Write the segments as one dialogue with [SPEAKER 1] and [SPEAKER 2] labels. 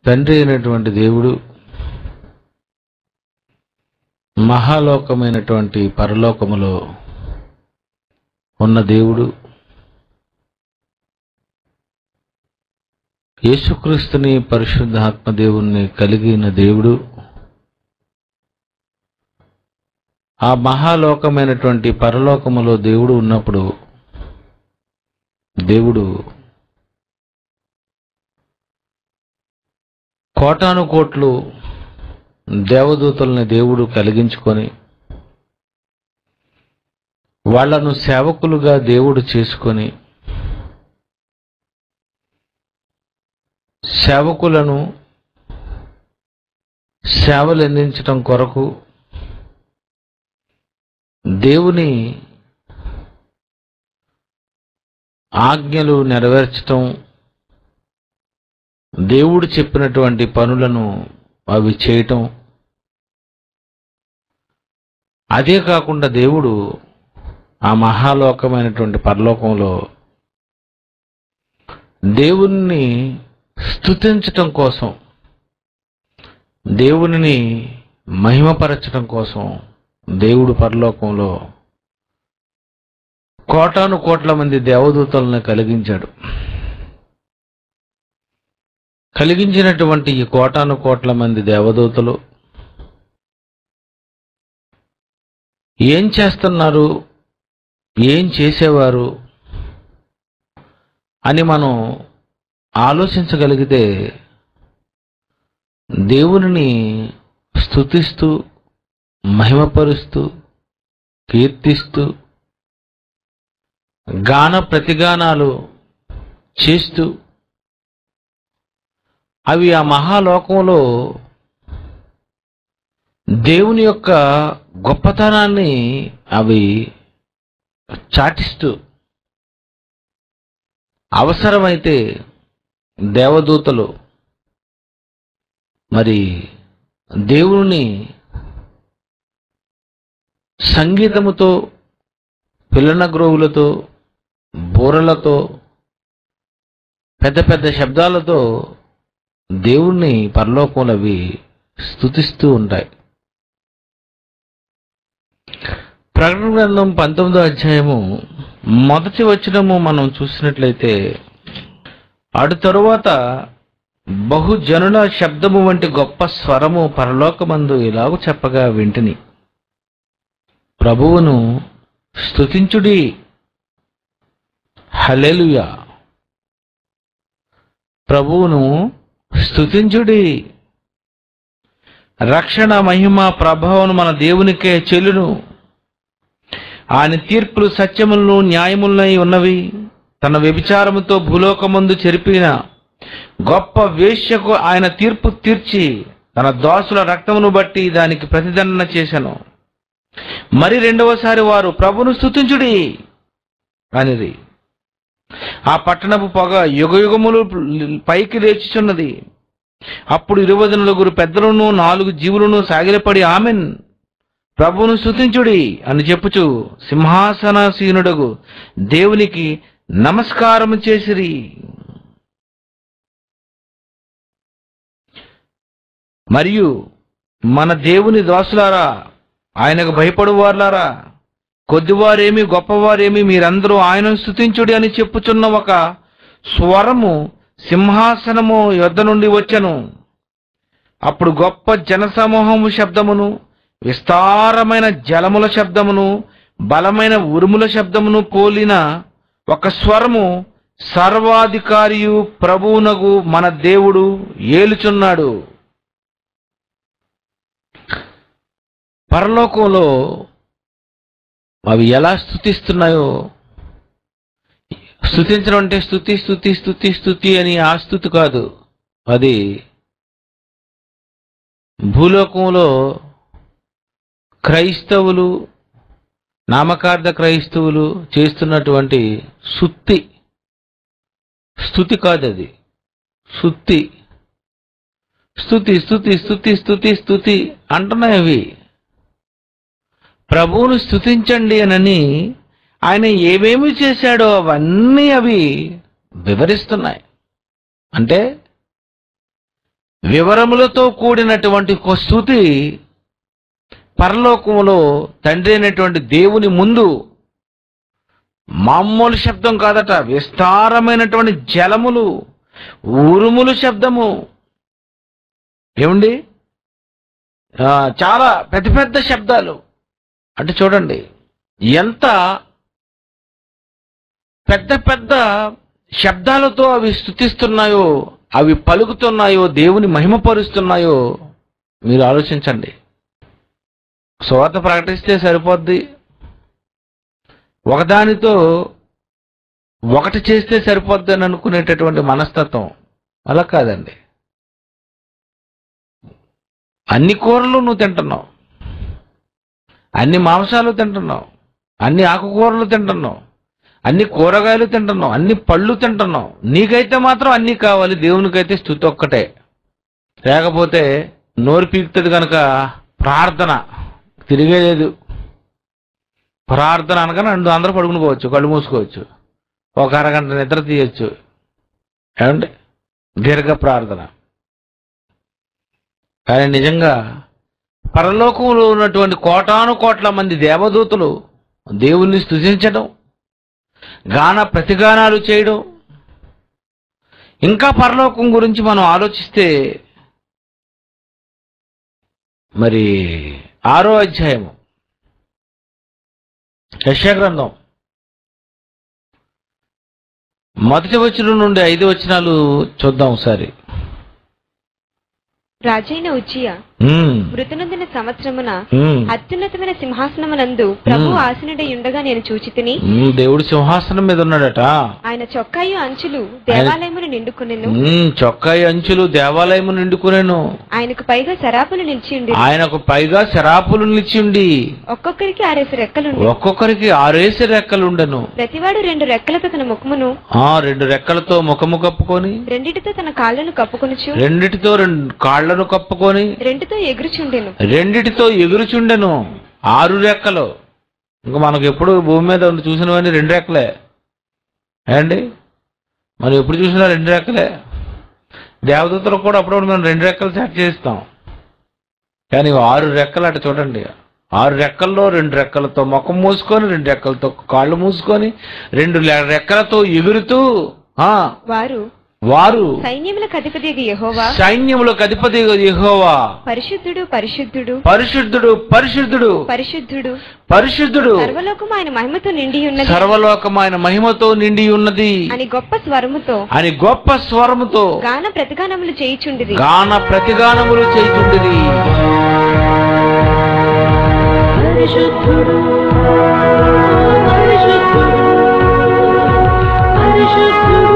[SPEAKER 1] తండ్రి అయినటువంటి దేవుడు మహాలోకమైనటువంటి పరలోకములో ఉన్న దేవుడు యేసుక్రీస్తుని పరిశుద్ధాత్మ దేవుణ్ణి కలిగిన దేవుడు ఆ మహాలోకమైనటువంటి పరలోకములో దేవుడు ఉన్నప్పుడు దేవుడు కోటాను కోట్లు దేవదూతల్ని దేవుడు కలిగించుకొని వాళ్లను సేవకులుగా దేవుడు చేసుకొని సేవకులను సేవలు అందించటం కొరకు దేవుని ఆజ్ఞలు నెరవేర్చటం దేవుడు చెప్పినటువంటి పనులను అవి చేయటం అదే కాకుండా దేవుడు ఆ మహాలోకమైనటువంటి పరలోకంలో దేవుణ్ణి స్తుతించటం కోసం దేవునిని మహిమపరచటం కోసం దేవుడు పరలోకంలో కోటాను కోట్ల మంది దేవదూతలను కలిగించాడు కలిగించినటువంటి ఈ కోటాను కోట్ల మంది దేవదూతలు ఏం చేస్తున్నారు ఏం చేసేవారు అని మనం ఆలోచించగలిగితే దేవునిని స్తుతిస్తూ మహిమపరుస్తూ కీర్తిస్తూ గాన ప్రతిగానాలు చేస్తూ అవి ఆ మహాలోకంలో దేవుని యొక్క గొప్పతనాన్ని అవి చాటిస్తూ అవసరమైతే దేవదూతలు మరి దేవుని సంగీతముతో పిల్లన గ్రోవులతో బూరలతో పెద్ద పెద్ద శబ్దాలతో దేవుణ్ణి పరలోకంలో అవి స్థుతిస్తూ ఉంటాయి ప్రకటన గ్రంథం పంతొమ్మిదో అధ్యాయము మొదటి వచనము మనం చూసినట్లయితే అటు తరువాత బహుజనుల శబ్దము వంటి గొప్ప స్వరము పరలోకమందు ఇలాగ చెప్పగా వింటిని ప్రభువును స్తుతించుడి హలెలుయా ప్రభువును స్తుతించుడి రక్షణ మహిమ ప్రభావం మన దేవునికే చెల్లును ఆయన తీర్పులు సత్యములను న్యాయములనై ఉన్నవి తన వ్యభిచారముతో భూలోకమందు చెరిపిన గొప్ప వేశ్యకు ఆయన తీర్పు తీర్చి తన దాసుల రక్తమును బట్టి దానికి ప్రతిదండన చేశాను మరి రెండవసారి వారు ప్రభును స్తుతించుడి అనిది ఆ పట్టణపు పొగ యుగయుగములు పైకి లేచుచున్నది అప్పుడు ఇరవై నలుగురు పెద్దలను నాలుగు జీవులను సాగిలపడి ఆమెన్ ప్రభువును స్తుతించుడి అని చెప్పుచు సింహాసనాసీనుడగు దేవునికి నమస్కారం చేసిరి మరియు మన దేవుని దాసులారా ఆయనకు భయపడువారులారా కొద్దివారేమి గొప్పవారేమి మీరందరూ ఆయనను స్తుతించుడి అని చెప్పుచున్న ఒక స్వరము సింహాసనము యొద్ద నుండి వచ్చెను అప్పుడు గొప్ప జనసమూహము శబ్దమును విస్తారమైన జలముల శబ్దమును బలమైన ఉరుముల శబ్దమును పోలిన ఒక స్వరము సర్వాధికారియు ప్రభువునగు మన దేవుడు ఏలుచున్నాడు పరలోకంలో అవి ఎలా స్థుతిస్తున్నాయో స్థుతించడం అంటే స్థుతి స్థుతి స్థుతి స్థుతి అని ఆ స్థుతి కాదు అది భూలోకంలో క్రైస్తవులు నామకార్థ క్రైస్తవులు చేస్తున్నటువంటి సుత్తి స్థుతి కాదు అది సుత్తి స్థుతి స్థుతి స్థుతి స్థుతి స్థుతి అంటున్నాయి అవి ప్రభువును స్థుతించండి అనని ఆయన ఏమేమి చేశాడో అవన్నీ అవి వివరిస్తున్నాయి అంటే వివరములతో కూడినటువంటి ఒక స్థుతి పరలోకములో తండ్రి అయినటువంటి దేవుని ముందు మామూలు శబ్దం కాదట విస్తారమైనటువంటి జలములు ఉరుములు శబ్దము ఏమండి ఆ, చాలా పెద్ద పెద్ద శబ్దాలు అంటే చూడండి ఎంత పెద్ద పెద్ద శబ్దాలతో అవి స్థుతిస్తున్నాయో అవి పలుకుతున్నాయో దేవుని మహిమపరుస్తున్నాయో మీరు ఆలోచించండి స్వార్థ ప్రకటిస్తే సరిపోద్ది ఒకదానితో ఒకటి చేస్తే సరిపోద్ది అని అనుకునేటటువంటి మనస్తత్వం అలా కాదండి అన్ని కూరలు నువ్వు తింటున్నావు అన్ని మాంసాలు తింటున్నావు అన్ని ఆకుకూరలు తింటున్నావు అన్ని కూరగాయలు తింటున్నావు అన్ని పళ్ళు తింటున్నావు నీకైతే మాత్రం అన్నీ కావాలి దేవునికైతే స్థుతి ఒక్కటే లేకపోతే నోరు పీకుతుంది కనుక ప్రార్థన తిరిగేలేదు ప్రార్థన అనగానే రెండు అందరూ పడుకుని పోవచ్చు కళ్ళు మూసుకోవచ్చు ఒక అరగంట నిద్ర తీయచ్చు ఏమండి దీర్ఘ ప్రార్థన కానీ నిజంగా పరలోకంలో ఉన్నటువంటి కోటాను కోట్ల మంది దేవదూతలు దేవుణ్ణి స్తుతించడం గాన ప్రతిగానాలు చేయడం ఇంకా పరలోకం గురించి మనం ఆలోచిస్తే మరి ఆరో అధ్యాయము యశాగ్రంథం మొదటి వచనం నుండి ఐదు వచనాలు చూద్దాం ఒకసారి
[SPEAKER 2] రాజైన ఉజ్జియ
[SPEAKER 1] ఉమ్,
[SPEAKER 2] మృతునందిన సంవత్సరమున
[SPEAKER 1] ఉమ్,
[SPEAKER 2] అత్యున్నతమైన సింహాసనమునందు ప్రభు ఆసనుడై ఉండగా నేను చూచితిని
[SPEAKER 1] ఉమ్, దేవుడు సింహాసనం మీద ఉన్నాడట
[SPEAKER 2] ఆయన చొక్కాయు అంచులు దేవాలయమును నిండుకొనెను
[SPEAKER 1] ఉమ్, చొక్కాయి అంచులు దేవాలయము నిండుకునేను
[SPEAKER 2] ఆయనకు పైగా శరాపులు నిలిచిండి
[SPEAKER 1] ఆయనకు పైగా శరాపులు నిలిచిండి
[SPEAKER 2] ఒక్కొక్కరికి ఆరేసి రెక్కలుండి
[SPEAKER 1] ఒక్కొక్కరికి ఆరేసి రెక్కలుండెను
[SPEAKER 2] ప్రతివాడు రెండు రెక్కలతో తన ముఖమును
[SPEAKER 1] ఆ రెండు రెక్కలతో ముఖము కప్పుకొని
[SPEAKER 2] రెండిటితో తన కాళ్ళను కప్పుకొనుచు
[SPEAKER 1] రెండిటితో రెండు కాళ్లను కప్పుకొని
[SPEAKER 2] రెండుతో ఎగురుచుండెను
[SPEAKER 1] రెండిటితో ఎగురుచుండెను ఆరు రెక్కలు ఇంకా మనకు ఎప్పుడు భూమి మీద ఉన్న చూసినవన్నీ రెండు రెక్కలే ఏండి మనం ఎప్పుడు చూసినా రెండు రెక్కలే దేవదూతలకు కూడా అప్పుడప్పుడు మనం రెండు రెక్కలు సెట్ చేస్తాం కానీ ఇవి ఆరు రెక్కలు అట చూడండి ఆరు రెక్కల్లో రెండు రెక్కలతో ముఖం మూసుకొని రెండు రెక్కలతో కాళ్ళు మూసుకొని రెండు లె- రెక్కలతో ఎగురుతూ ఆ
[SPEAKER 2] వారు
[SPEAKER 1] వారు
[SPEAKER 2] సైన్యములకు అధిపతి యెహోవా
[SPEAKER 1] సైన్యములకు అధిపతి యెహోవా
[SPEAKER 2] పరిశుద్ధుడు పరిశుద్ధుడు
[SPEAKER 1] పరిశుద్ధుడు పరిశుద్ధుడు
[SPEAKER 2] పరిశుద్ధుడు
[SPEAKER 1] పరిశుద్ధుడు
[SPEAKER 2] సర్వలోకము ఆయన మహిమతో నిండి ఉన్నది
[SPEAKER 1] సర్వలోకమైన మహిమతో నిండి ఉన్నది
[SPEAKER 2] అని గొప్ప స్వరముతో
[SPEAKER 1] అని గొప్ప స్వరముతో
[SPEAKER 2] గాన ప్రతిగానములు చేయుచుండిది
[SPEAKER 1] గాన ప్రతిగానములు చేయుచుండిరి
[SPEAKER 3] పరిశుద్ధుడు పరిశుద్ధుడు పరిశుద్ధుడు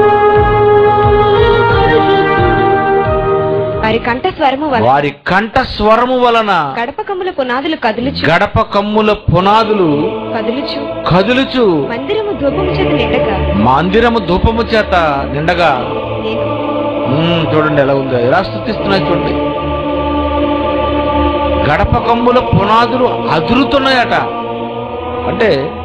[SPEAKER 3] పరిశుద్ధుడు
[SPEAKER 2] వారి కంఠ స్వరము వల్ల
[SPEAKER 1] వారి కంఠ స్వరము వలన
[SPEAKER 2] గడప కమ్ముల పునాదులు కదులుచు
[SPEAKER 1] గడప కమ్ముల పునాదులు
[SPEAKER 2] కదులుచు
[SPEAKER 1] కదులుచు
[SPEAKER 2] మందిరము ధూపము చేత నిండగా
[SPEAKER 1] మందిరము ధూపము చేత నిండగా
[SPEAKER 2] నేను
[SPEAKER 1] ఉమ్, చూడండి ఎలా ఉందో ఎలా స్థుతిస్తున్నాయి చూడండి గడప కమ్ముల పునాదులు అదురుతున్నాయట అంటే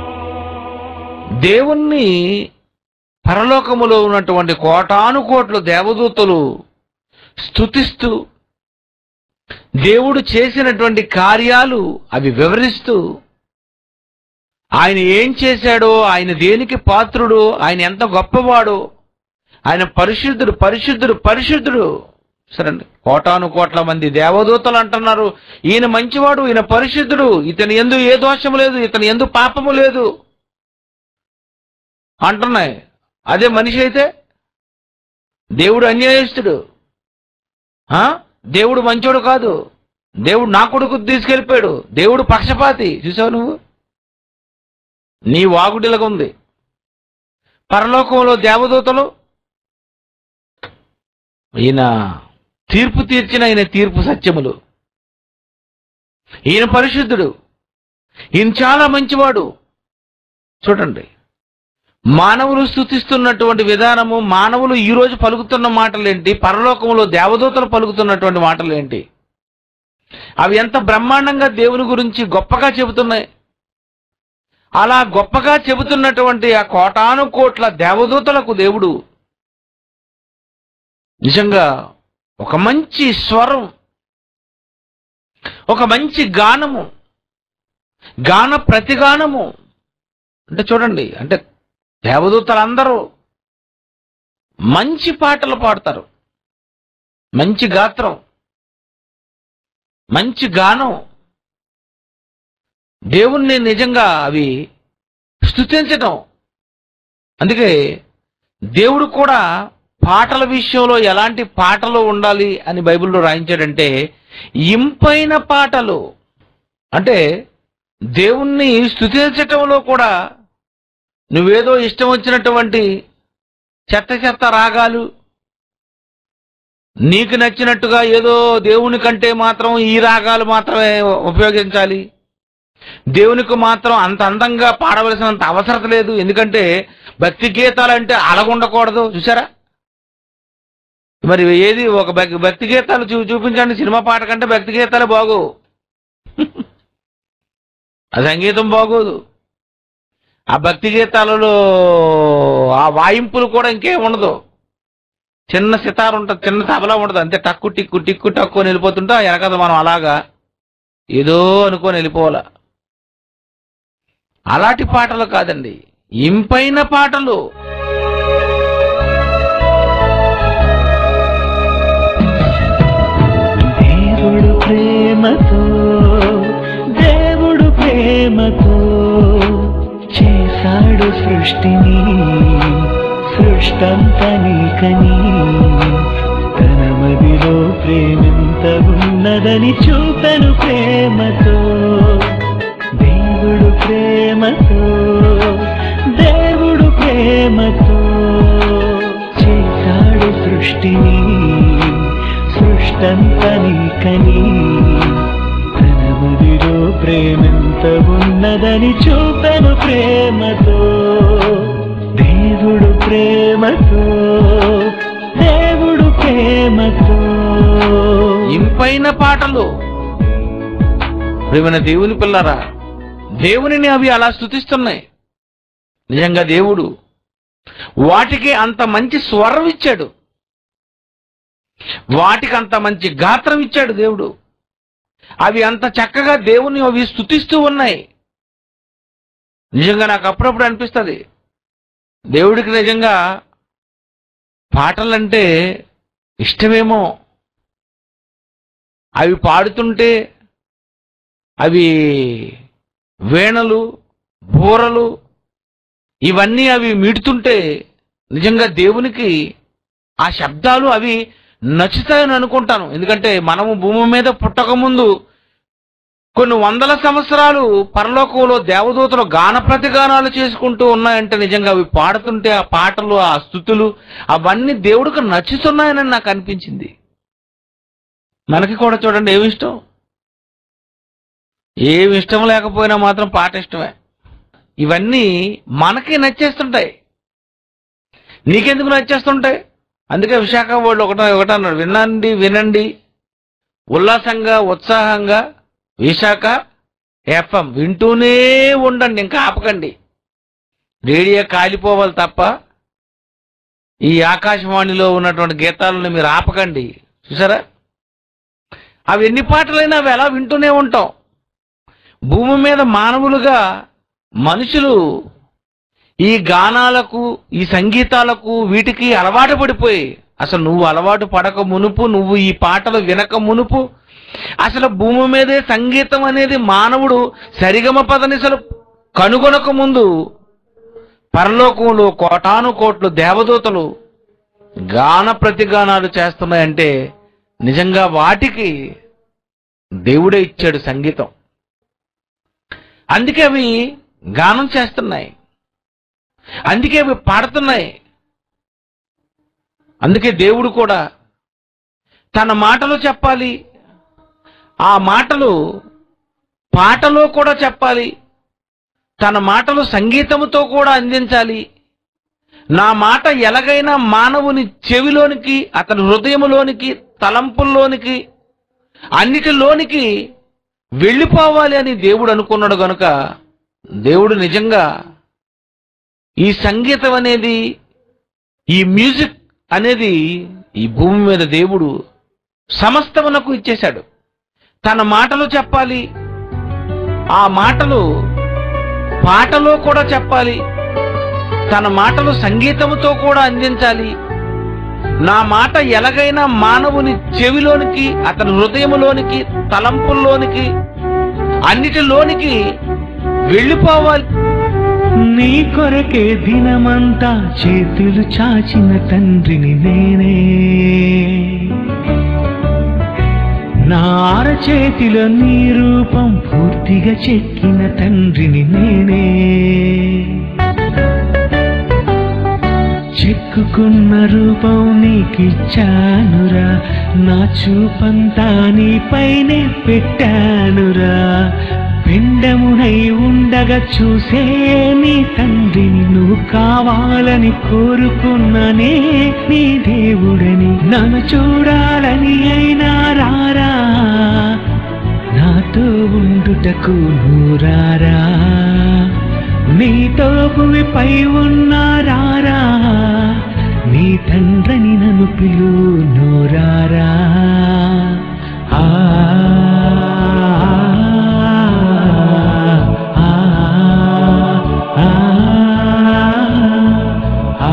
[SPEAKER 1] దేవుణ్ణి పరలోకములో ఉన్నటువంటి కోటాను కోట్లు దేవదూతలు స్థుతిస్తూ దేవుడు చేసినటువంటి కార్యాలు అవి వివరిస్తూ ఆయన ఏం చేశాడో ఆయన దేనికి పాత్రుడు ఆయన ఎంత గొప్పవాడో ఆయన పరిశుద్ధుడు పరిశుద్ధుడు పరిశుద్ధుడు సరండి కోటాను కోట్ల మంది దేవదూతలు అంటున్నారు ఈయన మంచివాడు ఈయన పరిశుద్ధుడు ఇతని ఎందు ఏ దోషము లేదు ఇతని ఎందు పాపము లేదు అంటున్నాయి అదే మనిషి అయితే దేవుడు అన్యాయస్తుడు ఆ? దేవుడు మంచోడు కాదు దేవుడు నా కొడుకు తీసుకెళ్ళిపోయాడు దేవుడు పక్షపాతి చూసావు నువ్వు నీ వాగుడిలాగా ఉంది పరలోకంలో దేవదూతలు ఈయన తీర్పు తీర్చిన ఈయన తీర్పు సత్యములు ఈయన పరిశుద్ధుడు ఈయన చాలా మంచివాడు చూడండి మానవులు స్థుతిస్తున్నటువంటి విధానము మానవులు ఈ రోజు పలుకుతున్న మాటలేంటి పరలోకంలో దేవదూతలు పలుకుతున్నటువంటి మాటలేంటి అవి ఎంత బ్రహ్మాండంగా దేవుని గురించి గొప్పగా చెబుతున్నాయి అలా గొప్పగా చెబుతున్నటువంటి ఆ కోటాను కోట్ల దేవదూతలకు దేవుడు నిజంగా ఒక మంచి స్వరం ఒక మంచి గానము గాన ప్రతిగానము అంటే చూడండి అంటే దేవదూతలందరూ మంచి పాటలు పాడతారు మంచి గాత్రం మంచి గానం దేవుణ్ణి నిజంగా అవి స్తుతించటం అందుకే దేవుడు కూడా పాటల విషయంలో ఎలాంటి పాటలు ఉండాలి అని బైబిల్లో రాయించాడంటే ఇంపైన పాటలు అంటే దేవుణ్ణి స్తుతించటంలో కూడా నువ్వేదో ఇష్టం వచ్చినటువంటి చెత్త చెత్త రాగాలు నీకు నచ్చినట్టుగా ఏదో దేవుని కంటే మాత్రం ఈ రాగాలు మాత్రమే ఉపయోగించాలి దేవునికి మాత్రం అంత అందంగా పాడవలసినంత అవసరం లేదు ఎందుకంటే భక్తి గీతాలు అంటే అలగుండకూడదు చూసారా మరి ఏది ఒక భక్- భక్తి గీతాలు చూ చూపించండి సినిమా పాట కంటే భక్తి గీతాలే బాగు ఆ సంగీతం బాగోదు ఆ భక్తి గీతాలలో ఆ వాయింపులు కూడా ఇంకేం ఉండదు చిన్న సితార్ ఉంటుంది చిన్న తబలా ఉంటుంది అంతే టక్కు టిక్కు టిక్కు టక్కు అని వెళ్ళిపోతుంటే ఆ వెనకద మనం అలాగా ఏదో అనుకొని వెళ్ళిపోవాలా అలాంటి పాటలు కాదండి ఇంపైన పాటలు
[SPEAKER 4] దేవుడు ప్రేమతో దేవుడు ప్రేమతో చేశాడు సృష్టిని సృష్టంతా నీకని తన మదిలో ప్రేమెంత ఉన్నదని చూపెను ప్రేమతో దేవుడు ప్రేమతో దేవుడు ప్రేమతో చేశాడు సృష్టిని సృష్టంతా నీకని తన మదిలో ప్రేమెంత ఉన్నదని చూపెను ప్రేమతో దేవుడు ప్రేమతో దేవుడు ప్రేమతో
[SPEAKER 1] ఇంపైన పాటలు ప్రేమైన దేవుని పిల్లరా దేవునిని అవి అలా స్థుతిస్తున్నాయి నిజంగా దేవుడు వాటికి అంత మంచి స్వరం ఇచ్చాడు వాటికి అంత మంచి గాత్రం ఇచ్చాడు దేవుడు అవి అంత చక్కగా దేవుని అవి స్థుతిస్తూ ఉన్నాయి నిజంగా నాకు అప్పుడప్పుడు అనిపిస్తుంది దేవుడికి నిజంగా పాటలంటే ఇష్టమేమో అవి పాడుతుంటే అవి వీణలు బూరలు ఇవన్నీ అవి మీటుతుంటే నిజంగా దేవునికి ఆ శబ్దాలు అవి నచ్చుతాయని అనుకుంటాను ఎందుకంటే మనము భూమి మీద పుట్టకముందు కొన్ని వందల సంవత్సరాలు పరలోకంలో దేవదూతలు గాన ప్రతిగానాలు చేసుకుంటూ ఉన్నాయంటే నిజంగా అవి పాడుతుంటే ఆ పాటలు ఆ స్థుతులు అవన్నీ దేవుడికి నచ్చుతున్నాయని నాకు అనిపించింది మనకి కూడా చూడండి ఏమి ఇష్టం ఏమి ఇష్టం లేకపోయినా మాత్రం పాట ఇష్టమే ఇవన్నీ మనకి నచ్చేస్తుంటాయి నీకెందుకు నచ్చేస్తుంటాయి అందుకే విశాఖ వాళ్ళు ఒకట ఒకటన్నాడు వినండి వినండి ఉల్లాసంగా ఉత్సాహంగా విశాఖ ఎఫ్ఎం వింటూనే ఉండండి ఇంకా ఆపకండి రేడియో కాలిపోవాలి తప్ప ఈ ఆకాశవాణిలో ఉన్నటువంటి గీతాలను మీరు ఆపకండి చూసారా అవి ఎన్ని పాటలైనా అవి ఎలా వింటూనే ఉంటాం భూమి మీద మానవులుగా మనుషులు ఈ గానాలకు ఈ సంగీతాలకు వీటికి అలవాటు పడిపోయి అసలు నువ్వు అలవాటు పడక మునుపు నువ్వు ఈ పాటలు వినక మునుపు అసలు భూమి మీదే సంగీతం అనేది మానవుడు సరిగమ పదనిసలు కనుగొనక ముందు పరలోకంలో కోటాను కోట్లు దేవదూతలు గాన ప్రతిగానాలు చేస్తున్నాయంటే నిజంగా వాటికి దేవుడే ఇచ్చాడు సంగీతం అందుకే అవి గానం చేస్తున్నాయి అందుకే అవి పాడుతున్నాయి అందుకే దేవుడు కూడా తన మాటలు చెప్పాలి ఆ మాటలు పాటలో కూడా చెప్పాలి తన మాటలు సంగీతముతో కూడా అందించాలి నా మాట ఎలాగైనా మానవుని చెవిలోనికి అతని హృదయములోనికి తలంపుల్లోనికి అన్నిటిలోనికి వెళ్ళిపోవాలి అని దేవుడు అనుకున్నాడు గనుక దేవుడు నిజంగా ఈ సంగీతం అనేది ఈ మ్యూజిక్ అనేది ఈ భూమి మీద దేవుడు సమస్తమునకు ఇచ్చేశాడు తన మాటలు చెప్పాలి ఆ మాటలు పాటలో కూడా చెప్పాలి తన మాటలు సంగీతముతో కూడా అందించాలి నా మాట ఎలాగైనా మానవుని చెవిలోనికి అతని హృదయములోనికి తలంపుల్లోనికి అన్నిటిలోనికి వెళ్ళిపోవాలి
[SPEAKER 4] నీ కొరకే దినమంతా చేతులు చాచిన తండ్రిని నేనే నా చేతిలో నీ రూపం పూర్తిగా చెక్కిన తండ్రిని నేనే చెక్కుకున్న రూపం నీకిచ్చానురా నా చూపంతా నీపైనే పెట్టానురా పిండమునై ఉండగా చూసే నీ తండ్రిని నువ్వు కావాలని కోరుకున్నానే నీ దేవుడని నన్ను చూడాలని అయినా రారా నాతో ఉండుటకు నూరారా నీతో భూమిపై ఉన్నారారా నీ తండ్రిని నన్ను పిలు నోరారా ఆ, ఆ, ఆ, ఆ,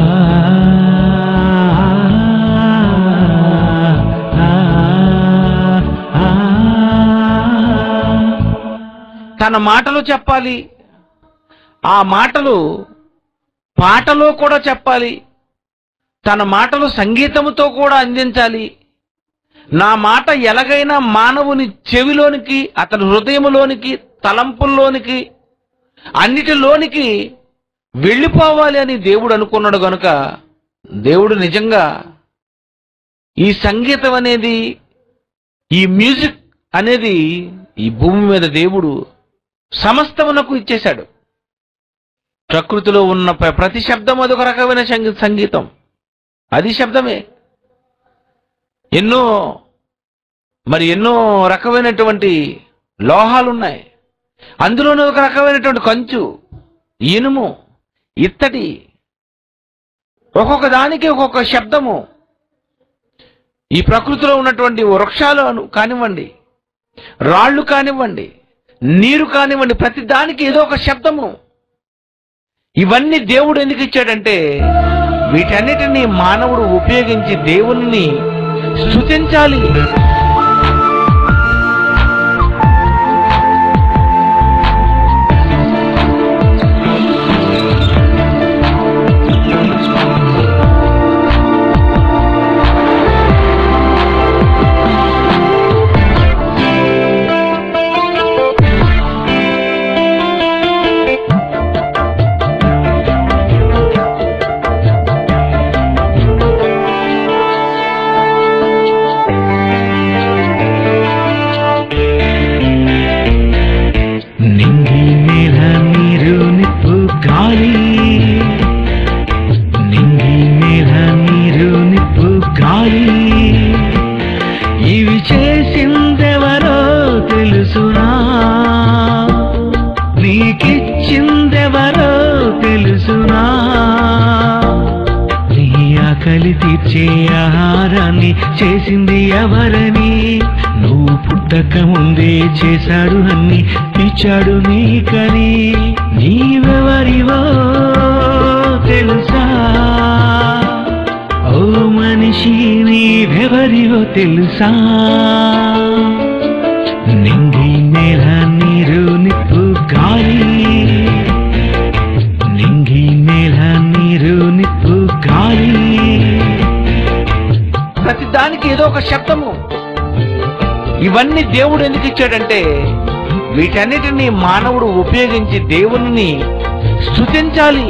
[SPEAKER 4] ఆ, ఆ.
[SPEAKER 1] తన మాటలు చెప్పాలి ఆ మాటలు పాటలో కూడా చెప్పాలి తన మాటలు సంగీతముతో కూడా అందించాలి నా మాట ఎలాగైనా మానవుని చెవిలోనికి అతని హృదయములోనికి తలంపుల్లోనికి అన్నిటిలోనికి వెళ్ళిపోవాలి అని దేవుడు అనుకున్నాడు గనుక దేవుడు నిజంగా ఈ సంగీతం అనేది ఈ మ్యూజిక్ అనేది ఈ భూమి మీద దేవుడు సమస్తమునకు ఇచ్చేశాడు ప్రకృతిలో ఉన్న ప్ర- ప్రతి శబ్దం అదొక రకమైన సంగీ- సంగీతం అది శబ్దమే ఎన్నో మరి ఎన్నో రకమైనటువంటి లోహాలు ఉన్నాయి అందులోనే ఒక రకమైనటువంటి కంచు ఇనుము ఇత్తడి ఒక్కొక్క దానికి ఒక్కొక్క శబ్దము ఈ ప్రకృతిలో ఉన్నటువంటి వృక్షాలు అను- కానివ్వండి రాళ్ళు కానివ్వండి నీరు కానివ్వండి ప్రతి దానికి ఏదో ఒక శబ్దము ఇవన్నీ దేవుడు ఎందుకు ఇచ్చాడంటే వీటన్నిటిని మానవుడు ఉపయోగించి దేవుణ్ణి స్తుతించాలి
[SPEAKER 4] నింగి నేల నీరు నిప్పు గాలి నింగి నేల నీరు నిప్పు గాలి ఇవి చేసిందెవరో తెలుసునా నీకిచ్చిందెవరో తెలుసునా నీ ఆకలి తీర్చే ఆహారాన్ని చేసింది ఎవరని నువ్వు పుట్టక ముందే చేశాడు అన్ని ఇచ్చాడు నీకని నీవెవరివో తెలుసా ఓ మనిషి నీవెవరివో తెలుసా నింగి నేల నీరు నిప్పు గాలి నింగి నేల నీరు నిప్పు గాలి
[SPEAKER 1] ప్రతి దానికి ఏదో ఒక శబ్దము ఇవన్నీ దేవుడు ఎందుకు ఇచ్చాడంటే వీటన్నిటిని మానవుడు ఉపయోగించి దేవుని స్తుతించాలి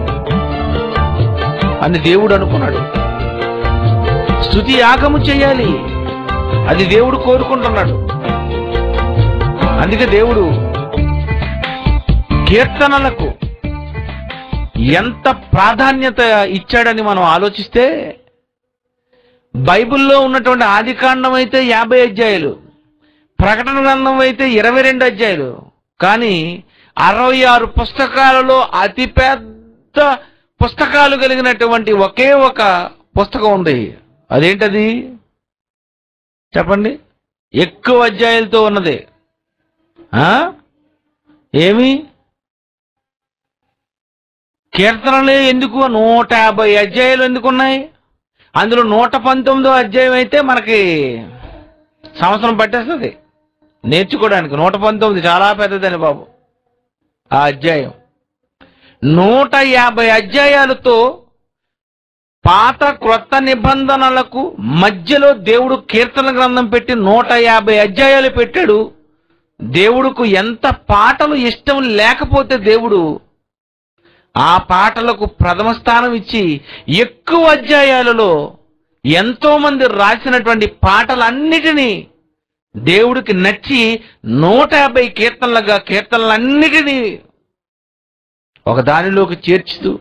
[SPEAKER 1] అని దేవుడు అనుకున్నాడు స్తుతి యాగము చేయాలి అది దేవుడు కోరుకుంటున్నాడు అందుకే దేవుడు కీర్తనలకు ఎంత ప్రాధాన్యత ఇచ్చాడని మనం ఆలోచిస్తే బైబిల్లో ఉన్నటువంటి ఆది కాండం అయితే యాభై అధ్యాయులు ప్రకటన గ్రంథం అయితే ఇరవై రెండు అధ్యాయులు కానీ అరవై ఆరు పుస్తకాలలో అతి పెద్ద పుస్తకాలు కలిగినటువంటి ఒకే ఒక పుస్తకం ఉంది అదేంటది చెప్పండి ఎక్కువ అధ్యాయాలతో ఉన్నది ఆ? ఏమి కీర్తనలే ఎందుకు నూట యాభై అధ్యాయాలు ఎందుకు ఉన్నాయి అందులో నూట పంతొమ్మిదో అధ్యాయం అయితే మనకి సంవత్సరం పట్టేస్తుంది నేర్చుకోవడానికి నూట పంతొమ్మిది చాలా పెద్దదని బాబు ఆ అధ్యాయం నూట యాభై అధ్యాయాలతో పాత క్రొత్త నిబంధనలకు మధ్యలో దేవుడు కీర్తన గ్రంథం పెట్టి నూట యాభై అధ్యాయాలు పెట్టాడు దేవుడుకు ఎంత పాటలు ఇష్టం లేకపోతే దేవుడు ఆ పాటలకు ప్రథమ స్థానం ఇచ్చి ఎక్కువ అధ్యాయాలలో ఎంతో మంది రాసినటువంటి పాటలన్నిటినీ దేవుడికి నచ్చి నూట యాభై కీర్తనలుగా కీర్తనలన్నిటినీ ఒక దానిలోకి చేర్చుతూ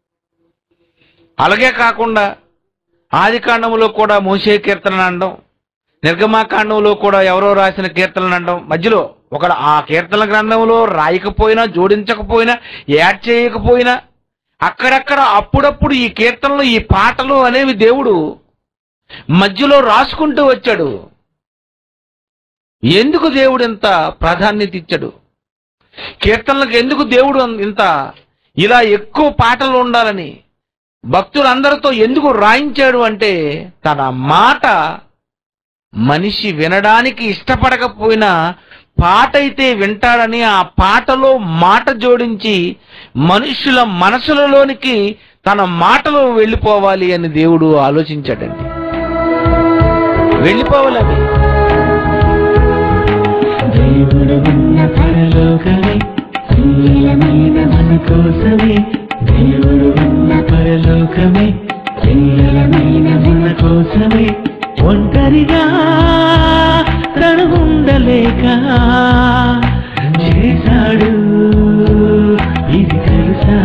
[SPEAKER 1] అలాగే కాకుండా ఆది కాండంలో కూడా మోసే కీర్తన అనడం నిర్గమాకాండంలో కూడా ఎవరో రాసిన కీర్తనలు అనడం మధ్యలో ఒక ఆ కీర్తన గ్రంథంలో రాయకపోయినా జోడించకపోయినా యాడ్ చేయకపోయినా అక్కడక్కడ అప్పుడప్పుడు ఈ కీర్తనలు ఈ పాటలు అనేవి దేవుడు మధ్యలో రాసుకుంటూ వచ్చాడు ఎందుకు దేవుడు ఇంత ప్రాధాన్యత ఇచ్చాడు కీర్తనలకు ఎందుకు దేవుడు ఇంత ఇలా ఎక్కువ పాటలు ఉండాలని భక్తులందరితో ఎందుకు రాయించాడు అంటే తన మాట మనిషి వినడానికి ఇష్టపడకపోయినా పాట అయితే వింటాడని ఆ పాటలో మాట జోడించి మనుషుల మనసులలోనికి తన మాటలు వెళ్ళిపోవాలి అని దేవుడు ఆలోచించాడండి వెళ్ళిపోవాలి అవి
[SPEAKER 4] దేవుడు ఉన్న పరలోకమే పిల్లలమైన మన కోసమే దేవుడు ఉన్న పరలోకమే పిల్లలమైన మన కోసమే ఒంటరిగా తను ఉండలేక చేశాడు ఇది తెలుసా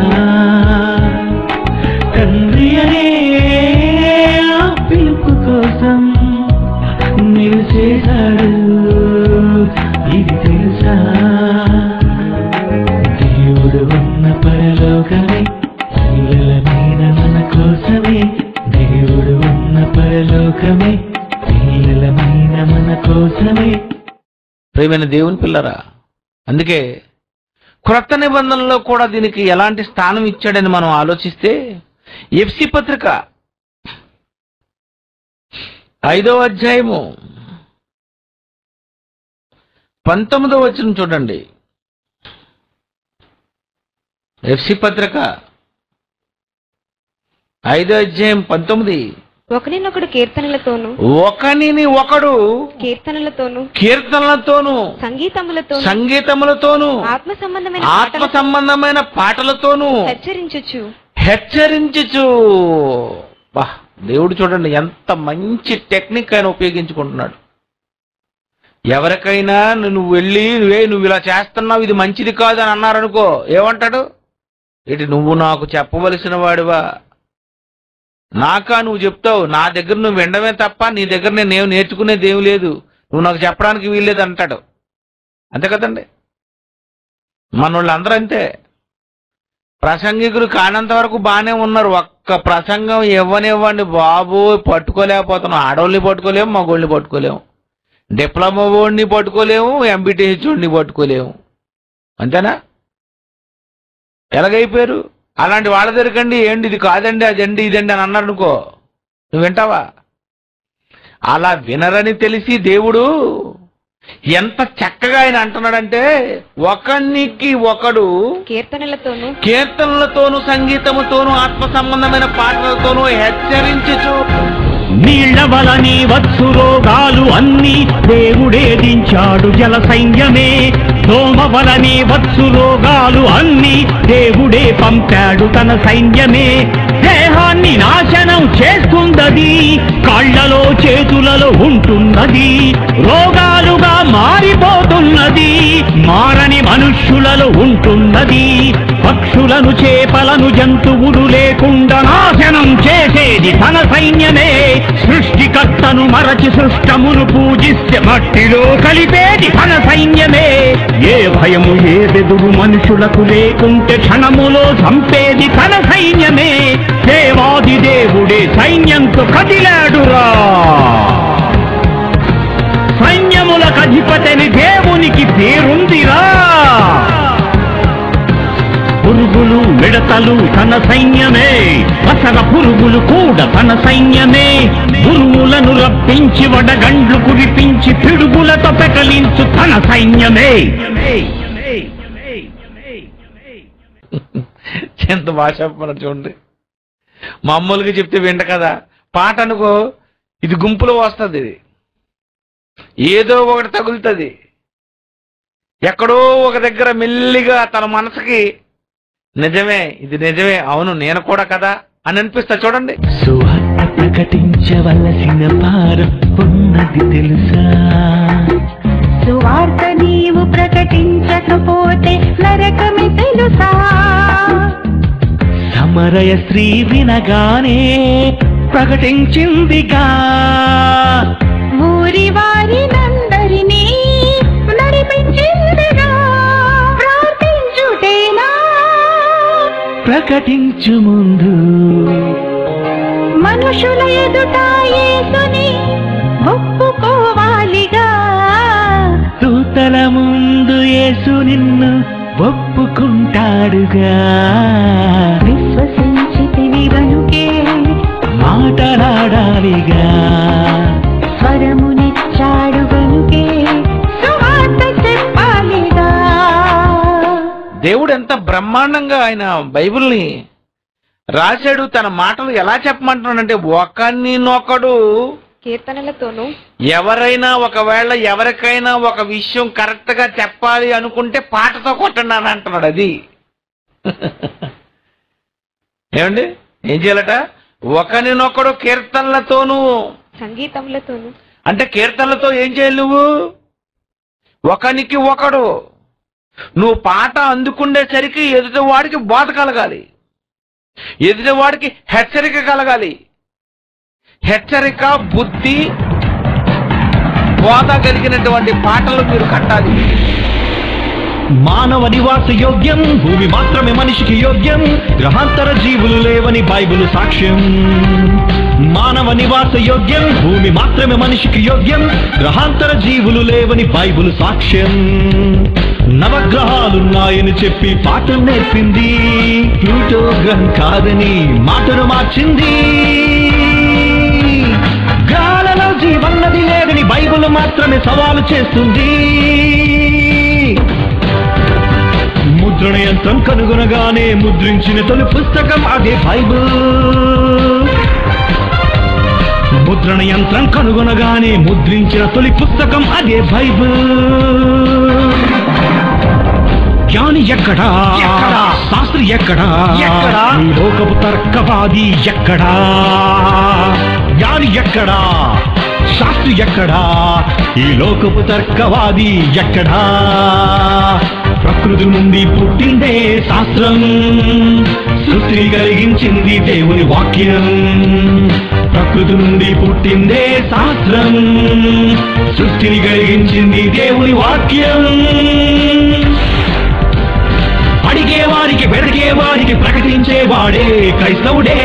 [SPEAKER 4] తండ్రి అనే ఆ పిలుపు కోసం మీరు చేశాడు ఇది తెలుసా దేవుడు ఉన్న పరలోకమే పిల్లల మీద మన కోసమే దేవుడు ఉన్న పరలోకమే పిల్లల మీద మన కోసమే
[SPEAKER 1] ప్రేమైన దేవుని పిల్లరా అందుకే క్రొత్త నిబంధనలో కూడా దీనికి ఎలాంటి స్థానం ఇచ్చాడని మనం ఆలోచిస్తే ఎఫ్సి పత్రిక ఐదో అధ్యాయము పంతొమ్మిదో వచ్చిన చూడండి ఎఫ్సి పత్రిక ఐదో అధ్యాయం పంతొమ్మిది
[SPEAKER 2] ఒకరినొకడు కీర్తనలతోను
[SPEAKER 1] ఒకనిని ఒకడు
[SPEAKER 2] కీర్తనలతోను
[SPEAKER 1] కీర్తనలతోనూ
[SPEAKER 2] సంగీతములతోను
[SPEAKER 1] సంగీతములతోనూ
[SPEAKER 2] ఆత్మ సంబంధమైన
[SPEAKER 1] ఆత్మ
[SPEAKER 2] పాటలతో
[SPEAKER 1] సంబంధమైన పాటలతోనూ
[SPEAKER 2] హెచ్చరించుచు
[SPEAKER 1] హెచ్చరించుచు బా దేవుడు చూడండి ఎంత మంచి టెక్నిక్ ఆయన ఉపయోగించుకుంటున్నాడు ఎవరికైనా నువ్వు వెళ్ళి నువ్వే నువ్వు ఇలా చేస్తున్నావు ఇది మంచిది కాదు అని అన్నారనుకో ఏమంటాడు ఇటు నువ్వు నాకు చెప్పవలసిన వాడివా నాకా నువ్వు చెప్తావు నా దగ్గర నువ్వు వినడమే తప్ప నీ దగ్గర నేను ఏం నేర్చుకునేది ఏం లేదు నువ్వు నాకు చెప్పడానికి వీల్లేదు అంటాడు అంతే కదండి మన వాళ్ళందరూ అంతే ప్రసంగికులు కానంత వరకు బాగానే ఉన్నారు ఒక్క ప్రసంగం ఇవ్వనివ్వండి బాబు పట్టుకోలేకపోతున్నాం ఆడవాళ్ళని పట్టుకోలేము మగోళ్ళని పట్టుకోలేము డిప్లొమా వాడిని పట్టుకోలేము ఎంబీటీహెచ్ వాడిని పట్టుకోలేము అంతేనా ఎలాగైపోయారు అలాంటి వాళ్ళ దగ్గరకండి ఏంటి ఇది కాదండి అదండి ఇదండి అని అన్నారు అనుకో నువ్వు వింటావా అలా వినరని తెలిసి దేవుడు ఎంత చక్కగా ఆయన అంటున్నాడంటే ఒకనికి ఒకడు
[SPEAKER 2] కీర్తనలతోను
[SPEAKER 1] కీర్తనలతోనూ సంగీతముతోనూ ఆత్మ సంబంధమైన పాటలతోనూ హెచ్చరించుచు
[SPEAKER 4] నీళ్ల వలని వచ్చు రోగాలు అన్ని దేవుడే దించాడు జల సైన్యమే దోమ వలని వచ్చు రోగాలు అన్ని దేవుడే పంపాడు తన సైన్యమే దేహాన్ని నాశనం చేస్తుందది కాళ్లలో చేతులలో ఉంటున్నది రోగాలుగా మారిపోతున్నది మారని మనుష్యులలో ఉంటున్నది పక్షులను చేపలను జంతువులు లేకుండా నాశనం చేసేది తన సైన్యమే సృష్టికర్తను మరచి సృష్టమును పూజిస్తే మట్టిలో కలిపేది తన సైన్యమే ఏ భయము ఏ బెదురు మనుషులకు లేకుంటే క్షణములో చంపేది తన సైన్యమే దేవాది దేవుడే సైన్యంతో కదిలాడురా అధిపతిని దేవునికి పేరుందిరా పురుగులు మిడతలు తన సైన్యమే అసల పురుగులు కూడా తన సైన్యమే గురువులను రప్పించి వడగండ్లు కురిపించి పిడుగులతో పెకలించు తన సైన్యమే
[SPEAKER 1] ఎంత బాగా చెప్పమన్నారు చూడండి మామూలుగా చెప్తే వింట కదా పాట అనుకో ఇది గుంపులో వస్తుంది ఇది ఏదో ఒకటి తగులుతుంది ఎక్కడో ఒక దగ్గర మెల్లిగా తన మనసుకి నిజమే ఇది నిజమే అవును నేను కూడా కదా అని అనిపిస్తా చూడండి
[SPEAKER 4] సువార్త ప్రకటించవలసిన భారం ఉన్నది తెలుసా
[SPEAKER 3] సువార్త నీవు ప్రకటించకపోతే నరకమే తెలుసా
[SPEAKER 4] సమరయ స్త్రీ వినగానే ప్రకటించిందిగా
[SPEAKER 3] ఊరి వారినందరినీ నడిపించిందిగా ప్రార్థించుటేనా
[SPEAKER 4] ప్రకటించు ముందు
[SPEAKER 3] మనుషుల ఎదుట యేసుని ఒప్పుకోవాలిగా
[SPEAKER 4] దూతల ముందు యేసు నిన్ను ఒప్పుకుంటాడుగా
[SPEAKER 3] విశ్వసించితివి గనుకే
[SPEAKER 4] మాట్లాడాలిగా
[SPEAKER 3] స్వరమునిచ్చాడు గనుకే సువార్త చెప్పాలిగా
[SPEAKER 1] దేవుడు ఎంత బ్రహ్మాండంగా ఆయన బైబిల్ని రాశాడు తన మాటలు ఎలా చెప్పమంటున్నాడంటే ఒకరినొకడు
[SPEAKER 2] కీర్తనలతోనూ
[SPEAKER 1] ఎవరైనా ఒకవేళ ఎవరికైనా ఒక విషయం కరెక్ట్ గా చెప్పాలి అనుకుంటే పాటతో కొట్టండి అని అంటున్నాడు అది ఏమండి ఏం చేయాలట ఒకరినొకడు కీర్తనలతోనూ
[SPEAKER 2] సంగీతములతోనూ
[SPEAKER 1] అంటే కీర్తనలతో ఏం చేయాలి నువ్వు ఒకనికి ఒకడు నువ్వు పాట అందుకుండేసరికి ఎదుటివాడికి బోధ కలగాలి ఎదుటివాడికి హెచ్చరిక కలగాలి హెచ్చరిక బుద్ధి బోధ కలిగినటువంటి పాటలు మీరు కట్టాలి
[SPEAKER 4] మానవ నివాస యోగ్యం భూమి మాత్రమే మనిషికి యోగ్యం గ్రహాంతర జీవులు లేవని బైబిల్ సాక్ష్యం మానవ నివాస యోగ్యం భూమి మాత్రమే మనిషికి యోగ్యం గ్రహాంతర జీవులు లేవని బైబిల్ సాక్ష్యం నవగ్రహాలున్నాయని చెప్పి పాఠం నేర్పింది ప్లూటో గ్రహం కాదని మాటను మార్చింది గ్రహాలలో జీవన్నది లేదని బైబిల్ మాత్రమే సవాలు చేస్తుంది ముద్రణ యంత్రం కనుగొనగానే ముద్రించిన తొలి పుస్తకం అదే బైబిల్ ముద్రణ యంత్రం కనుగొనగానే ముద్రించిన తొలి పుస్తకం అదే బైబిల్ జ్ఞాని ఎక్కడా శాస్త్రి ఎక్కడా
[SPEAKER 1] ఎక్కడా?
[SPEAKER 4] ఈ లోకపు తర్కవాది ఎక్కడా జ్ఞాని ఎక్కడా శాస్త్రి ఎక్కడా ఈ లోకపు తర్కవాది ఎక్కడా ప్రకృతి నుండి పుట్టిందే శాస్త్రం సృష్టిని కలిగించింది దేవుని వాక్యం ప్రకృతి నుండి పుట్టిందే శాస్త్రం సృష్టిని కలిగించింది దేవుని వాక్యం అడిగే వారికి వెడిగే వారికి ప్రకటించేవాడే క్రైస్తవుడే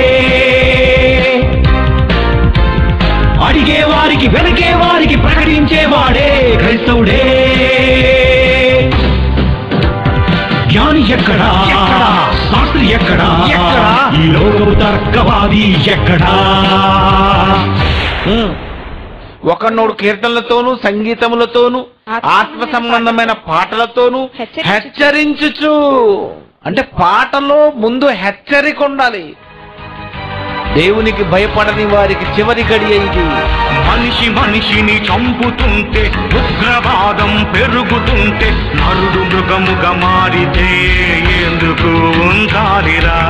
[SPEAKER 4] అడిగే వారికి వెనకే వారికి ప్రకటించేవాడే క్రైస్తవుడే జ్ఞాని ఎక్కడా
[SPEAKER 1] ఎక్కడా?
[SPEAKER 4] శాస్త్రి ఎక్కడా
[SPEAKER 1] ఎక్కడా?
[SPEAKER 4] ఈ లోకపు తర్కవాది ఎక్కడా
[SPEAKER 1] ఉమ్. ఒకనోడు కీర్తనలతోనూ సంగీతములతోనూ ఆత్మ సంబంధమైన పాటలతోనూ
[SPEAKER 2] హెచ్చరించుచు.
[SPEAKER 1] హెచ్చరించుచు అంటే పాటలో ముందు హెచ్చరిక ఉండాలి దేవునికి భయపడని వారికి చివరి గడియ ఇది
[SPEAKER 4] మనిషి మనిషిని చంపుతుంటే ఉగ్రవాదం పెరుగుతుంటే నరుడు మృగముగా మారితే ఎందుకు ఉండాలిరా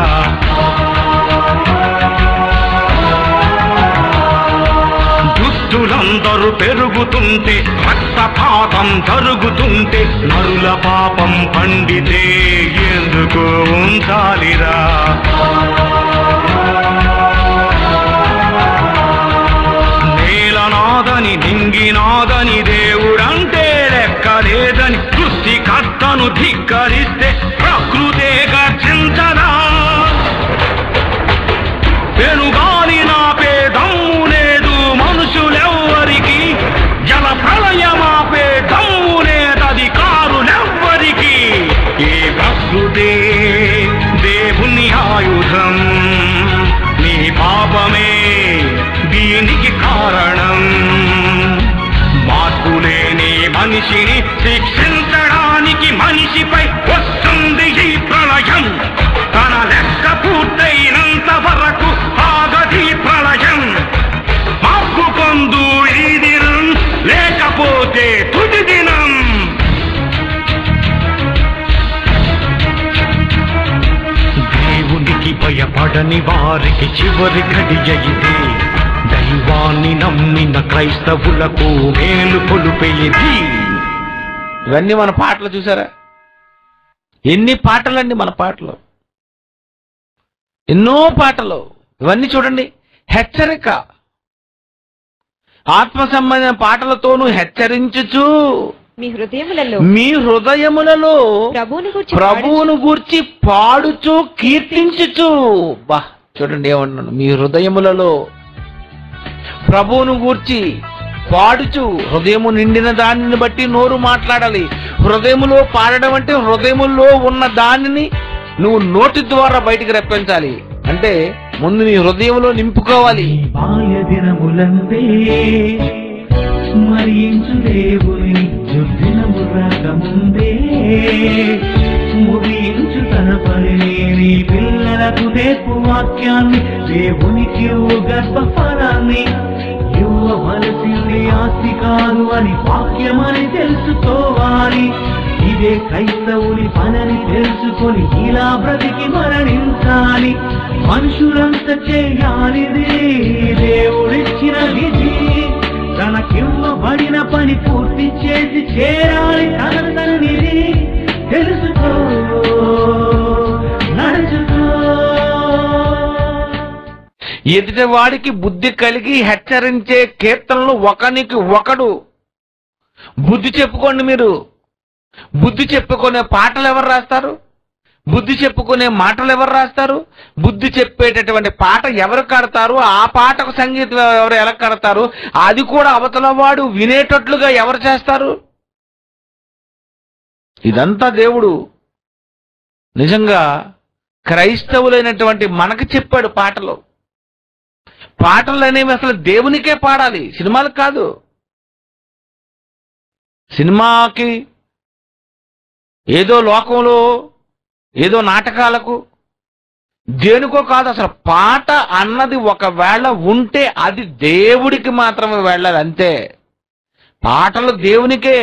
[SPEAKER 4] దుస్తులందరూ పెరుగుతుంటే రక్తపాతం జరుగుతుంటే నరుల పాపం పండితే ఎందుకు ఉండాలిరా నేలనాదని నింగినాదని దేవుడంటే లెక్కలేదని సృష్టికర్తను ధిక్కరిస్తే ప్రకృతే గర్జించదా పెనుగాలి నాపే దమ్ము లేదు మనుషులెవ్వరికి జల ప్రళయమాపే
[SPEAKER 5] మనిషిని శిక్షించడానికి మనిషిపై వస్తుంది ఈ ప్రళయం తన లెక్క పూర్తయినంత వరకు ఆగది ప్రళయం మార్పు పొందు ఈ దినం లేకపోతే తుది దినం దేవునికి భయపడని వారికి చివరి గడియ ఇది దైవాన్ని నమ్మిన క్రైస్తవులకు మేలు కొలుపెయిది
[SPEAKER 1] ఇవన్నీ మన పాటలు చూసారా ఎన్ని పాటలండి మన పాటలు ఎన్నో పాటలు ఇవన్నీ చూడండి హెచ్చరిక ఆత్మ సంబంధమైన పాటలతోనూ హెచ్చరించుచు
[SPEAKER 2] మీ హృదయములలో
[SPEAKER 1] మీ హృదయములలో
[SPEAKER 2] ప్రభువుని గురించి
[SPEAKER 1] ప్రభువును గూర్చి పాడుచు కీర్తించుచు బా చూడండి ఏమంటున్నాను మీ హృదయములలో ప్రభువును గూర్చి పాడుచు హృదయము నిండిన దానిని బట్టి నోరు మాట్లాడాలి హృదయములో పాడడం అంటే హృదయములో ఉన్న దానిని నువ్వు నోటి ద్వారా బయటికి రప్పించాలి అంటే ముందు నీ హృదయంలో నింపుకోవాలి
[SPEAKER 4] బాల్య దినములందే స్మరించు దేవుని దుర్దినము రాకముందే ముగించు తన పనిని నీ పిల్లలకు నేర్పు వాక్యాన్ని దేవునికి ఇవ్వు గర్భఫలాన్ని ఇవ్వవలసింది ఆస్తి కాదు అని వాక్యమని తెలుసుకోవాలి ఇదే క్రైస్తవుని పనని తెలుసుకొని ఇలా బ్రతికి మరణించాలి మనుషులంతా చేయాలిది దేవుడిచ్చిన విధి తనకివ్వబడిన పని పూర్తి చేసి చేరాలి తన తననిది తెలుసుకో నడుచుకో
[SPEAKER 1] ఎదుటి వాడికి బుద్ధి కలిగి హెచ్చరించే కీర్తనలు ఒకనికి ఒకడు బుద్ధి చెప్పుకోండి మీరు బుద్ధి చెప్పుకునే పాటలు ఎవరు రాస్తారు బుద్ధి చెప్పుకునే మాటలు ఎవరు రాస్తారు బుద్ధి చెప్పేటటువంటి పాట ఎవరు కడతారు ఆ పాటకు సంగీతం ఎవరు ఎలా కడతారు అది కూడా అవతల వాడు వినేటట్లుగా ఎవరు చేస్తారు ఇదంతా దేవుడు నిజంగా క్రైస్తవులైనటువంటి మనకు చెప్పాడు పాటలు పాటలు అనేవి అసలు దేవునికే పాడాలి సినిమాలకు కాదు సినిమాకి ఏదో లోకంలో ఏదో నాటకాలకు దేనికో కాదు అసలు పాట అన్నది ఒకవేళ ఉంటే అది దేవుడికి మాత్రమే వెళ్ళాలి అంతే పాటలు దేవునికే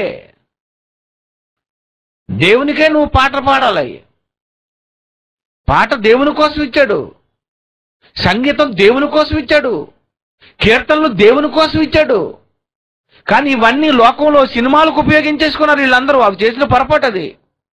[SPEAKER 1] దేవునికే నువ్వు పాట పాడాలి పాట దేవుని కోసం ఇచ్చాడు సంగీతం దేవుని కోసం ఇచ్చాడు కీర్తనలు దేవుని కోసం ఇచ్చాడు కానీ ఇవన్నీ లోకంలో సినిమాలకు ఉపయోగించేసుకున్నారు వీళ్ళందరూ అవి చేసిన పొరపాటు అది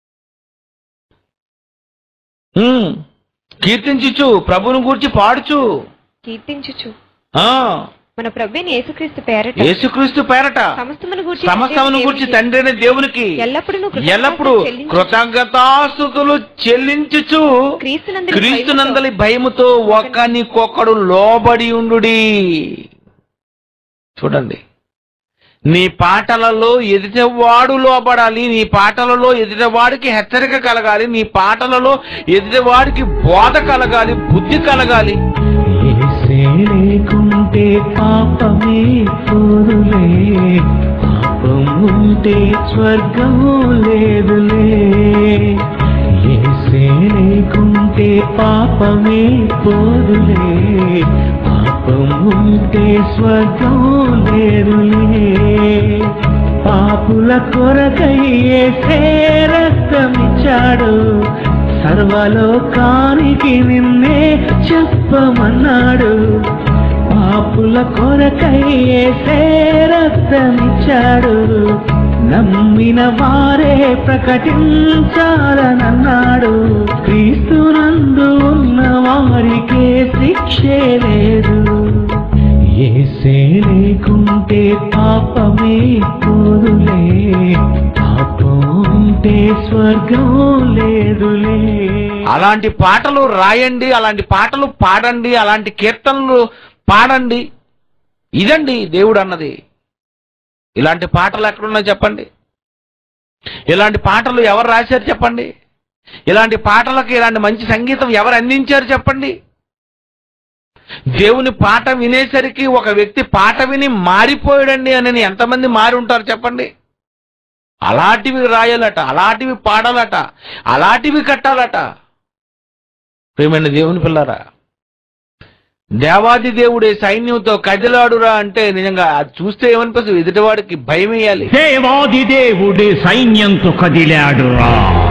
[SPEAKER 1] ఉమ్, కీర్తించుచు ప్రభుని గూర్చి పాడుచు
[SPEAKER 2] కీర్తించుచు
[SPEAKER 1] ఆ,
[SPEAKER 2] మన ప్రభుని యేసుక్రీస్తు పేరట
[SPEAKER 1] యేసుక్రీస్తు పేరట
[SPEAKER 2] సమస్తమును గూర్చి
[SPEAKER 1] సమస్తమును గూర్చి తండ్రి అయిన దేవునికి
[SPEAKER 2] ఎల్లప్పుడూ
[SPEAKER 1] ఎల్లప్పుడు కృతజ్ఞతాస్థుతులు చెల్లించుచు
[SPEAKER 2] క్రీస్తునందు
[SPEAKER 1] క్రీస్తునందలి భయముతో ఒకనికొకడు లోబడి ఉండు చూడండి నీ పాటలలో ఎదుటివాడు లోబడాలి నీ పాటలలో ఎదుటివాడికి హెచ్చరిక కలగాలి నీ పాటలలో ఎదుటివాడికి బోధ కలగాలి బుద్ధి కలగాలి
[SPEAKER 4] ఏసే లేకుంటే పాపమే పోదులే పాపం ఉంటే స్వర్గము లేదులే ఏసే లేకుంటే పాపమే పోదులే పాపం ఉంటే స్వర్గము లేదులే పాపుల కొరకై ఏసే రక్తమిచ్చాడు సర్వలోకానికి నిన్నే చెప్పమన్నాడు పాపుల కొరకై ఏసే రక్తమిచ్చాడు నమ్మిన వారే ప్రకటించాలనన్నాడు క్రీస్తునందు ఉన్న వారికే శిక్షే లేదు ఏసే లేకుంటే పాపమే పోదులే పాపం ఉంటే స్వర్గం లేదులే
[SPEAKER 1] అలాంటి పాటలు రాయండి అలాంటి పాటలు పాడండి అలాంటి కీర్తనలు పాడండి ఇదండి దేవుడు అన్నది ఇలాంటి పాటలు ఎక్కడున్నాయి చెప్పండి ఇలాంటి పాటలు ఎవరు రాశారు చెప్పండి ఇలాంటి పాటలకు ఇలాంటి మంచి సంగీతం ఎవరు అందించారు చెప్పండి దేవుని పాట వినేసరికి ఒక వ్యక్తి పాట విని మారిపోయాడండి అని ఎంతమంది మారి ఉంటారు చెప్పండి అలాంటివి రాయాలట అలాంటివి పాడాలట అలాంటివి కట్టాలట ప్రేమైన దేవుని పిల్లరా దేవాది దేవుడే సైన్యంతో కదిలాడురా అంటే నిజంగా అది చూస్తే ఏమనిపిస్తుంది ఎదుటివాడికి భయం వేయాలి
[SPEAKER 4] దేవాది దేవుడి సైన్యంతో కదిలాడురా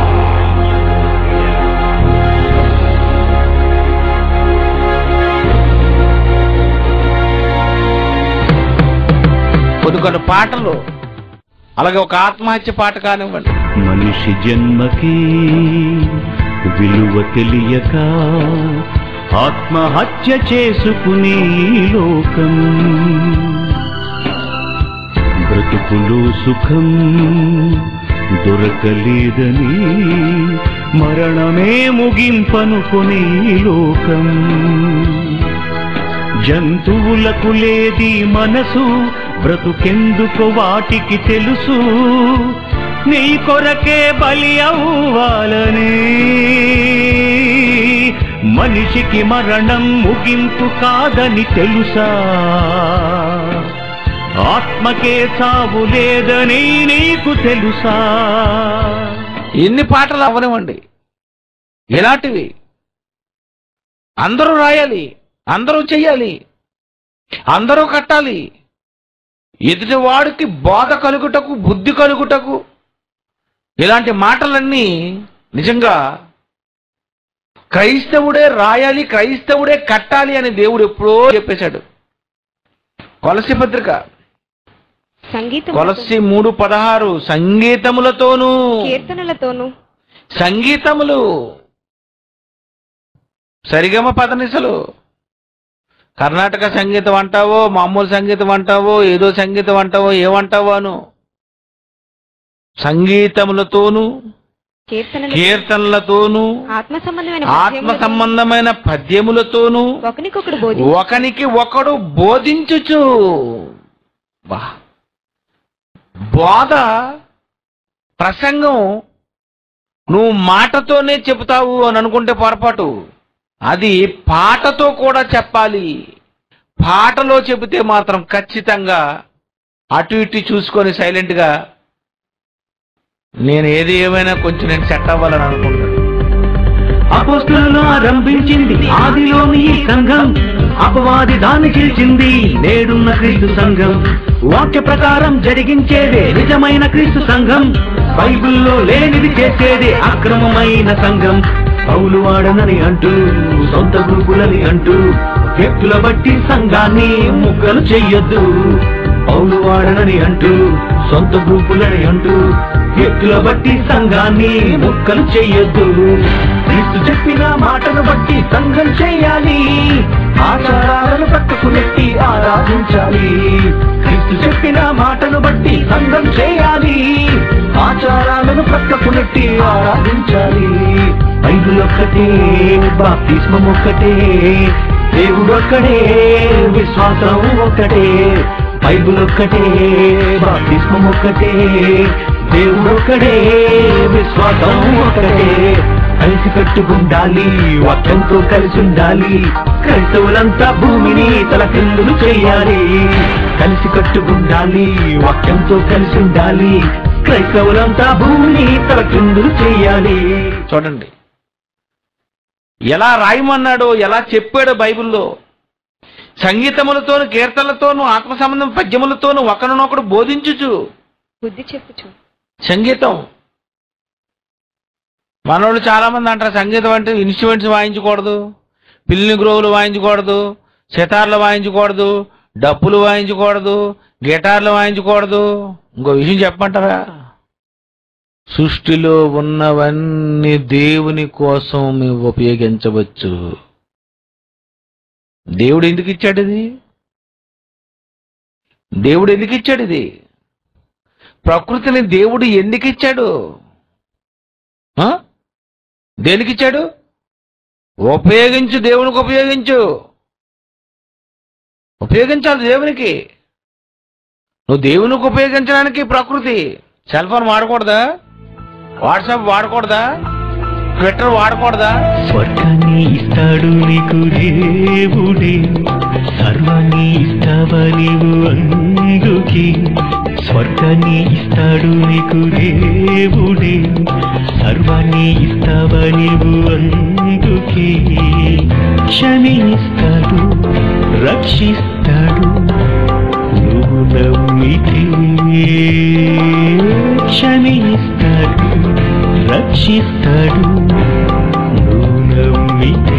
[SPEAKER 1] కొన్ని కొన్ని పాటలు అలాగే ఒక ఆత్మహత్య పాట కానివ్వండి
[SPEAKER 4] మనిషి జన్మకి విలువ తెలియక ఆత్మహత్య చేసుకునే ఈ లోకం బ్రతుకులు సుఖం దొరకలేదని మరణమే ముగింపనుకునే ఈ లోకం జంతువులకు లేది మనసు బ్రతుకెందుకు వాటికి తెలుసు నీ కొరకే బలి అవ్వాలని మనిషికి మరణం ముగింపు కాదని తెలుసా ఆత్మకే చావు లేదని నీకు తెలుసా
[SPEAKER 1] ఎన్ని పాటలు అవనివ్వండి ఇలాంటివి అందరూ రాయాలి అందరూ చెయ్యాలి అందరూ కట్టాలి ఎదుటివాడికి బోధ కలుగుటకు బుద్ధి కలుగుటకు ఇలాంటి మాటలన్నీ నిజంగా క్రైస్తవుడే రాయాలి క్రైస్తవుడే కట్టాలి అని దేవుడు ఎప్పుడో చెప్పేశాడు కొలసి పత్రిక
[SPEAKER 2] సంగీతం
[SPEAKER 1] కొలసి మూడు పదహారు సంగీతములతోనూ
[SPEAKER 2] కీర్తనలతోనూ
[SPEAKER 1] సంగీతములు సరిగమ పదనిసలు కర్ణాటక సంగీతం అంటావో మామూలు సంగీతం అంటావో ఏదో సంగీతం అంటావో ఏమంటావో అను సంగీతములతోనూ
[SPEAKER 2] కీర్తనలు
[SPEAKER 1] కీర్తనలతోనూ
[SPEAKER 2] ఆత్మ సంబంధమైన
[SPEAKER 1] ఆత్మ
[SPEAKER 2] పద్యములతోనూ
[SPEAKER 1] సంబంధమైన పద్యములతోనూ
[SPEAKER 2] ఒకనికొకడు బోధి
[SPEAKER 1] ఒకనికి ఒకడు బోధించుచు బా బోధ ప్రసంగం నువ్వు మాటతోనే చెబుతావు అని అనుకుంటే పొరపాటు అది పాటతో కూడా చెప్పాలి పాటలో చెబితే మాత్రం ఖచ్చితంగా అటు ఇటు చూసుకొని సైలెంట్గా నేను ఏది ఏమైనా కొంచెం నేను సెట్ అవ్వాలని అనుకుంటాను
[SPEAKER 4] అపోస్తులను ఆరంభించింది ఆదిలోని ఈ సంఘం అపవాది దాన్ని చేసింది నేడున్న క్రీస్తు సంఘం వాక్య ప్రకారం జరిగించేదే నిజమైన క్రీస్తు సంఘం బైబిల్లో లేనిది చేసేదే అక్రమమైన సంఘం పౌలు వాడనని అంటూ సొంత గ్రూపులని అంటూ వ్యక్తుల బట్టి సంఘాన్ని ముక్కలు చెయ్యొద్దు పౌలు వాడనని అంటూ సొంత గ్రూపులని అంటూ వ్యక్తుల బట్టి సంఘాన్ని ముక్కలు చెయ్యొద్దు క్రీస్తు చెప్పిన మాటను బట్టి సంఘం చేయాలి ఆచారాలను పట్టుకునెట్టి ఆరాధించాలి క్రీస్తు చెప్పిన మాటను బట్టి సంఘం చేయాలి ఆచారాలను పక్కకు నెట్టి ఆరాధించాలి బైబిల్ ఒక్కటే బాప్తిస్మం ఒక్కటే దేవుడు ఒక్కడే విశ్వాసం ఒక్కటే బైబిల్ ఒక్కటే బాప్తిస్మం ఒక్కటే దేవుడు ఒక్కడే విశ్వాసం ఒక్కటే కలిసి కట్టుకుండాలి వాక్యంతో కలిసి ఉండాలి క్రైస్తవులంతా భూమిని తల కిందులు చేయాలి కలిసి కట్టుకుండాలి వాక్యంతో కలిసి ఉండాలి క్రైస్తవులంతా భూమిని తల కిందులు చేయాలి
[SPEAKER 1] చూడండి ఎలా రాయమన్నాడో ఎలా చెప్పాడో బైబిల్లో సంగీతములతోను కీర్తనలతోను ఆత్మ సంబంధం పద్యములతోను ఒకరినొకడు బోధించుచు
[SPEAKER 2] బుద్ధి చెప్పుచు
[SPEAKER 1] సంగీతం మనోళ్ళు చాలా మంది అంటారు సంగీతం అంటే ఇన్స్ట్రుమెంట్స్ వాయించకూడదు పిల్లిని గ్రోవులు వాయించకూడదు సితార్లు వాయించకూడదు డప్పులు వాయించకూడదు గిటార్లు వాయించకూడదు ఇంకో విషయం చెప్పమంటారా సృష్టిలో ఉన్నవన్నీ దేవుని కోసం మేము ఉపయోగించవచ్చు దేవుడు ఎందుకు ఇచ్చాడు ఇది దేవుడు ఎందుకు ఇచ్చాడు ఇది ప్రకృతిని దేవుడు ఎందుకు ఇచ్చాడు ఆ? దేనికి ఇచ్చాడు ఉపయోగించు దేవునికి ఉపయోగించు ఉపయోగించాలి దేవునికి నువ్వు దేవునికి ఉపయోగించడానికి ప్రకృతి సెల్ ఫోన్ వాడకూడదా వాట్సాప్ వాడకూడదా ట్విట్టర్ వాడకూడదా
[SPEAKER 4] స్వర్గాన్ని ఇస్తాడు నీకు దేవుడే సర్వాన్ని ఇస్తావా నీవు అందుకే స్వర్గాన్ని ఇస్తాడు నీకు దేవుడే సర్వాన్ని ఇస్తావా నీవు అందుకే క్షమిస్తాడు రక్షిస్తాడు నువ్వు నమ్మితే క్షమిస్తాడు రక్షిస్తాడు నువ్వు నమ్మితే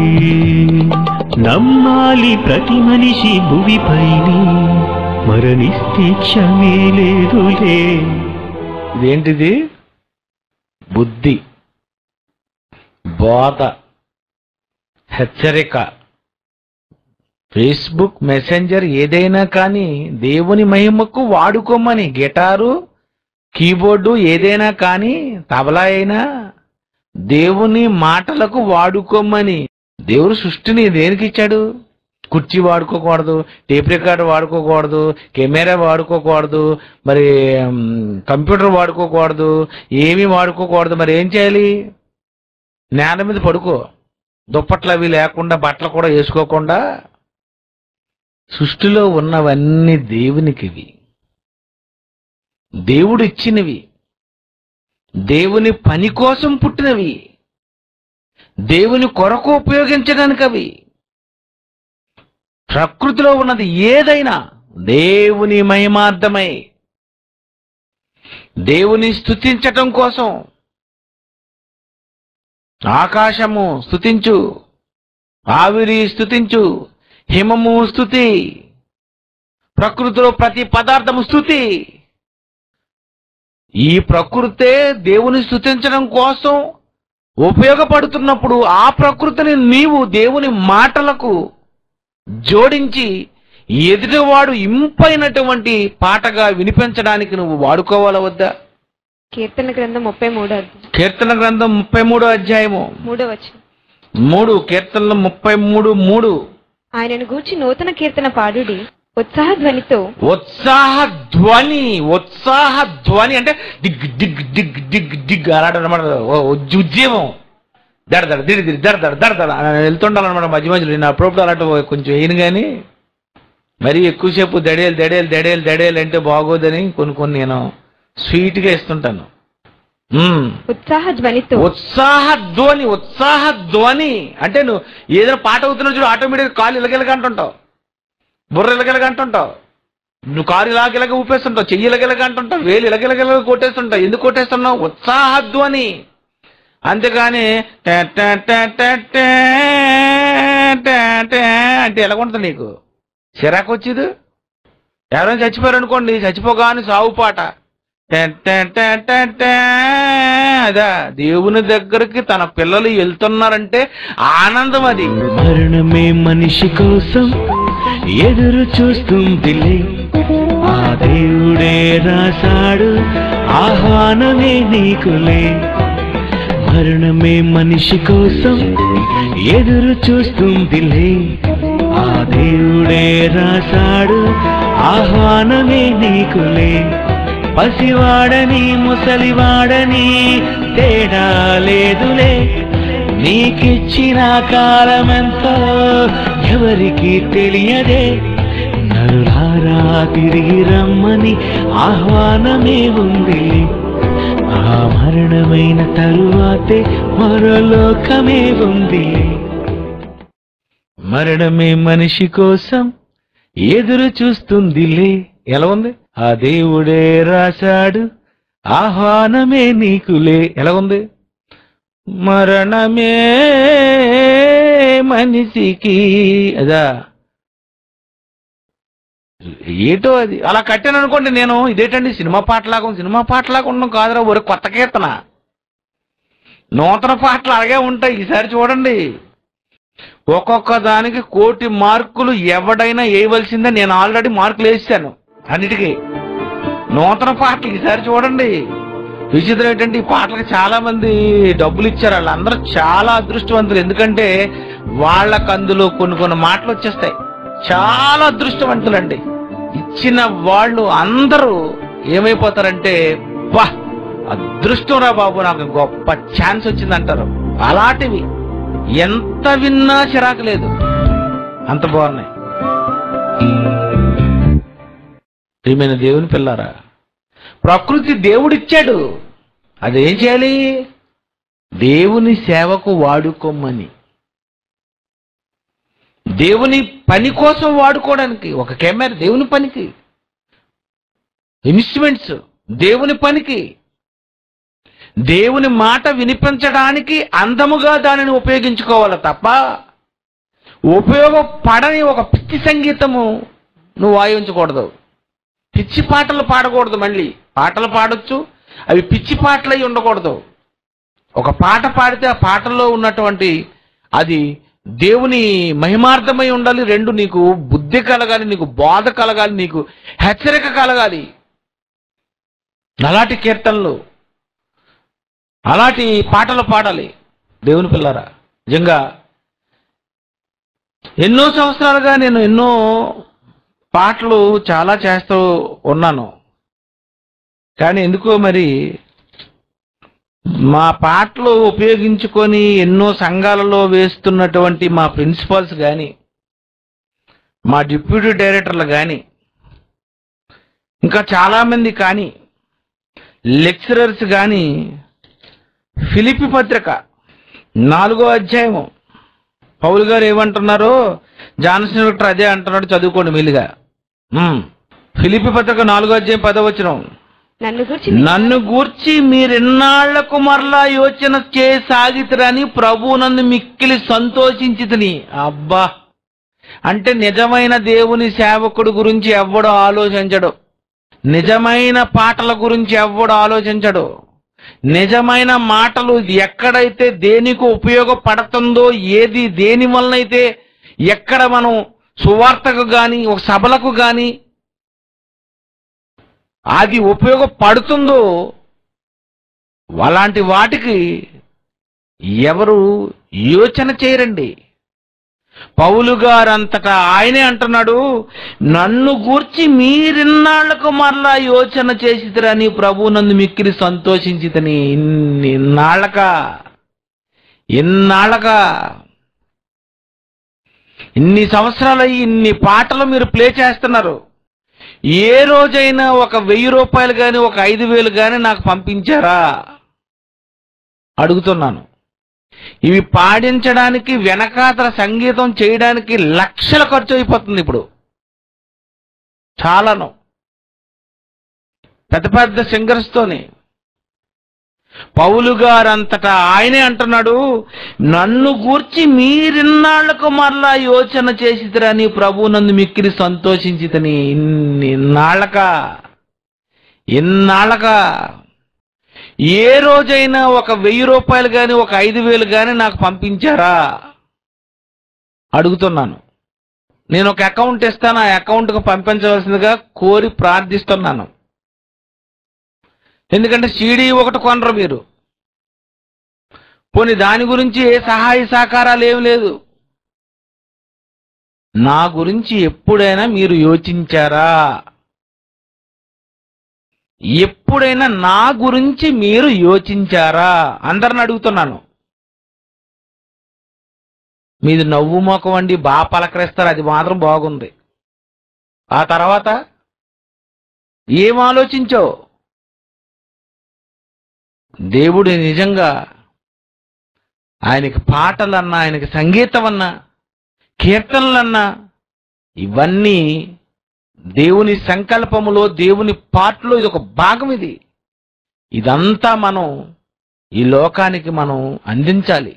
[SPEAKER 4] నమ్మాలి ప్రతి మనిషి భువిపైని మరణిస్తే క్షమే లేదులే
[SPEAKER 1] ఇదేంటిది బుద్ధి బోధ హెచ్చరిక ఫేస్బుక్ మెసెంజర్ ఏదైనా కానీ దేవుని మహిమకు వాడుకోమని గిటారు కీబోర్డు ఏదైనా కానీ తబలా అయినా దేవుని మాటలకు వాడుకోమని దేవుడు సృష్టిని దేనికి ఇచ్చాడు కుర్చీ వాడుకోకూడదు టేప్ రికార్డు వాడుకోకూడదు కెమెరా వాడుకోకూడదు మరి మ్, కంప్యూటర్ వాడుకోకూడదు ఏమీ వాడుకోకూడదు మరి ఏం చేయాలి నేల మీద పడుకో దుప్పట్లు అవి లేకుండా బట్టలు కూడా వేసుకోకుండా సృష్టిలో ఉన్నవన్నీ దేవునికివి దేవుడు ఇచ్చినవి దేవుని పని కోసం పుట్టినవి దేవుని కొరకు ఉపయోగించడానికి అవి ప్రకృతిలో ఉన్నది ఏదైనా దేవుని మహిమార్థమై దేవుని స్తుతించటం కోసం ఆకాశము స్తుతించు ఆవిరి స్తుతించు హిమము స్తుతి ప్రకృతిలో ప్రతి పదార్థము స్తుతి ఈ ప్రకృతే దేవుని స్తుతించడం కోసం ఉపయోగపడుతున్నప్పుడు ఆ ప్రకృతిని నీవు దేవుని మాటలకు జోడించి ఎదుటివాడు ఇంపైనటువంటి పాటగా వినిపించడానికి నువ్వు వాడుకోవాలా వద్దా
[SPEAKER 2] కీర్తన గ్రంథం ముప్పై మూడో
[SPEAKER 1] కీర్తన గ్రంథం ముప్పై మూడో అధ్యాయము
[SPEAKER 2] మూడో వచ్చిన
[SPEAKER 1] మూడు కీర్తనలు ముప్పై మూడు మూడు
[SPEAKER 2] ఆయనను గూర్చి నూతన కీర్తన పాడుడి ఉత్సాహ ధ్వనితో
[SPEAKER 1] ఉత్సాహ ధ్వని ఉత్సాహ ధ్వని అంటే దిగ్ దిగ్ దిగ్ దిగ్ దిగ్ అలాంటి అనమాట ఉద్యమం దడ దడ దిడి దిడి దడ దడ దడ దడ అని వెళ్తుండాలన్నమాట మధ్య మధ్యలో నేను అప్పుడప్పుడు అలాంటి కొంచెం వేయను కానీ మరీ ఎక్కువసేపు దడేలు దడేలు దడేలు దడేలు అంటే బాగోదని కొన్ని కొన్ని నేను స్వీట్గా ఇస్తుంటాను మ్మ్.
[SPEAKER 2] ఉత్సాహ ధ్వనితో
[SPEAKER 1] ఉత్సాహ ధ్వని ఉత్సాహ ధ్వని అంటే నువ్వు ఏదైనా పాట అవుతున్నా చూడు ఆటోమేటిక్ కాలు ఇలగిలగా అంటుంటావు బుర్ర ఇలగిలగా అంటుంటావు నువ్వు కారు ఇలాగిలగా ఊపేస్తుంటావు చెయ్యి ఇలగిలగా అంటుంటావు వేలు ఇలగిలగలగా కొట్టేస్తుంటావు ఎందుకు కొట్టేస్తున్నావు ఉత్సాహ ధ్వని అంతేగాని ట ట ట ట ట ట ట అంటే ఎలాగుంటుంది నీకు చిరాకు వచ్చేది ఎవరైనా చచ్చిపోయారు అనుకోండి చచ్చిపోగానే సావు పాట ట ట ట ట ట. అదా దేవుని దగ్గరికి తన పిల్లలు వెళ్తున్నారంటే ఆనందం అది
[SPEAKER 4] మరణమే మనిషి కోసం ఎదురు చూస్తుందిలే ఆ దేవుడే రాశాడు ఆహ్వానమే నీకులే మరణమే మనిషి కోసం ఎదురు చూస్తుందిలే ఆ దేవుడే రాశాడు ఆహ్వానమే నీకులే పసివాడని ముసలివాడని తేడా లేదులే నీకిచ్చిన కాలమెంతో ఎవరికి తెలియదే నరులారా తిరిగి రమ్మని ఆహ్వానమే ఉంది ఆ మరణమైన తరువాతే మరో లోకమే ఉంది
[SPEAKER 1] మరణమే మనిషి కోసం ఎదురు చూస్తుందిలే ఎలా ఉంది ఆ దేవుడే రాశాడు ఆహ్వానమే నీకులే ఎలా ఉంది మరణమే మనిషికి అదా ఏటో అది అలా కట్టాను అనుకోండి నేను ఇదేటండి సినిమా పాటలాగా ఉంది సినిమా పాటలాగా ఉండడం కాదురా ఒరే కొత్త కీర్తన నూతన పాటలు అలాగే ఉంటాయి ఈసారి చూడండి ఒక్కొక్క దానికి కోటి మార్కులు ఎవడైనా వేయవలసిందే నేను ఆల్రెడీ మార్కులు వేసాను అన్నిటికీ నూతన పాటలు ఈసారి చూడండి విచిత్రం ఏంటంటే ఈ పాటలకు చాలా మంది డబ్బులు ఇచ్చారు వాళ్ళందరూ చాలా అదృష్టవంతులు ఎందుకంటే వాళ్ళకు అందులో కొన్ని కొన్ని మాటలు వచ్చేస్తాయి చాలా అదృష్టవంతులండి ఇచ్చిన వాళ్ళు అందరూ ఏమైపోతారంటే వా అదృష్టం రా బాబు నాకు గొప్ప ఛాన్స్ వచ్చిందంటారు అలాంటివి ఎంత విన్నా చిరాకు లేదు అంత బాగున్నాయి ప్రియమైన దేవుని పిల్లారా ప్రకృతి దేవుడిచ్చాడు అదేం చేయాలి దేవుని సేవకు వాడుకోమని దేవుని పని కోసం వాడుకోవడానికి ఒక కెమెరా దేవుని పనికి ఇన్స్ట్రుమెంట్స్ దేవుని పనికి దేవుని మాట వినిపించడానికి అందముగా దానిని ఉపయోగించుకోవాలి తప్ప ఉపయోగపడని ఒక పిచ్చి సంగీతము నువ్వు వాయించకూడదు పిచ్చి పాటలు పాడకూడదు మళ్ళీ పాటలు పాడొచ్చు అవి పిచ్చి పాటలై ఉండకూడదు ఒక పాట పాడితే ఆ పాటల్లో ఉన్నటువంటి అది దేవుని మహిమార్థమై ఉండాలి రెండు నీకు బుద్ధి కలగాలి నీకు బోధ కలగాలి నీకు హెచ్చరిక కలగాలి అలాంటి కీర్తనలు అలాంటి పాటలు పాడాలి దేవుని పిల్లరా నిజంగా ఎన్నో సంవత్సరాలుగా నేను ఎన్నో పాటలు చాలా చేస్తూ ఉన్నాను కానీ ఎందుకో మరి మా పాటలు ఉపయోగించుకొని ఎన్నో సంఘాలలో వేస్తున్నటువంటి మా ప్రిన్సిపాల్స్ కానీ మా డిప్యూటీ డైరెక్టర్లు కానీ ఇంకా చాలామంది కానీ లెక్చరర్స్ కానీ ఫిలిపి పత్రిక నాలుగో అధ్యాయము పౌలు గారు ఏమంటున్నారో జాన్సన్ విక్టర్ అదే అంటున్నాడు చదువుకోండి మెల్లిగా ఉమ్. ఫిలిపి పత్రిక నాలుగో అధ్యాయం పదవచనం
[SPEAKER 2] నన్ను గురించి
[SPEAKER 1] నన్ను గూర్చి మీరెన్నాళ్లకు మరలా యోచన చేయసాగితురని ప్రభువునందు మిక్కిలి సంతోషించితిని అబ్బా అంటే నిజమైన దేవుని సేవకుడు గురించి ఎవ్వడు ఆలోచించడు నిజమైన పాటల గురించి ఎవ్వడు ఆలోచించడు నిజమైన మాటలు ఎక్కడైతే దేనికి ఉపయోగపడుతుందో ఏది దేని వలనైతే ఎక్కడ మనం సువార్తకు గాని ఒక సభలకు గాని అది ఉపయోగపడుతుందో అలాంటి వాటికి ఎవరు యోచన చేయరండి పౌలు గారంతటా ఆయనే అంటున్నాడు నన్ను గూర్చి మీరిన్నాళ్లకు మరలా యోచన చేసిరని ప్రభు నందు మిక్కిలి సంతోషించితని ఇన్ని ఇన్నాళ్ళక ఇన్నాళ్ళక ఇన్ని సంవత్సరాలు ఇన్ని పాటలు మీరు ప్లే చేస్తున్నారు ఏ రోజైనా ఒక వెయ్యి రూపాయలు కానీ ఒక ఐదు వేలు కానీ నాకు పంపించారా అడుగుతున్నాను ఇవి పాడించడానికి వెనకాతల సంగీతం చేయడానికి లక్షల ఖర్చు అయిపోతుంది ఇప్పుడు చాలాను పెద్ద పెద్ద సింగర్స్తోని పౌలు గారంతటా ఆయనే అంటున్నాడు నన్ను గూర్చి మీరిన్నాళ్లకు మరలా యోచన చేసిరని ప్రభు నందు మిక్కిలి సంతోషించితని ఇన్ని ఇన్నాళ్ళక ఇన్నాళ్ళక ఏ రోజైనా ఒక వెయ్యి రూపాయలు కానీ ఒక ఐదు వేలు కానీ నాకు పంపించారా అడుగుతున్నాను నేను ఒక అకౌంట్ ఇస్తాను ఆ అకౌంట్కు పంపించవలసిందిగా కోరి ప్రార్థిస్తున్నాను ఎందుకంటే సీడీ ఒకటి కొనరు మీరు పోనీ దాని గురించి ఏ సహాయ సహకారాలు ఏం లేదు నా గురించి ఎప్పుడైనా మీరు యోచించారా ఎప్పుడైనా నా గురించి మీరు యోచించారా అందరిని అడుగుతున్నాను మీది నవ్వు మొఖం అండి బాగా పలకరిస్తారు అది మాత్రం బాగుంది ఆ తర్వాత ఏం ఆలోచించావు దేవుడు నిజంగా ఆయనకి పాటలన్నా ఆయనకి సంగీతం అన్నా కీర్తనలన్నా ఇవన్నీ దేవుని సంకల్పములో దేవుని పాటలో ఇది ఒక భాగం ఇది ఇదంతా మనం ఈ లోకానికి మనం అందించాలి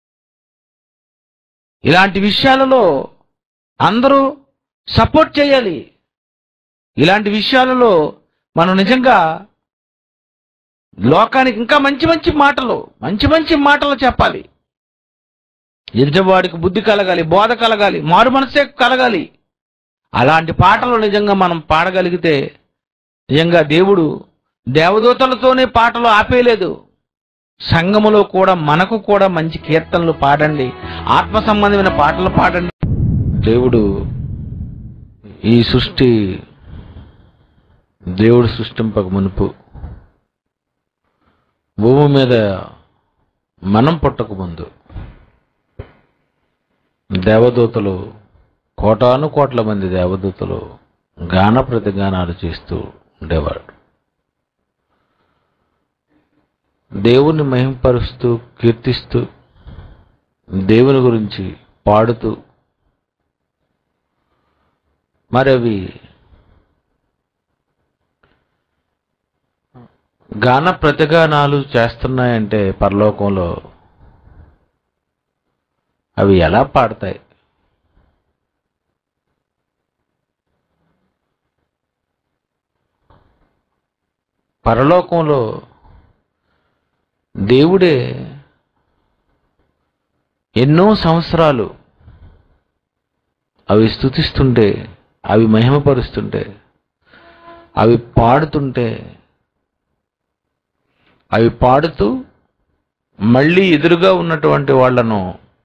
[SPEAKER 1] ఇలాంటి విషయాలలో అందరూ సపోర్ట్ చేయాలి ఇలాంటి విషయాలలో మనం నిజంగా లోకానికి ఇంకా మంచి మంచి మాటలు మంచి మంచి మాటలు చెప్పాలి ఎదుటివాడికి బుద్ధి కలగాలి బోధ కలగాలి మారు మనసే కలగాలి అలాంటి పాటలు నిజంగా మనం పాడగలిగితే నిజంగా దేవుడు దేవదూతలతోనే పాటలు ఆపేయలేదు సంఘములో కూడా మనకు కూడా మంచి కీర్తనలు పాడండి ఆత్మ సంబంధమైన పాటలు పాడండి దేవుడు ఈ సృష్టి దేవుడు సృష్టింపక మునుపు భూమి మీద మనం పుట్టక ముందు దేవదూతలు కోటాను కోట్ల మంది దేవదూతలు గాన ప్రతిగానాలు చేస్తూ ఉండేవాడు దేవుని మహింపరుస్తూ కీర్తిస్తూ దేవుని గురించి పాడుతూ మరి అవి గాన ప్రతిగానాలు చేస్తున్నాయంటే పరలోకంలో అవి ఎలా పాడతాయి పరలోకంలో దేవుడే ఎన్నో సంవత్సరాలు అవి స్థుతిస్తుంటే అవి మహిమపరుస్తుంటే అవి పాడుతుంటే అవి పాడుతూ మళ్ళీ ఎదురుగా ఉన్నటువంటి వాళ్ళను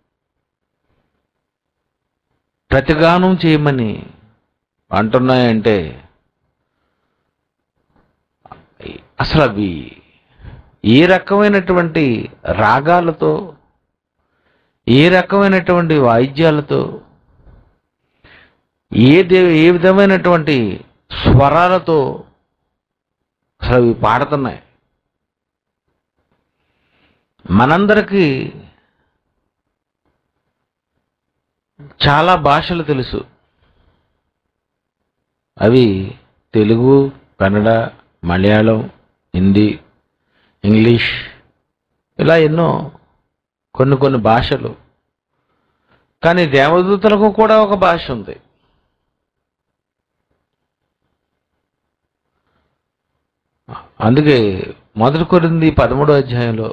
[SPEAKER 1] ప్రతిగానం చేయమని అంటున్నాయంటే అసలు అవి ఏ రకమైనటువంటి రాగాలతో ఏ రకమైనటువంటి వాయిద్యాలతో ఏ దే ఏ విధమైనటువంటి స్వరాలతో అసలు అవి పాడుతున్నాయి మనందరికీ చాలా భాషలు తెలుసు అవి తెలుగు కన్నడ మలయాళం హిందీ ఇంగ్లీష్ ఇలా ఎన్నో కొన్ని కొన్ని భాషలు కానీ దేవదూతలకు కూడా ఒక భాష ఉంది అందుకే మొదటి కొరింది పదమూడో అధ్యాయంలో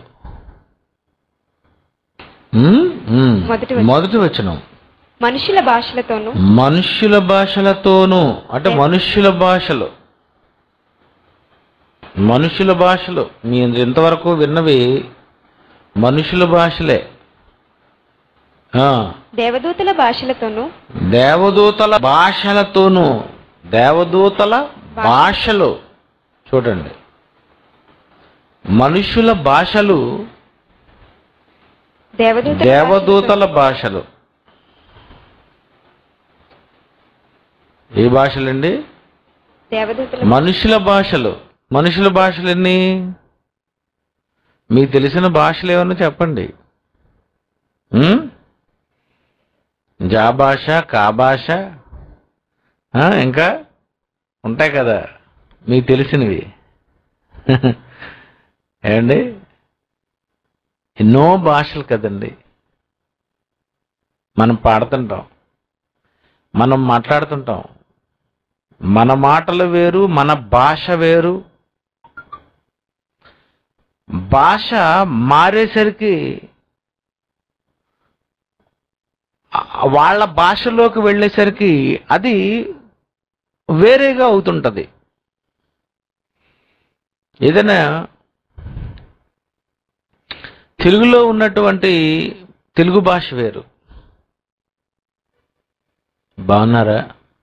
[SPEAKER 1] ఉమ్, ఉమ్,
[SPEAKER 2] మొదటి వచనం.
[SPEAKER 1] మొదటి వచనం
[SPEAKER 2] మనుషుల భాషలతోనూ
[SPEAKER 1] మనుష్యుల భాషలతోనూ అంటే మనుష్యుల భాషలు మనుషుల భాషలు మీ ఇంతవరకు విన్నవి మనుషుల భాషలే ఆ,
[SPEAKER 2] దేవదూతల భాషలతోనూ
[SPEAKER 1] దేవదూతల భాషలతోనూ దేవదూతల భాషలు చూడండి మనుషుల భాషలు
[SPEAKER 2] దేవదూతల
[SPEAKER 1] దేవదూతల భాషలు ఏ భాషలండి
[SPEAKER 2] దేవదూతల
[SPEAKER 1] మనుషుల భాషలు మనుషుల భాషలు ఎన్ని మీకు తెలిసిన భాషలు ఏమన్నా చెప్పండి ఉం? జా భాష కా భాష ఆ, ఇంకా ఉంటాయి కదా మీకు తెలిసినవి ఏమండి ఎన్నో భాషలు కదండి మనం పాడుతుంటాం మనం మాట్లాడుతుంటాం మన మాటలు వేరు మన భాష వేరు భాష మారేసరికి ఆ- వాళ్ళ భాషలోకి వెళ్ళేసరికి అది వేరేగా అవుతుంటది ఏదైనా తెలుగులో ఉన్నటువంటి తెలుగు భాష వేరు బాగున్నారా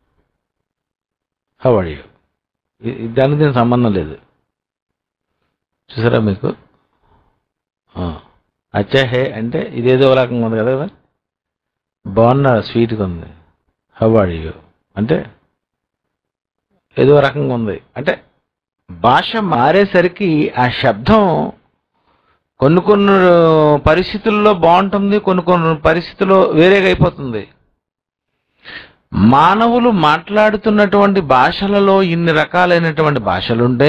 [SPEAKER 1] హౌ ఆర్ యూ దానికి దీనికి సంబంధం లేదు చూసారా మీకు ఆ. అచ్చా హే అంటే ఇదేదో ఒక రకంగా ఉంది కదా బాగున్నా స్వీట్గా ఉంది హౌ ఆర్ యూ అంటే ఏదో ఒక రకంగా ఉంది అంటే భాష మారేసరికి ఆ శబ్దం కొన్ని కొన్ని పరిస్థితుల్లో బాగుంటుంది కొన్ని కొన్ని పరిస్థితుల్లో వేరేగా అయిపోతుంది మానవులు మాట్లాడుతున్నటువంటి భాషలలో ఇన్ని రకాలైనటువంటి భాషలుంటే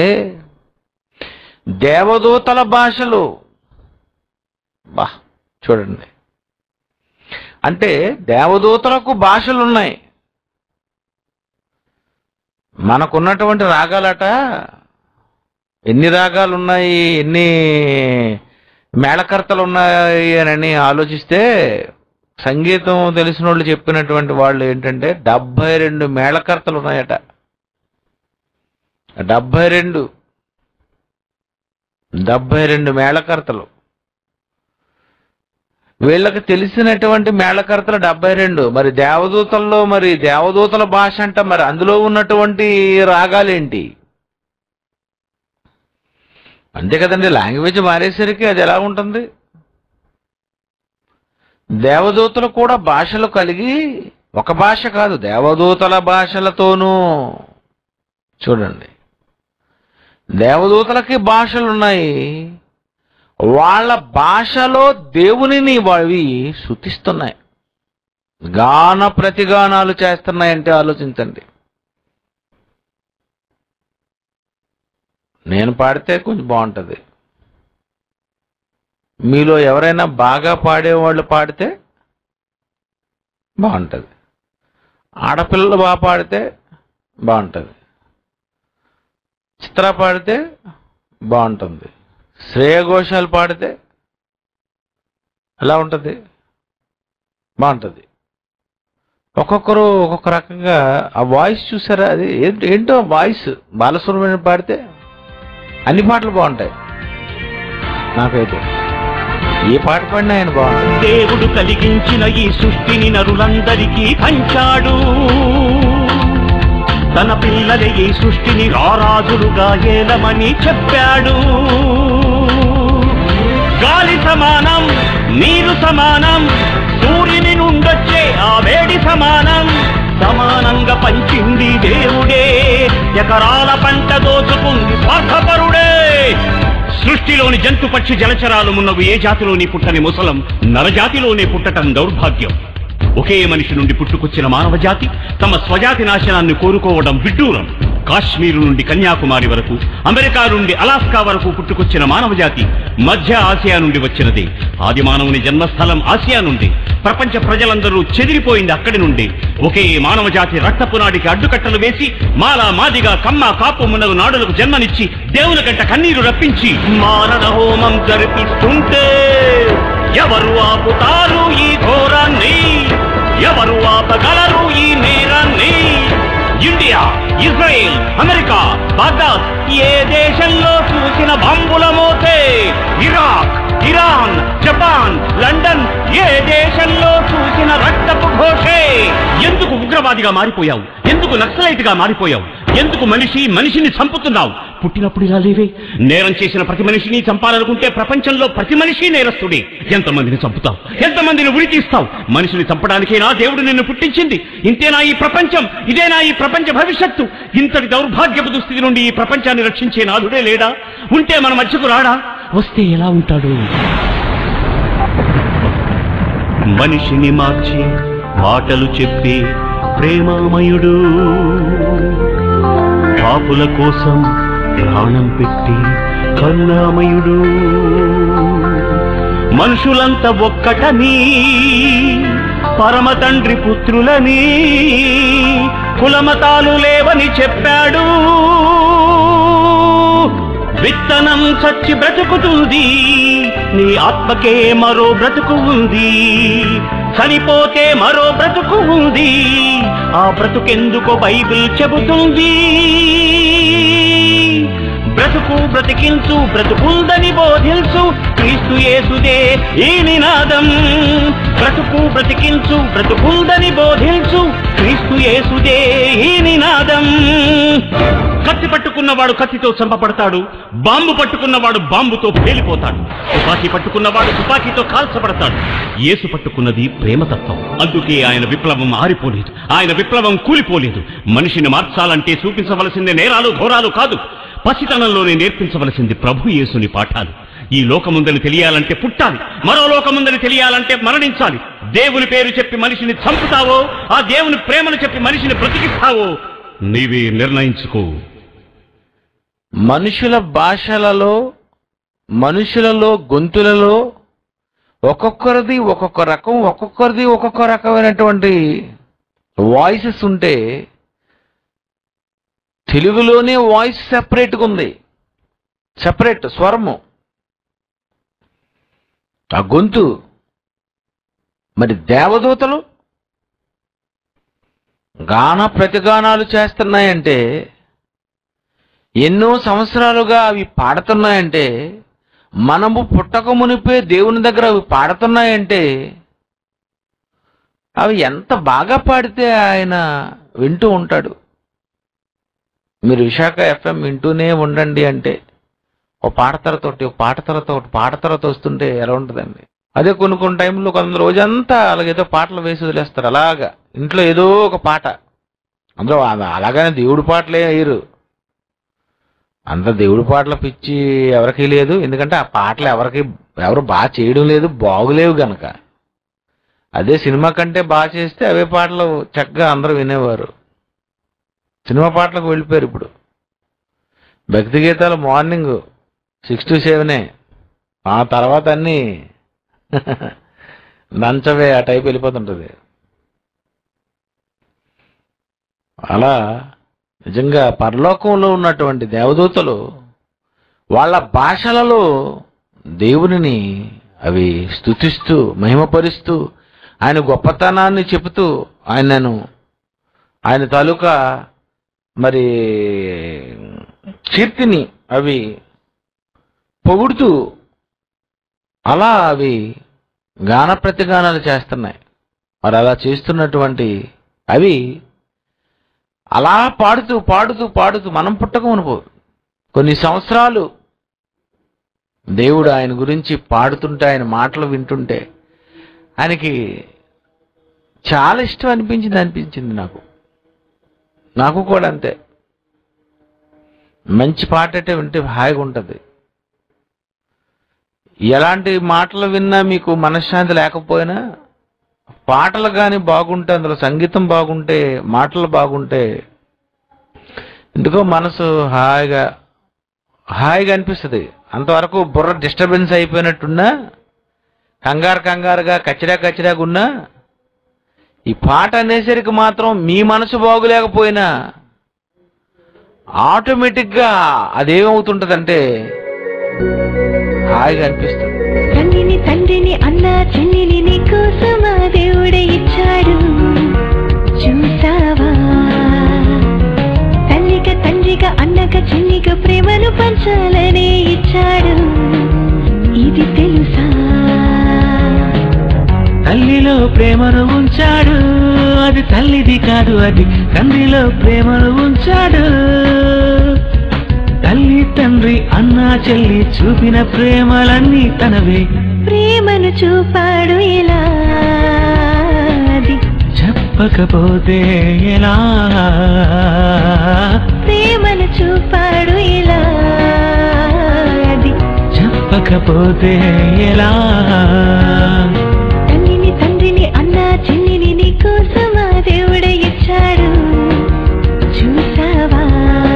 [SPEAKER 1] దేవదూతల భాషలు బా చూడండి అంటే దేవదూతలకు భాషలు ఉన్నాయి మనకున్నటువంటి రాగాలట ఎన్ని రాగాలు ఉన్నాయి ఎన్ని మేళకర్తలు ఉన్నాయి అని ఆలోచిస్తే సంగీతం తెలిసిన వాళ్ళు చెప్పినటువంటి వాళ్ళు ఏంటంటే డెబ్బై రెండు మేళకర్తలు ఉన్నాయట డెబ్బై రెండు డెబ్బై రెండు మేళకర్తలు వీళ్ళకి తెలిసినటువంటి మేళకర్తలు డెబ్బై రెండు మరి దేవదూతల్లో మరి దేవదూతల భాష అంట మరి అందులో ఉన్నటువంటి రాగాలేంటి అంతే కదండి లాంగ్వేజ్ మారేసరికి అది ఎలా ఉంటుంది దేవదూతలు కూడా భాషలు కలిగి ఒక భాష కాదు దేవదూతల భాషలతోనూ చూడండి దేవదూతలకి భాషలు ఉన్నాయి వాళ్ళ భాషలో దేవునిని అవి శృతిస్తున్నాయి గాన ప్రతిగానాలు చేస్తున్నాయంటే ఆలోచించండి నేను పాడితే కొంచెం బాగుంటుంది మీలో ఎవరైనా బాగా పాడేవాళ్ళు పాడితే బాగుంటుంది ఆడపిల్లలు బాగా పాడితే బాగుంటుంది చిత్ర పాడితే బాగుంటుంది శ్రేయ ఘోషాలు పాడితే ఎలా ఉంటుంది బాగుంటుంది ఒక్కొక్కరు ఒక్కొక్క రకంగా ఆ వాయిస్ చూసారా అది ఏంటి ఏంటో వాయిస్ బాలసుబ్రహ్మణ్యం పాడితే అన్ని పాటలు బాగుంటాయి నాకైతే ఏ పాట పాడినా ఆయన బాగుంటుంది
[SPEAKER 5] దేవుడు కలిగించిన ఈ సృష్టిని నరులందరికీ పంచాడు తన పిల్లలే ఈ సృష్టిని రారాజులుగా ఏలమని చెప్పాడు గాలి సమానం నీరు సమానం సూర్యుని నుండొచ్చే ఆ వేడి సమానం సమానంగా పంచింది దేవుడే ఎకరాల పంట దోచుకుంది స్వార్థపరుడే సృష్టిలోని జంతు పక్షి జలచరాలు ఉన్నవి ఏ జాతిలోని పుట్టని ముసలం నరజాతిలోనే పుట్టటం దౌర్భాగ్యం ఒకే మనిషి నుండి పుట్టుకొచ్చిన మానవ జాతి తమ స్వజాతి నాశనాన్ని కోరుకోవడం విడ్డూరం కాశ్మీరు నుండి కన్యాకుమారి వరకు అమెరికా నుండి అలాస్కా వరకు పుట్టుకొచ్చిన మానవ జాతి మధ్య ఆసియా నుండి వచ్చినది ఆది మానవుని జన్మస్థలం ఆసియా నుండి ప్రపంచ ప్రజలందరూ చెదిరిపోయింది అక్కడి నుండి ఒకే మానవ జాతి రక్తపునాడికి అడ్డుకట్టలు వేసి మాలా మాదిగా కమ్మ కాపు మున్నగు నాడులకు జన్మనిచ్చి దేవుని గంట కన్నీరు రప్పించి మారణ హోమం జరిపిస్తుంటే ఎవరు ఆపుతారు ఈ ఘోరాన్ని ఎవరు ఆపగలరు ఈ నేరాన్ని ఇండియా ఇజ్రాయెల్ అమెరికా బాగ్దాద్ ఏ దేశంలో చూసిన బాంబుల మోతే ఇరాక్ ఇరాన్ జపాన్ లండన్ ఏ దేశంలో చూసిన రక్తపు ఘోషే ఎందుకు ఉగ్రవాదిగా మారిపోయావు ఎందుకు నక్సలైట్ గా మారిపోయావు ఎందుకు మనిషి మనిషిని చంపుతున్నావు పుట్టినప్పుడు ఇలా లేవే నేరం చేసిన ప్రతి మనిషిని చంపాలనుకుంటే ప్రపంచంలో ప్రతి మనిషి నేరస్తుడే ఎంతమందిని చంపుతావు ఎంతమందిని ఉరి తీస్తావు మనిషిని చంపడానికేనా దేవుడు నిన్ను పుట్టించింది ఇంతేనా ఈ ప్రపంచం ఇదేనా ఈ ప్రపంచ భవిష్యత్తు ఇంతటి దౌర్భాగ్యపు దుస్థితి నుండి ఈ ప్రపంచాన్ని రక్షించే నాథుడే లేడా ఉంటే మన మధ్యకు రాడా వస్తే ఎలా ఉంటాడు మనిషిని మార్చి మాటలు చెప్పి ప్రేమామయుడు పాపుల కోసం ప్రాణం పెట్టి కరుణామయుడు మనుషులంతా ఒక్కటని పరమ తండ్రి పుత్రులని కులమతాలు లేవని చెప్పాడు విత్తనం చచ్చి బ్రతుకుతుంది నీ ఆత్మకే మరో బ్రతుకు ఉంది చనిపోతే మరో బ్రతుకు ఉంది ఆ బ్రతుకెందుకో బైబిల్ చెబుతుంది బ్రతుకు బ్రతికించు బ్రతుకుందని బోధించు క్రీస్తు యేసుదే ఈ నినాదం బ్రతుకు బ్రతికించు బ్రతుకుందని బోధించు క్రీస్తు యేసుదే ఈ నినాదం కత్తి పట్టుకున్నవాడు కత్తితో చంపబడతాడు బాంబు పట్టుకున్నవాడు బాంబుతో పేలిపోతాడు తుపాకీ పట్టుకున్నవాడు తుపాకీతో కాల్చబడతాడు యేసు పట్టుకున్నది ప్రేమతత్వం అందుకే ఆయన విప్లవం ఆరిపోలేదు ఆయన విప్లవం కూలిపోలేదు మనిషిని మార్చాలంటే చూపించవలసింది నేరాలు ఘోరాలు కాదు పసితనంలోనే నేర్పించవలసింది ప్రభు యేసుని పాఠాలు ఈ లోకముందని తెలియాలంటే పుట్టాలి మరో లోకముందని తెలియాలంటే మరణించాలి దేవుని పేరు చెప్పి మనిషిని చంపుతావో ఆ దేవుని ప్రేమను చెప్పి మనిషిని బ్రతికిస్తావో నీవే నిర్ణయించుకో
[SPEAKER 1] మనుషుల భాషలలో మనుషులలో గొంతులలో ఒక్కొక్కరిది ఒక్కొక్క రకం ఒక్కొక్కరిది ఒక్కొక్క రకమైనటువంటి వాయిసెస్ ఉంటే తెలుగులోనే వాయిస్ సెపరేట్గా ఉంది సెపరేట్ స్వరము ఆ గొంతు మరి దేవదూతలు గాన ప్రతిగానాలు చేస్తున్నాయంటే ఎన్నో సంవత్సరాలుగా అవి పాడుతున్నాయంటే మనము పుట్టక మునిపే దేవుని దగ్గర అవి పాడుతున్నాయంటే అవి ఎంత బాగా పాడితే ఆయన వింటూ ఉంటాడు మీరు విశాఖ ఎఫ్ఎం వింటూనే ఉండండి అంటే ఒక పాటతరతోటి ఒక పాటతరతో ఒక పాటతరతో వస్తుంటే ఎలా ఉంటుందండి అదే కొన్ని కొన్ని టైంలో కొందరు రోజంతా అలాగేదో పాటలు వేసి వదిలేస్తారు అలాగా ఇంట్లో ఏదో ఒక పాట అందులో అ- అలాగనే దేవుడి పాటలే వేయరు అంత దేవుడి పాటల పిచ్చి ఎవరికీ లేదు ఎందుకంటే ఆ పాటలు ఎవరికి ఎవరు బాగా చేయడం లేదు బాగులేవు గనక అదే సినిమా కంటే బాగా చేస్తే అవే పాటలు చక్కగా అందరూ వినేవారు సినిమా పాటలకు వెళ్ళిపోయారు ఇప్పుడు భక్తి గీతాలు మార్నింగ్ సిక్స్ టు సెవెనే ఆ తర్వాత అన్నీ నంచవే ఆ టైప్ వెళ్ళిపోతుంటుంది అలా నిజంగా పరలోకంలో ఉన్నటువంటి దేవదూతలు వాళ్ళ భాషలలో దేవునిని అవి స్తుతిస్తూ మహిమపరుస్తూ ఆయన గొప్పతనాన్ని చెబుతూ ఆయనను ఆయన తాలూకా మరి కీర్తిని అవి పొగుడుతూ అలా అవి గాన ప్రతిగానాలు చేస్తున్నాయి మరి అలా చేస్తున్నటువంటి అవి అలా పాడుతూ పాడుతూ పాడుతూ మనం పుట్టకమునుపో కొన్ని సంవత్సరాలు దేవుడు ఆయన గురించి పాడుతుంటే ఆయన మాటలు వింటుంటే ఆయనకి చాలా ఇష్టం అనిపించింది అనిపించింది నాకు నాకు కూడా అంతే మంచి పాట అంటే వింటే హాయిగా ఉంటుంది ఎలాంటి మాటలు విన్నా మీకు మనశ్శాంతి లేకపోయినా పాటలు కానీ బాగుంటే అందులో సంగీతం బాగుంటే మాటలు బాగుంటే ఎందుకో మనసు హాయిగా హాయిగా అనిపిస్తుంది అంతవరకు బుర్ర డిస్టర్బెన్స్ అయిపోయినట్టున్నా కంగారు కంగారుగా కచ్చిరా కచ్చిరాగా ఉన్నా ఈ పాట అనేసరికి మాత్రం మీ మనసు బాగులేకపోయినా ఆటోమేటిక్గా అదేమవుతుంటదంటే హాయిగా అనిపిస్తుంది
[SPEAKER 3] తండ్రిని తండ్రిని అన్న చెల్లిని నీకోసమా దేవుడే ఇచ్చాడు చూసావా తల్లిగా తండ్రిగా అన్నగా చెల్లిగా ప్రేమను పంచాలనే ఇచ్చాడు ఇది తెలుసా
[SPEAKER 4] తల్లిలో ప్రేమను ఉంచాడు అది తల్లిది కాదు అది తండ్రిలో ప్రేమను ఉంచాడు తల్లి తండ్రి అన్న చెల్లి చూపిన ప్రేమలన్నీ తనవే
[SPEAKER 3] ప్రేమను చూపాడు ఇలా అది
[SPEAKER 4] చెప్పకపోతే ఎలా
[SPEAKER 3] ప్రేమను చూపాడు ఇలా అది
[SPEAKER 4] చెప్పకపోతే ఎలా
[SPEAKER 3] తల్లిని తండ్రిని అన్న చెల్లిని నీకోసమా దేవుడే ఇచ్చాడు చూసావా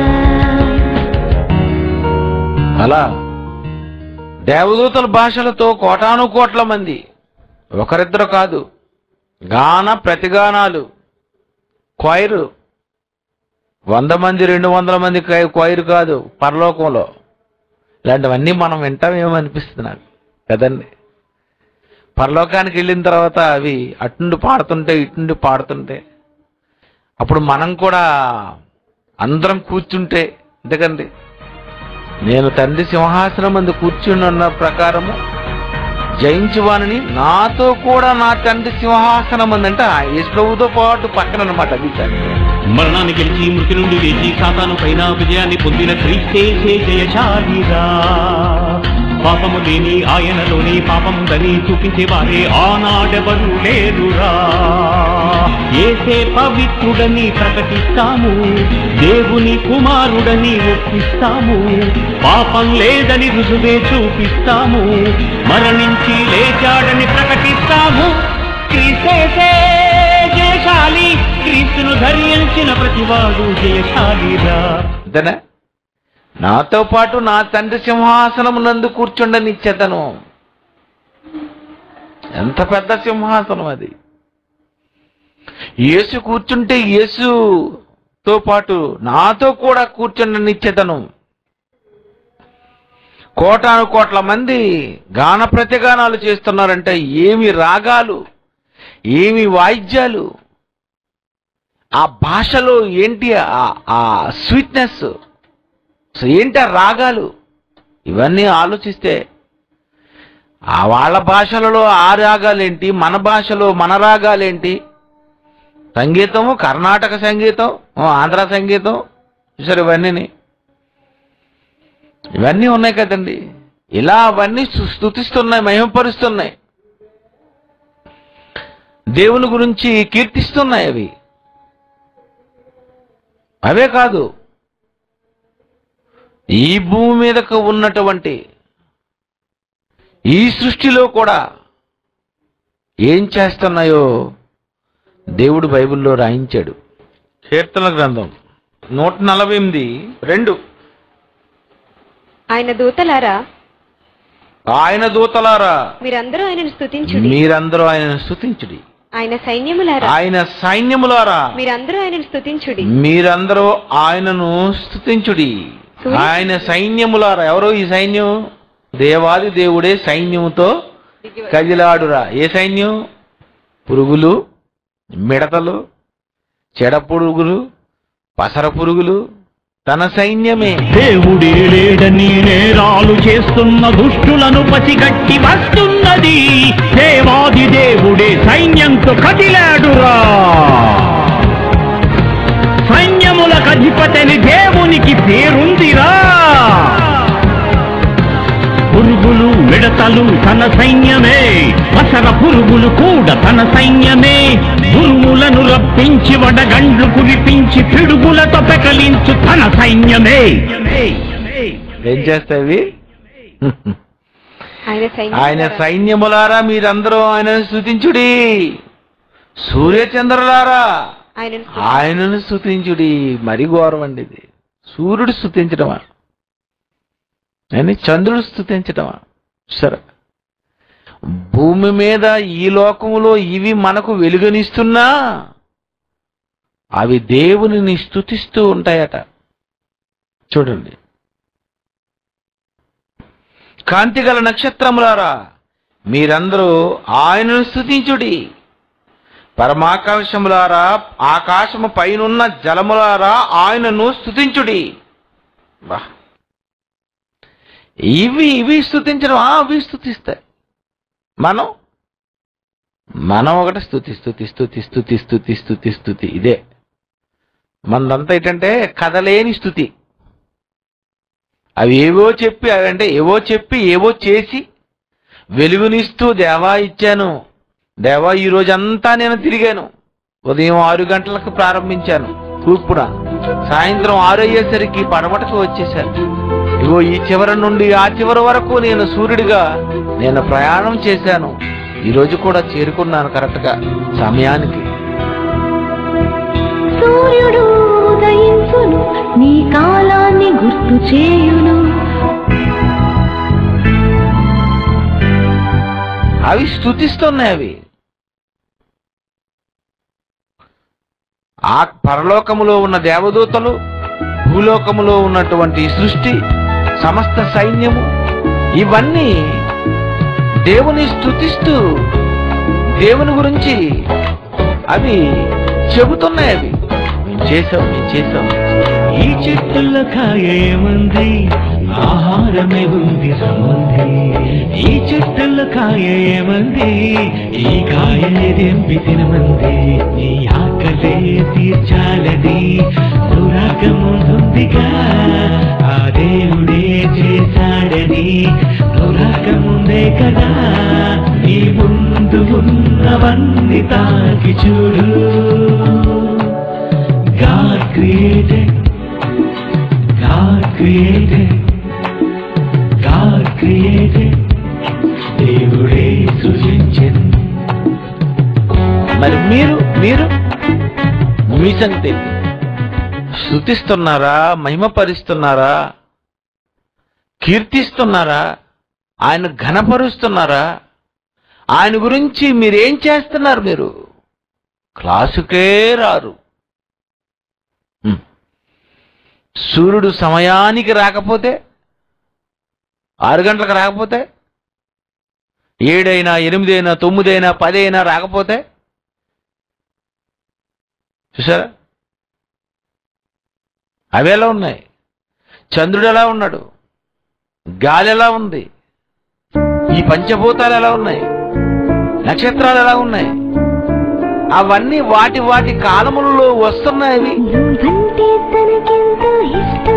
[SPEAKER 1] అలా దేవదూతల భాషలతో కోటాను కోట్ల మంది ఒకరిద్దరు కాదు గాన ప్రతిగానాలు క్వైరు వంద మంది రెండు వందల మంది క్వై- క్వైరు కాదు పరలోకంలో ఇలాంటివన్నీ మనం వింటామేమో అనిపిస్తుంది నాకు కదండి పరలోకానికి వెళ్ళిన తర్వాత అవి అటుండి పాడుతుంటే ఇటుండి పాడుతుంటే అప్పుడు మనం కూడా అందరం కూర్చుంటే ఎందుకండి నేను తండ్రి సింహాసనం మంది కూర్చుని ఉన్న ప్రకారము జయించువానని నాతో కూడా నా తండ్రి సింహాసనం అందంటే ఆ యేసు ప్రభుతో పాటు పక్కన అనమాట అది తండ్రి
[SPEAKER 5] మరణాన్ని గెలిచి మృతి నుండి లేచి సాతాను పైన విజయాన్ని పొందిన క్రీస్తేసే జయశాలిరా పాపము లేని ఆయనలోని పాపముందని చూపించే వారే ఆనాడెవరు లేరురా ఏసే పవిత్రుడని ప్రకటిస్తాము దేవుని కుమారుడని ఒప్పిస్తాము పాపం లేదని రుజువే చూపిస్తాము మరణించి లేచాడని ప్రకటిస్తాము క్రీస్తేసే జయశాలి క్రీస్తును ధరించిన ప్రతివాడు జయశాలిరా
[SPEAKER 1] అంతేనా నాతో పాటు నా తండ్రి సింహాసనం నందు కూర్చుండనిచ్చేతను ఎంత పెద్ద సింహాసనం అది యేసు కూర్చుంటే యేసుతో పాటు నాతో కూడా కూర్చుండనిచ్చేతను కోటాను కోట్ల మంది గాన ప్రతిగానాలు చేస్తున్నారంటే ఏమి రాగాలు ఏమి వాయిద్యాలు ఆ భాషలో ఏంటి ఆ- ఆ స్వీట్నెస్ సో ఏంటి ఆ రాగాలు ఇవన్నీ ఆలోచిస్తే ఆ వాళ్ళ భాషలలో ఆ రాగాలేంటి మన భాషలో మన రాగాలేంటి సంగీతము కర్ణాటక సంగీతం ఓ, ఆంధ్ర సంగీతం చూసారు ఇవన్నీ ఇవన్నీ ఉన్నాయి కదండి ఇలా అవన్నీ సు- స్తుతిస్తున్నాయి మహిమపరుస్తున్నాయి దేవుని గురించి కీర్తిస్తున్నాయి అవి అవే కాదు ఈ భూమి మీదకు ఉన్నటువంటి ఈ సృష్టిలో కూడా ఏం చేస్తున్నాయో దేవుడు బైబిల్లో రాయించాడు కీర్తన గ్రంథం నూట నలభై ఎనిమిది రెండు
[SPEAKER 2] ఆయన దూతలారా
[SPEAKER 1] ఆయన దూతలారా
[SPEAKER 2] మీరందరూ ఆయనను స్తుతించుడి
[SPEAKER 1] మీరందరూ ఆయనను స్తుతించుడి
[SPEAKER 2] ఆయన సైన్యములారా
[SPEAKER 1] ఆయన సైన్యములారా
[SPEAKER 2] మీరందరూ ఆయనను స్తుతించుడి
[SPEAKER 1] మీరందరూ ఆయనను స్తుతించుడి ఆయన సైన్యములారా ఎవరు ఈ సైన్యం దేవాది దేవుడే సైన్యముతో కదిలాడురా ఏ సైన్యం పురుగులు మిడతలు చెడ పురుగులు పసర పురుగులు తన సైన్యమే
[SPEAKER 5] దేవుడే లేడని నేరాలు చేస్తున్న దుష్టులను పసిగట్టి వస్తున్నది దేవాది దేవుడే సైన్యంతో కదిలాడురా సైన్యములకు అధిపతిని దేవునికి పేరుందిరా పురుగులు మిడతలు తన సైన్యమే వసర పురుగులు కూడా తన సైన్యమే దుర్ములను రప్పించి వడగండ్లు కురిపించి పిడుగులతో పెకలించు తన సైన్యమే
[SPEAKER 1] ఏం చేస్తాయి
[SPEAKER 2] ఆయన
[SPEAKER 1] ఆయన
[SPEAKER 2] సైన్యం
[SPEAKER 1] సైన్యములారా మీరందరూ ఆయనను స్తుతించుడి సూర్యచంద్రులారా
[SPEAKER 2] ఆయనను
[SPEAKER 1] ఆయనను స్తుతించుడి మరి ఘోరం అండి ఇది సూర్యుడు స్తుతించడమా అని చంద్రుడు స్తుతించడమా సరే భూమి మీద ఈ లోకములో ఇవి మనకు వెలుగునిస్తున్నా అవి దేవునిని స్తుతిస్తూ ఉంటాయట చూడండి కాంతిగల నక్షత్రములారా మీరందరూ ఆయనను స్తుతించుడి పరమాకాశములారా ఆకాశము పైనున్న జలములారా ఆయనను స్తుతించుడి వా ఇవి ఇవి స్తుతించడం ఆ, అవి స్తుతిస్తాయి మనం మనం ఒకటి స్థుతి స్థుతి స్థుతి స్థుతి స్థుతి స్థుతి స్థుతి ఇదే మనదంతా ఏంటంటే కదలేని స్థుతి అవి ఏవో చెప్పి అవి అంటే ఏవో చెప్పి ఏవో చేసి వెలుగునిస్తూ దేవా ఇచ్చాను దేవా ఈ రోజంతా నేను తిరిగాను ఉదయం ఆరు గంటలకు ప్రారంభించాను తూర్పున సాయంత్రం ఆరు అయ్యేసరికి పడమటకు వచ్చేసాను ఇగో ఈ చివరి నుండి ఆ చివరి వరకు నేను సూర్యుడిగా నేను ప్రయాణం చేశాను ఈ రోజు కూడా చేరుకున్నాను కరెక్ట్గా సమయానికి
[SPEAKER 3] సూర్యుడు ఉదయించును నీ కాలాన్ని గుర్తు చేయును
[SPEAKER 1] అవి స్థుతిస్తున్నాయి అవి ఆ పరలోకములో ఉన్న దేవదూతలు భూలోకములో ఉన్నటువంటి సృష్టి సమస్త సైన్యము ఇవన్నీ దేవుని స్థుతిస్తూ దేవుని గురించి అవి చెబుతున్నాయి అవి మేము చేసాం మేము చేసాం
[SPEAKER 5] ఈ చెట్టుల కాయ ఏమంది ఆహారమే ఉంది రమ్మంది ఈ చెట్టుల కాయ ఏమంది ఈ కాయ తెంపి తినమంది నీ ఆకలే తీర్చాలని దురాగముందుందిగా ఆ దేవుడే చేశాడని దురాగముందే కదా నీ ముందు ఉన్నవన్నీ తాకి చూడు God created, God created, God created, దేవుడే సృజించింది
[SPEAKER 1] మరి మీరు మీరు మీ సంగతి ఏంటి? శృతిస్తున్నారా మహిమపరుస్తున్నారా కీర్తిస్తున్నారా ఆయన ఘనపరుస్తున్నారా ఆయన గురించి మీరేం చేస్తున్నారు మీరు క్లాసుకే రారు హ్మ్. సూర్యుడు సమయానికి రాకపోతే ఆరు గంటలకు రాకపోతే ఏడైనా ఎనిమిదైనా తొమ్మిదైనా పదైనా రాకపోతే చూసారా అవి ఎలా ఉన్నాయి చంద్రుడు ఎలా ఉన్నాడు గాలి ఎలా ఉంది ఈ పంచభూతాలు ఎలా ఉన్నాయి నక్షత్రాలు ఎలా ఉన్నాయి అవన్నీ వాటి వాటి కాలములలో వస్తున్నాయి
[SPEAKER 3] నువ్వంటే తనకెంతో ఇష్టం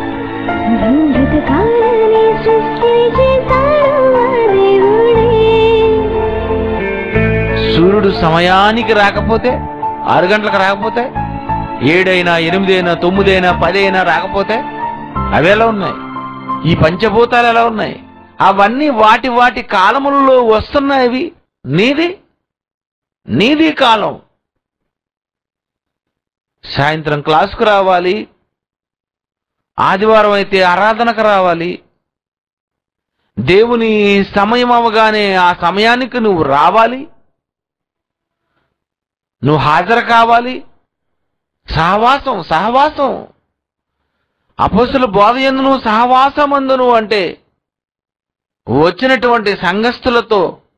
[SPEAKER 3] మృతకాలని సృష్టి చేశాడు ఆ దేవుడే
[SPEAKER 1] సూర్యుడు సూర్యుడు సమయానికి రాకపోతే ఆరు గంటలకు రాకపోతే ఏడైనా ఎనిమిదైనా తొమ్మిదైనా పదైనా రాకపోతే అవి ఎలా ఉన్నాయి ఈ పంచభూతాలు ఎలా ఉన్నాయి అవన్నీ వాటి వాటి కాలములలో వస్తున్నాయి అవి నీది నీది కాలం సాయంత్రం క్లాసుకు రావాలి ఆదివారం అయితే ఆరాధనకు రావాలి దేవుని సమయం అవగానే ఆ సమయానికి నువ్వు రావాలి నువ్వు హాజరు కావాలి సహవాసం సహవాసం అపస్తుల బోధ ఎందు నువ్వు సహవాసమందును అంటే వచ్చినటువంటి సంఘస్థులతో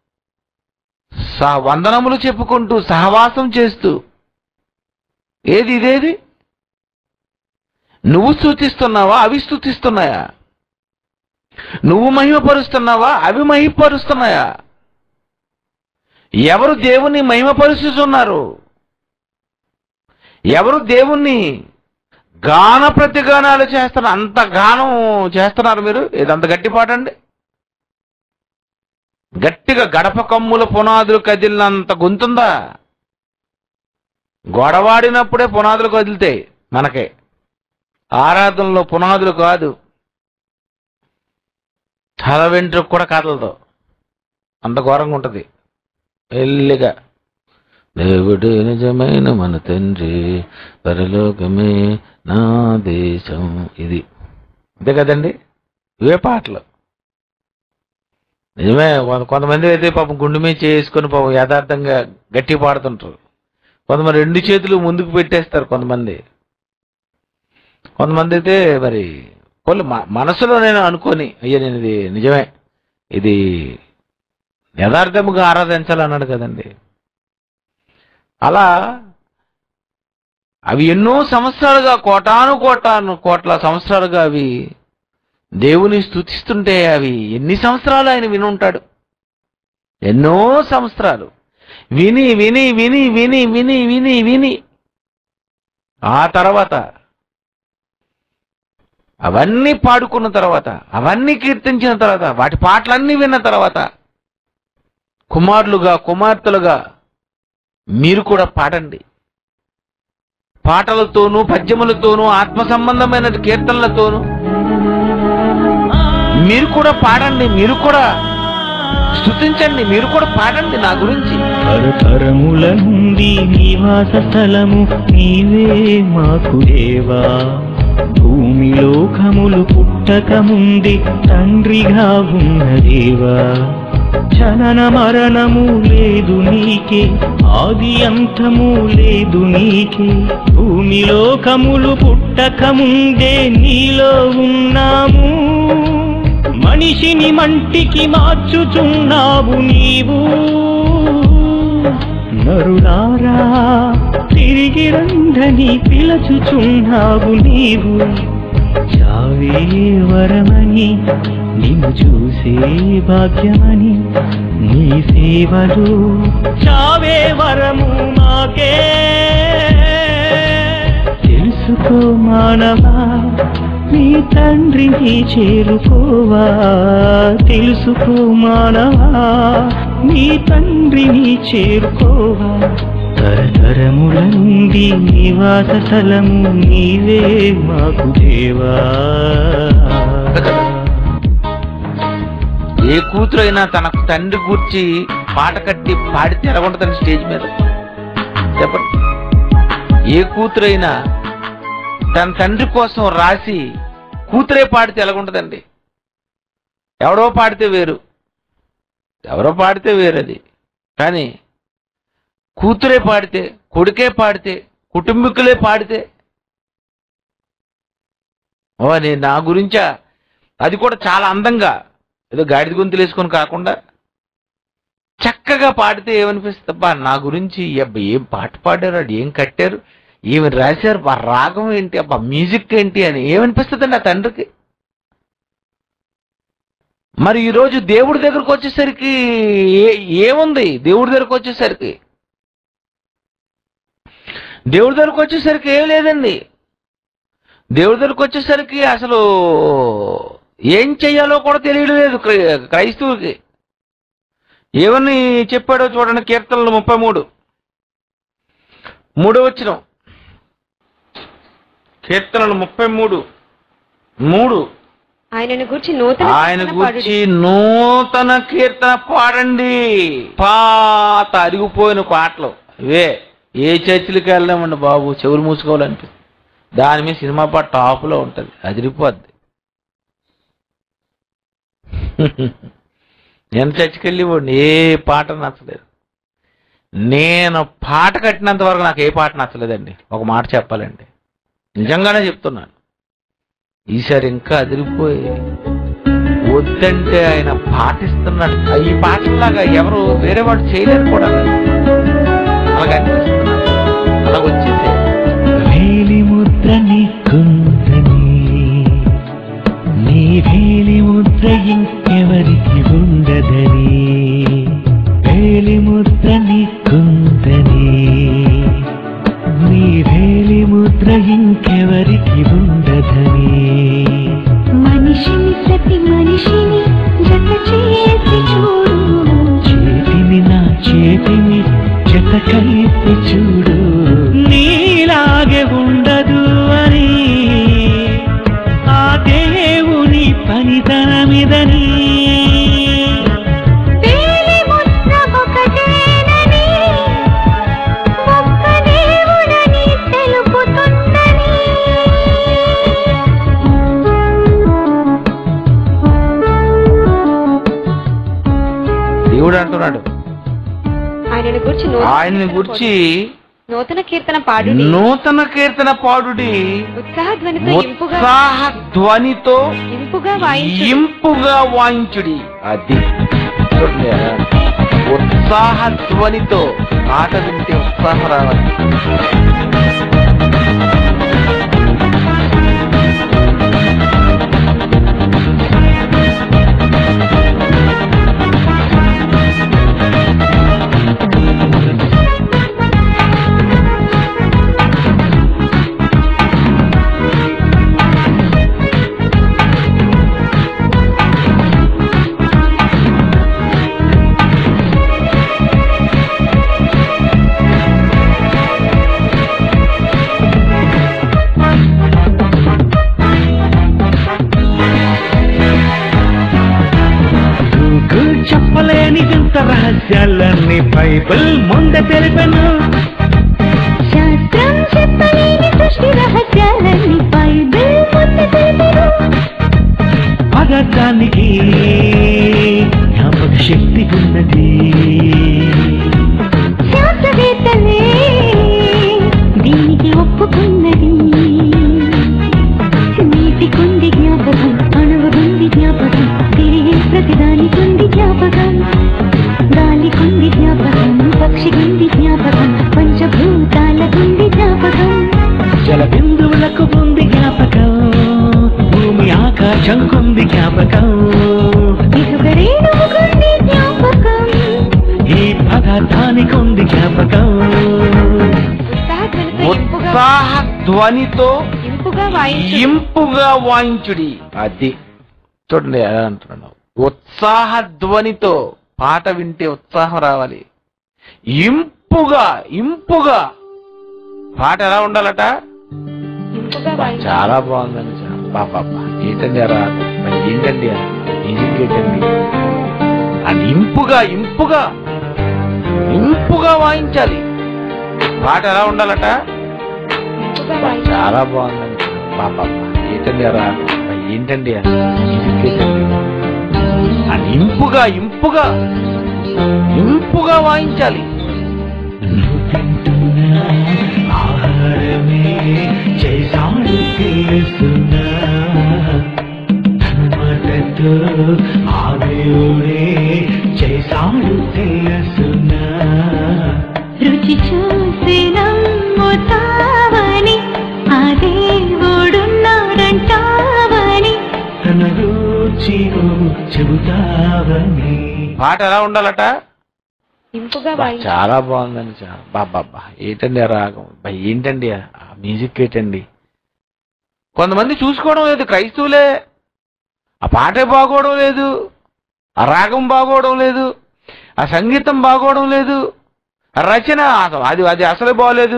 [SPEAKER 1] స- వందనములు చెప్పుకుంటూ సహవాసం చేస్తూ ఏది ఇదేది నువ్వు స్థుతిస్తున్నావా అవి స్థుతిస్తున్నాయా నువ్వు మహిమపరుస్తున్నావా అవి మహిమపరుస్తున్నాయా ఎవరు దేవుణ్ణి మహిమపరుస్తున్నారు ఎవరు దేవుణ్ణి గాన ప్రతిగానాలు చేస్తున్నారు అంత గానం చేస్తున్నారు మీరు ఇదంత గట్టి పాట అండి గట్టిగా గడప కమ్ముల పునాదులు కదిలినంత గొంతుందా గొడవాడినప్పుడే పునాదులు కదులుతాయి మనకే ఆరాధనలో పునాదులు కాదు తల వెంట్రుకు కూడా కదలదు అంత ఘోరంగా ఉంటుంది ఎల్లిగా దేవుడు నిజమైన మన తండ్రి పరలోకమే నా దేశం ఇది అంతే కదండి ఇవే పాటలు నిజమే కొంత- కొంతమంది అయితే పాపం గుండె మీద చేసుకొని పాపం యథార్థంగా గట్టి పాడుతుంటారు కొంతమంది రెండు చేతులు ముందుకు పెట్టేస్తారు కొంతమంది కొంతమంది అయితే మరి వాళ్ళు మ- మనసులో నేను అనుకొని అయ్యా నేను ఇది నిజమే ఇది యథార్థముగా ఆరాధించాలన్నాడు కదండి అలా అవి ఎన్నో సంవత్సరాలుగా కోటాను కోటాను కోట్ల సంవత్సరాలుగా అవి దేవుని స్థుతిస్తుంటే అవి ఎన్ని సంవత్సరాలు ఆయన విని ఉంటాడు ఎన్నో సంవత్సరాలు విని విని విని విని విని విని విని ఆ తర్వాత అవన్నీ పాడుకున్న తర్వాత అవన్నీ కీర్తించిన తర్వాత వాటి పాటలన్నీ విన్న తర్వాత కుమారులుగా కుమార్తెలుగా మీరు కూడా పాడండి పాటలతోనూ పద్యములతోనూ ఆత్మ సంబంధమైన కీర్తనలతోనూ మీరు కూడా పాడండి మీరు కూడా స్తుతించండి మీరు కూడా పాడండి నా గురించి
[SPEAKER 5] తరతరముల నుండి నివాస స్థలము నీవే మాకు దేవా భూమి లోకములు పుట్టక ముందే తండ్రిగా ఉన్న దేవా జనన మరణము లేదు నీకే ఆది అంతము లేదు నీకే భూమి లోకములు పుట్టక ముందే నీలో ఉన్నాము మనిషిని మంటికి మార్చుచున్నావు నీవు నరులారా తిరిగి రందని పిలచుచున్నావు నీవు చావే వరమని నిన్ను చూసే భాగ్యమని నీ సేవలు చావే వరము మాకే తెలుసుకో మానవా నీ తండ్రిని చేరుకోవా తెలుసుకో మానవా నీ తండ్రిని చేరుకోవా తరతరముల నుండి నివాస స్థలము నీవే మాకు దేవా
[SPEAKER 1] ఏ కూతురైనా తన తండ్రి కూర్చి పాట కట్టి పాడితే ఎలాగుంటుందండి స్టేజ్ మీద చెప్పండి ఏ కూతురైనా తన తండ్రి కోసం రాసి కూతురే పాడితే ఎలాగుంటుందండి ఎవడో పాడితే వేరు ఎవరో పాడితే వేరది కానీ కూతురే పాడితే కొడుకే పాడితే కుటుంబీకులే పాడితే ఓ నేను నా గురించా అది కూడా చాలా అందంగా ఏదో గాడిద గొంతులు వేసుకొని కాకుండా చక్కగా పాడితే ఏమనిపిస్తుంది అబ్బా నా గురించి ఈ అబ్బా ఏం పాట పాడారు అది ఏం కట్టారు ఏమి రాశారు ఆ రాగం ఏంటి అబ్బా మ్యూజిక్ ఏంటి అని ఏమనిపిస్తుందండి ఆ తండ్రికి మరి ఈరోజు దేవుడి దగ్గరకు వచ్చేసరికి ఏ- ఏముంది దేవుడి దగ్గరకు వచ్చేసరికి దేవుడి దగ్గరకు వచ్చేసరికి ఏం లేదండి దేవుడి దగ్గరకు వచ్చేసరికి అసలు ఏం చెయ్యాలో కూడా తెలియడం లేదు క్రై- క్రైస్తవులకి ఏమని చెప్పాడో చూడండి కీర్తనలు ముప్పై మూడు మూడో వచ్చిన కీర్తనలు ముప్పై మూడు మూడు
[SPEAKER 2] ఆయనను గురించి నూతన
[SPEAKER 1] ఆయన
[SPEAKER 2] కీర్తన
[SPEAKER 1] గురించి
[SPEAKER 2] పాడుడి.
[SPEAKER 1] నూతన కీర్తన పాడండి పాత అరిగిపోయిన పాటలు ఇవే ఏ చర్చిలకి వెళ్ళామండి బాబు చెవులు మూసుకోవాలంటే దాని మీద సినిమా పాట టాప్లో ఉంటుంది అదిరిపోద్ది నేను చర్చికి వెళ్ళి పోండి ఏ పాట నచ్చలేదు నేను పాట కట్టినంత వరకు నాకు ఏ పాట నచ్చలేదండి ఒక మాట చెప్పాలండి నిజంగానే చెప్తున్నాను ఈసారి ఇంకా అదిరిపోయి వద్దంటే ఆయన పాటిస్తున్నాడు ఆ ఈ పాటలాగా ఎవరు వేరే వాడు చేయలేరు కూడా అలాగ అనిపిస్తుంది నాకు. అలాగ వచ్చేసే
[SPEAKER 4] వేలి ముద్ర నీకుందని నీ వేలి ముద్ర ఇంకెవరికి ఉండదని వేలి ముద్ర నీకుందని నీ వేలి ముద్ర ఇంకెవరికి ఉండదని
[SPEAKER 3] మనిషిని ప్రతి మనిషిని జత చేసి చూడు
[SPEAKER 4] చేతిని నా చేతిని జత కలిపి చూడు నీలాగే ఉండదు అని ఆ దేవుని పనితనమిదని
[SPEAKER 3] వేలి ముద్ర ఒకటేనని ఒక్క దేవుడని తెలుపుతున్నని
[SPEAKER 1] దేవుడు అంటున్నాడు
[SPEAKER 2] ఆయనను గురించి నూతన
[SPEAKER 1] ఆయన్ని
[SPEAKER 2] కీర్తన
[SPEAKER 1] గురించి
[SPEAKER 2] పాడుడి. నూతన కీర్తన పాడు
[SPEAKER 1] నూతన కీర్తన పాడుడి
[SPEAKER 2] ఉత్సాహ ధ్వనితో ఇంపుగా
[SPEAKER 1] ఉత్సాహ ధ్వనితో
[SPEAKER 2] ఇంపుగా వాయించు
[SPEAKER 1] ఇంపుగా వాయించుడి అది చూడండి ఉత్సాహ ధ్వనితో ఆట వింటే ఉత్సాహం రావాలి
[SPEAKER 4] గూగుల్ చెప్పలేని వింత రహస్యాలన్నీ బైబిల్ ముందే తెలిపెను
[SPEAKER 3] శాస్త్రం చెప్పలేని సృష్టి రహస్యాలన్నీ బైబిల్ ముందు తెలిపెను
[SPEAKER 4] పదార్థానికి జ్ఞాపక శక్తి ఉన్నది
[SPEAKER 3] శాస్త్రవేత్తలే దీనికి ఒప్పుకున్నది నీటికుంది జ్ఞాపకం అణువుకుంది జ్ఞాపకం తిరిగి ప్రతిదానికుంది జ్ఞాపకం గాలికుంది జ్ఞాపకం పక్షికుంది జ్ఞాపకం పంచభూతాలకుంది జ్ఞాపకం
[SPEAKER 4] జల బిందువులకు ఉంది జ్ఞాపకం భూమి ఆకాశం కుంది జ్ఞాపకం
[SPEAKER 3] ఇసుక రేణువుకుంది జ్ఞాపకం
[SPEAKER 4] ఈ పదార్థానికి ఉంది జ్ఞాపకం
[SPEAKER 2] ఉత్సాహ ధ్వనితో ఇంపుగా
[SPEAKER 1] ఉత్సాహ ధ్వనితో
[SPEAKER 2] ఇంపుగా వాయించు
[SPEAKER 1] ఇంపుగా వాయించుడి అది చూడండి ఎలా అంటున్నాను ఉత్సాహ ధ్వనితో పాట వింటే ఉత్సాహం రావాలి ఇంపుగా ఇంపుగా పాట ఎలా ఉండాలట
[SPEAKER 2] ఇంపుగా వాయించు
[SPEAKER 1] చాలా బాగుందండి బాబా ఏంటండి అరా మరి ఏంటండి మ్యూజిక్ ఏంటండి అది ఇంపుగా ఇంపుగా ఇంపుగా వాయించాలి పాట ఎలా ఉండాలట
[SPEAKER 2] ఇంపుగా వాయించు
[SPEAKER 1] చాలా బాగుందండి బాబా ఏంటండి అరా మరి ఏంటండి మ్యూజిక్ ఏంటండి అది ఇంపుగా ఇంపుగా ఇంపుగా వాయించాలి
[SPEAKER 4] నువ్వు తింటున్న ఆహారమే చేశాడు తెలుసునా తన మాటతో ఆ దేవుడే చేశాడు తెలుసునా
[SPEAKER 3] రుచి చూసి నమ్ముతావని ఆ దేవుడున్నాడంటావని
[SPEAKER 4] తన రుచి నువ్వు చెబుతావని
[SPEAKER 1] పాట ఎలా ఉండాలట
[SPEAKER 2] ఇంపుగా
[SPEAKER 1] బా,
[SPEAKER 2] వాయించు
[SPEAKER 1] చాలా బాగుందండి చాలా బాబా ఏంటండి ఆ రాగం బా, ఏంటండి ఆ ఆ మ్యూజిక్ ఏంటండి కొంతమంది చూసుకోవడం లేదు క్రైస్తవులే ఆ పాటే బాగోవడం లేదు ఆ రాగం బాగోవడం లేదు ఆ సంగీతం బాగోవడం లేదు ఆ రచన అసలు అది అది అసలు బాగోలేదు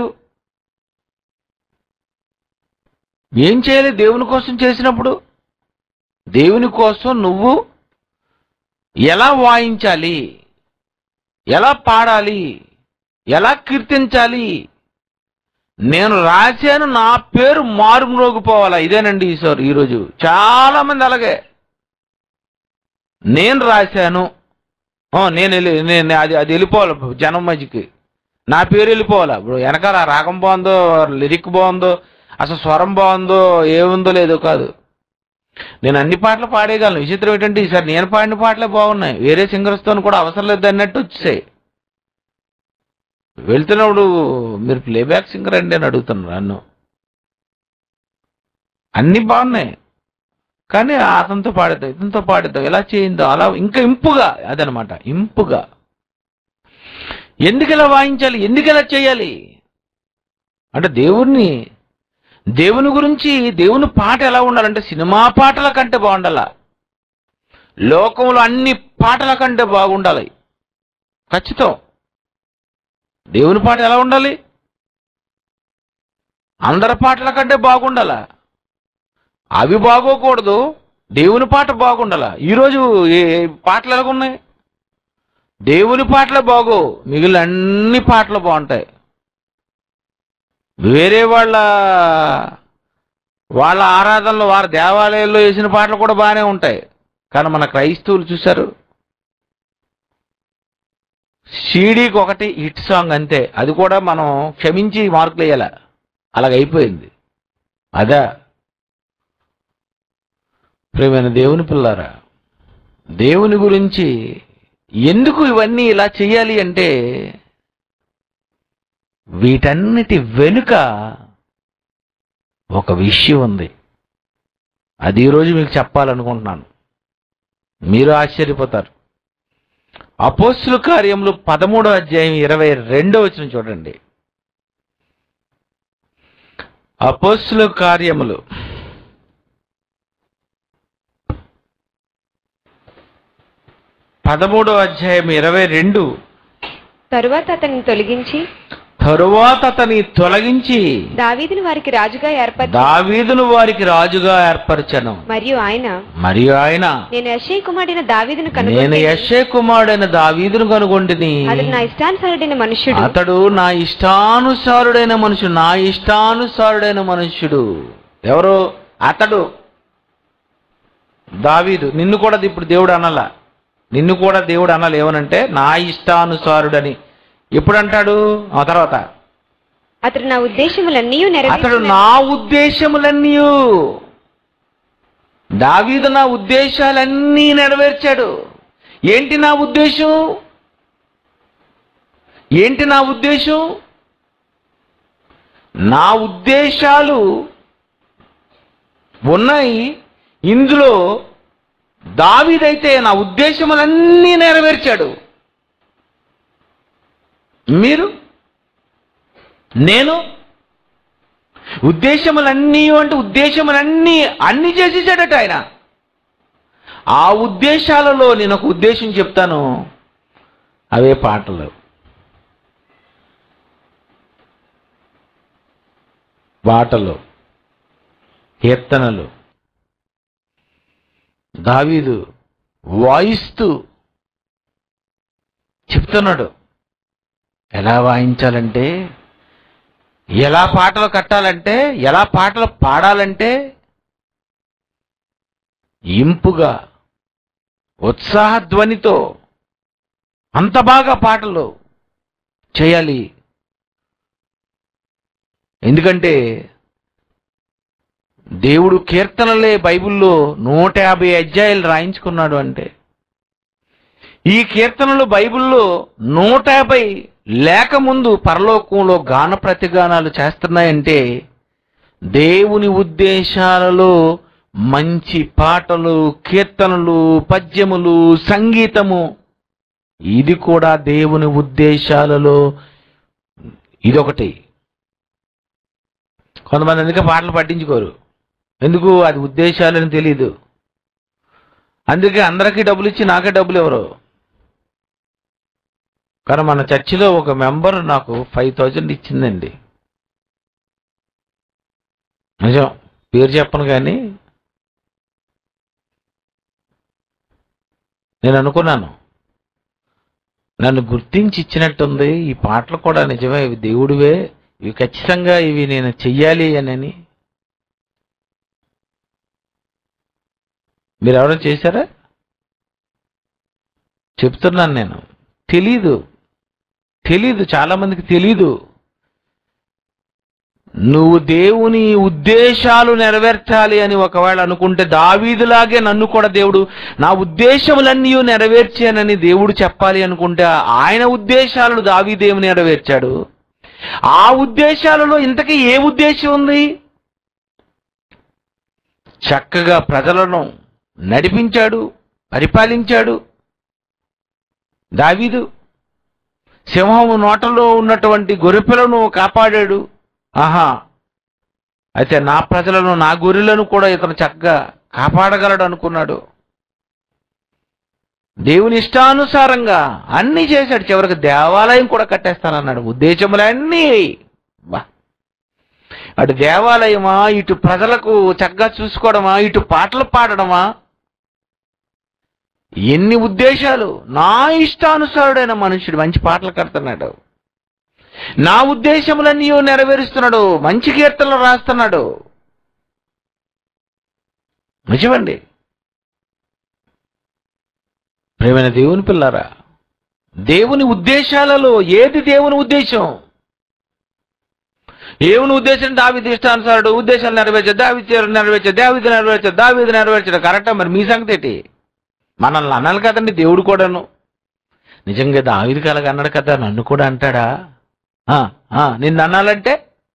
[SPEAKER 1] ఏం చేయాలి దేవుని కోసం చేసినప్పుడు దేవుని కోసం నువ్వు ఎలా వాయించాలి ఎలా పాడాలి ఎలా కీర్తించాలి నేను రాశాను నా పేరు మారుమ్రోగిపోవాలా ఇదేనండి ఈశ్వర్ ఈరోజు చాలా మంది అలాగే నేను రాశాను ఓ, నేను వెళ్ళి- నేను అది అది వెళ్ళిపోవాలి జనం మధ్యకి నా పేరు వెళ్ళిపోవాలా ఇప్పుడు వెనకాల ఆ రాగం బాగుందో లిరిక్ బాగుందో అసలు స్వరం బాగుందో ఏముందో లేదో కాదు నేను అన్ని పాటలు పాడేయగలను విచిత్రం ఏంటంటే ఈసారి నేను పాడిన పాటలే బాగున్నాయి వేరే సింగర్స్తో కూడా అవసరం లేదు అన్నట్టు వచ్చాయి వెళ్తున్నప్పుడు మీరు ప్లేబ్యాక్ సింగర్ అండి అని అడుగుతున్నారు నన్ను అన్ని బాగున్నాయి కానీ అతనితో పాడేద్దాం ఇతనితో పాడేద్దాం ఎలా చేయిందో అలా ఇంకా ఇంపుగా అదనమాట ఇంపుగా ఎందుకు ఇలా వాయించాలి ఎందుకు ఇలా చేయాలి అంటే దేవుణ్ణి దేవుని గురించి దేవుని పాట ఎలా ఉండాలంటే సినిమా పాటల కంటే బాగుండాల లోకంలో అన్ని పాటల కంటే బాగుండాలి ఖచ్చితం దేవుని పాట ఎలా ఉండాలి అందరి పాటల కంటే బాగుండాలా అవి బాగోకూడదు దేవుని పాట బాగుండాలా ఈరోజు ఏ ఏ పాటలు ఎలాగున్నాయి దేవుని పాటలే బాగో మిగిలిన అన్ని పాటలు బాగుంటాయి వేరే వాళ్ళ వాళ్ళ ఆరాధనలో వారి దేవాలయాల్లో వేసిన పాటలు కూడా బాగానే ఉంటాయి కానీ మన క్రైస్తవులు చూశారు సీడీకి ఒకటి హిట్ సాంగ్ అంతే అది కూడా మనం క్షమించి మార్కులు వేయాల అలాగైపోయింది అదా ప్రేమైన దేవుని పిల్లారా దేవుని గురించి ఎందుకు ఇవన్నీ ఇలా చేయాలి అంటే వీటన్నిటి వెనుక ఒక విషయం ఉంది అది ఈరోజు మీకు చెప్పాలనుకుంటున్నాను మీరు ఆశ్చర్యపోతారు అపోస్తుల కార్యములు పదమూడో అధ్యాయం ఇరవై రెండో వచ్చిన చూడండి అపోస్తుల కార్యములు పదమూడో అధ్యాయం ఇరవై రెండు
[SPEAKER 2] తరువాత అతన్ని తొలగించి
[SPEAKER 1] తరువాత అతని తొలగించి
[SPEAKER 2] దావీదుని వారికి రాజుగా ఏర్పరిచి
[SPEAKER 1] దావీదును వారికి రాజుగా ఏర్పరచను
[SPEAKER 2] మరియు ఆయన
[SPEAKER 1] మరియు ఆయన
[SPEAKER 2] నేను యశ్ఐ కుమారుడైన దావీదును
[SPEAKER 1] నేను
[SPEAKER 2] కనుగొని
[SPEAKER 1] యశే కుమారుడైన దావీదును కనుగొంటిని
[SPEAKER 2] అతడు నా ఇష్టానుసారుడైన మనుష్యుడు
[SPEAKER 1] అతడు నా ఇష్టానుసారుడైన మనుషుడు నా ఇష్టానుసారుడైన మనుష్యుడు ఎవరు అతడు దావీదు నిన్ను కూడా ఇప్పుడు దేవుడు అనలా నిన్ను కూడా దేవుడు అనాలి ఏమనంటే నా ఇష్టానుసారుడని ఎప్పుడు అంటాడు ఆ తర్వాత
[SPEAKER 2] అతడు నా ఉద్దేశములన్నీ
[SPEAKER 1] అతడు నా ఉద్దేశములన్నీ దావీదు నా ఉద్దేశాలన్నీ నెరవేర్చాడు ఏంటి నా ఉద్దేశం ఏంటి నా ఉద్దేశం నా ఉద్దేశాలు ఉన్నాయి ఇందులో దావీదైతే నా ఉద్దేశములన్నీ నెరవేర్చాడు మీరు నేను ఉద్దేశములన్నీ అంటే ఉద్దేశములన్నీ అన్ని చేసేసాడట ఆయన ఆ ఉద్దేశాలలో నేను ఒక ఉద్దేశం చెప్తాను అవే పాటలు పాటలు కీర్తనలు దావీదు వాయిస్తూ చెప్తున్నాడు ఎలా వాయించాలంటే ఎలా పాటలు కట్టాలంటే ఎలా పాటలు పాడాలంటే ఇంపుగా ఉత్సాహధ్వనితో అంత బాగా పాటలు చేయాలి ఎందుకంటే దేవుడు కీర్తనలే బైబిల్లో నూట యాభై అధ్యాయులు రాయించుకున్నాడు అంటే ఈ కీర్తనలు బైబిల్లో నూట యాభై లేకముందు పరలోకంలో గాన ప్రతిగానాలు చేస్తున్నాయంటే దేవుని ఉద్దేశాలలో మంచి పాటలు కీర్తనలు పద్యములు సంగీతము ఇది కూడా దేవుని ఉద్దేశాలలో ఇదొకటి కొంతమంది అందుకే పాటలు పట్టించుకోరు ఎందుకు అది ఉద్దేశాలని తెలియదు అందుకే అందరికీ డబ్బులు ఇచ్చి నాకే డబ్బులు ఎవరు కానీ మన చర్చిలో ఒక మెంబర్ నాకు ఫైవ్ థౌజండ్ ఇచ్చిందండి నిజం పేరు చెప్పను కానీ నేను అనుకున్నాను నన్ను గుర్తించి ఇచ్చినట్టుంది ఈ పాటలు కూడా నిజమే ఇవి దేవుడివే ఇవి ఖచ్చితంగా ఇవి నేను చెయ్యాలి అని మీరు ఎవరైనా చేశారా చెప్తున్నాను నేను తెలీదు తెలీదు చాలా మందికి తెలీదు నువ్వు దేవుని ఉద్దేశాలు నెరవేర్చాలి అని ఒకవేళ అనుకుంటే దావీదులాగే నన్ను కూడా దేవుడు నా ఉద్దేశములన్నీ నెరవేర్చానని దేవుడు చెప్పాలి అనుకుంటే ఆయన ఉద్దేశాలను దావీదేవుని నెరవేర్చాడు ఆ ఉద్దేశాలలో ఇంతకీ ఏ ఉద్దేశం ఉంది చక్కగా ప్రజలను నడిపించాడు పరిపాలించాడు దావీదు సింహము నోటలో ఉన్నటువంటి గొర్రెపిలను కాపాడాడు ఆహా అయితే నా ప్రజలను నా గొర్రెలను కూడా ఇతను చక్కగా కాపాడగలడు అనుకున్నాడు దేవుని ఇష్టానుసారంగా అన్ని చేశాడు చివరికి దేవాలయం కూడా కట్టేస్తానన్నాడు ఉద్దేశములన్నీ బా అటు దేవాలయమా ఇటు ప్రజలకు చక్కగా చూసుకోవడమా ఇటు పాటలు పాడడమా ఎన్ని ఉద్దేశాలు నా ఇష్టానుసారుడైన మనుషుడు మంచి పాటలు కడుతున్నాడు నా ఉద్దేశములన్నీ నెరవేరుస్తున్నాడు మంచి కీర్తనలు రాస్తున్నాడు నిజమండి ప్రేమైన దేవుని పిల్లారా దేవుని ఉద్దేశాలలో ఏది దేవుని ఉద్దేశం దేవుని ఉద్దేశం దావిది ఇష్టానుసారుడు ఉద్దేశాలు నెరవేర్చాడు దావిది నెరవేర్చాడు దావిది నెరవేర్చాడు దావిది నెరవేర్చాడు కరెక్టా మరి మీ సంగతి ఏంటి మనల్ని అనాలి కదండి దేవుడు కూడాను నిజంగా దావిది కలగ అన్నాడు కదా నన్ను కూడా అంటాడా ఆ, ఆ, నిన్ను అనాలంటే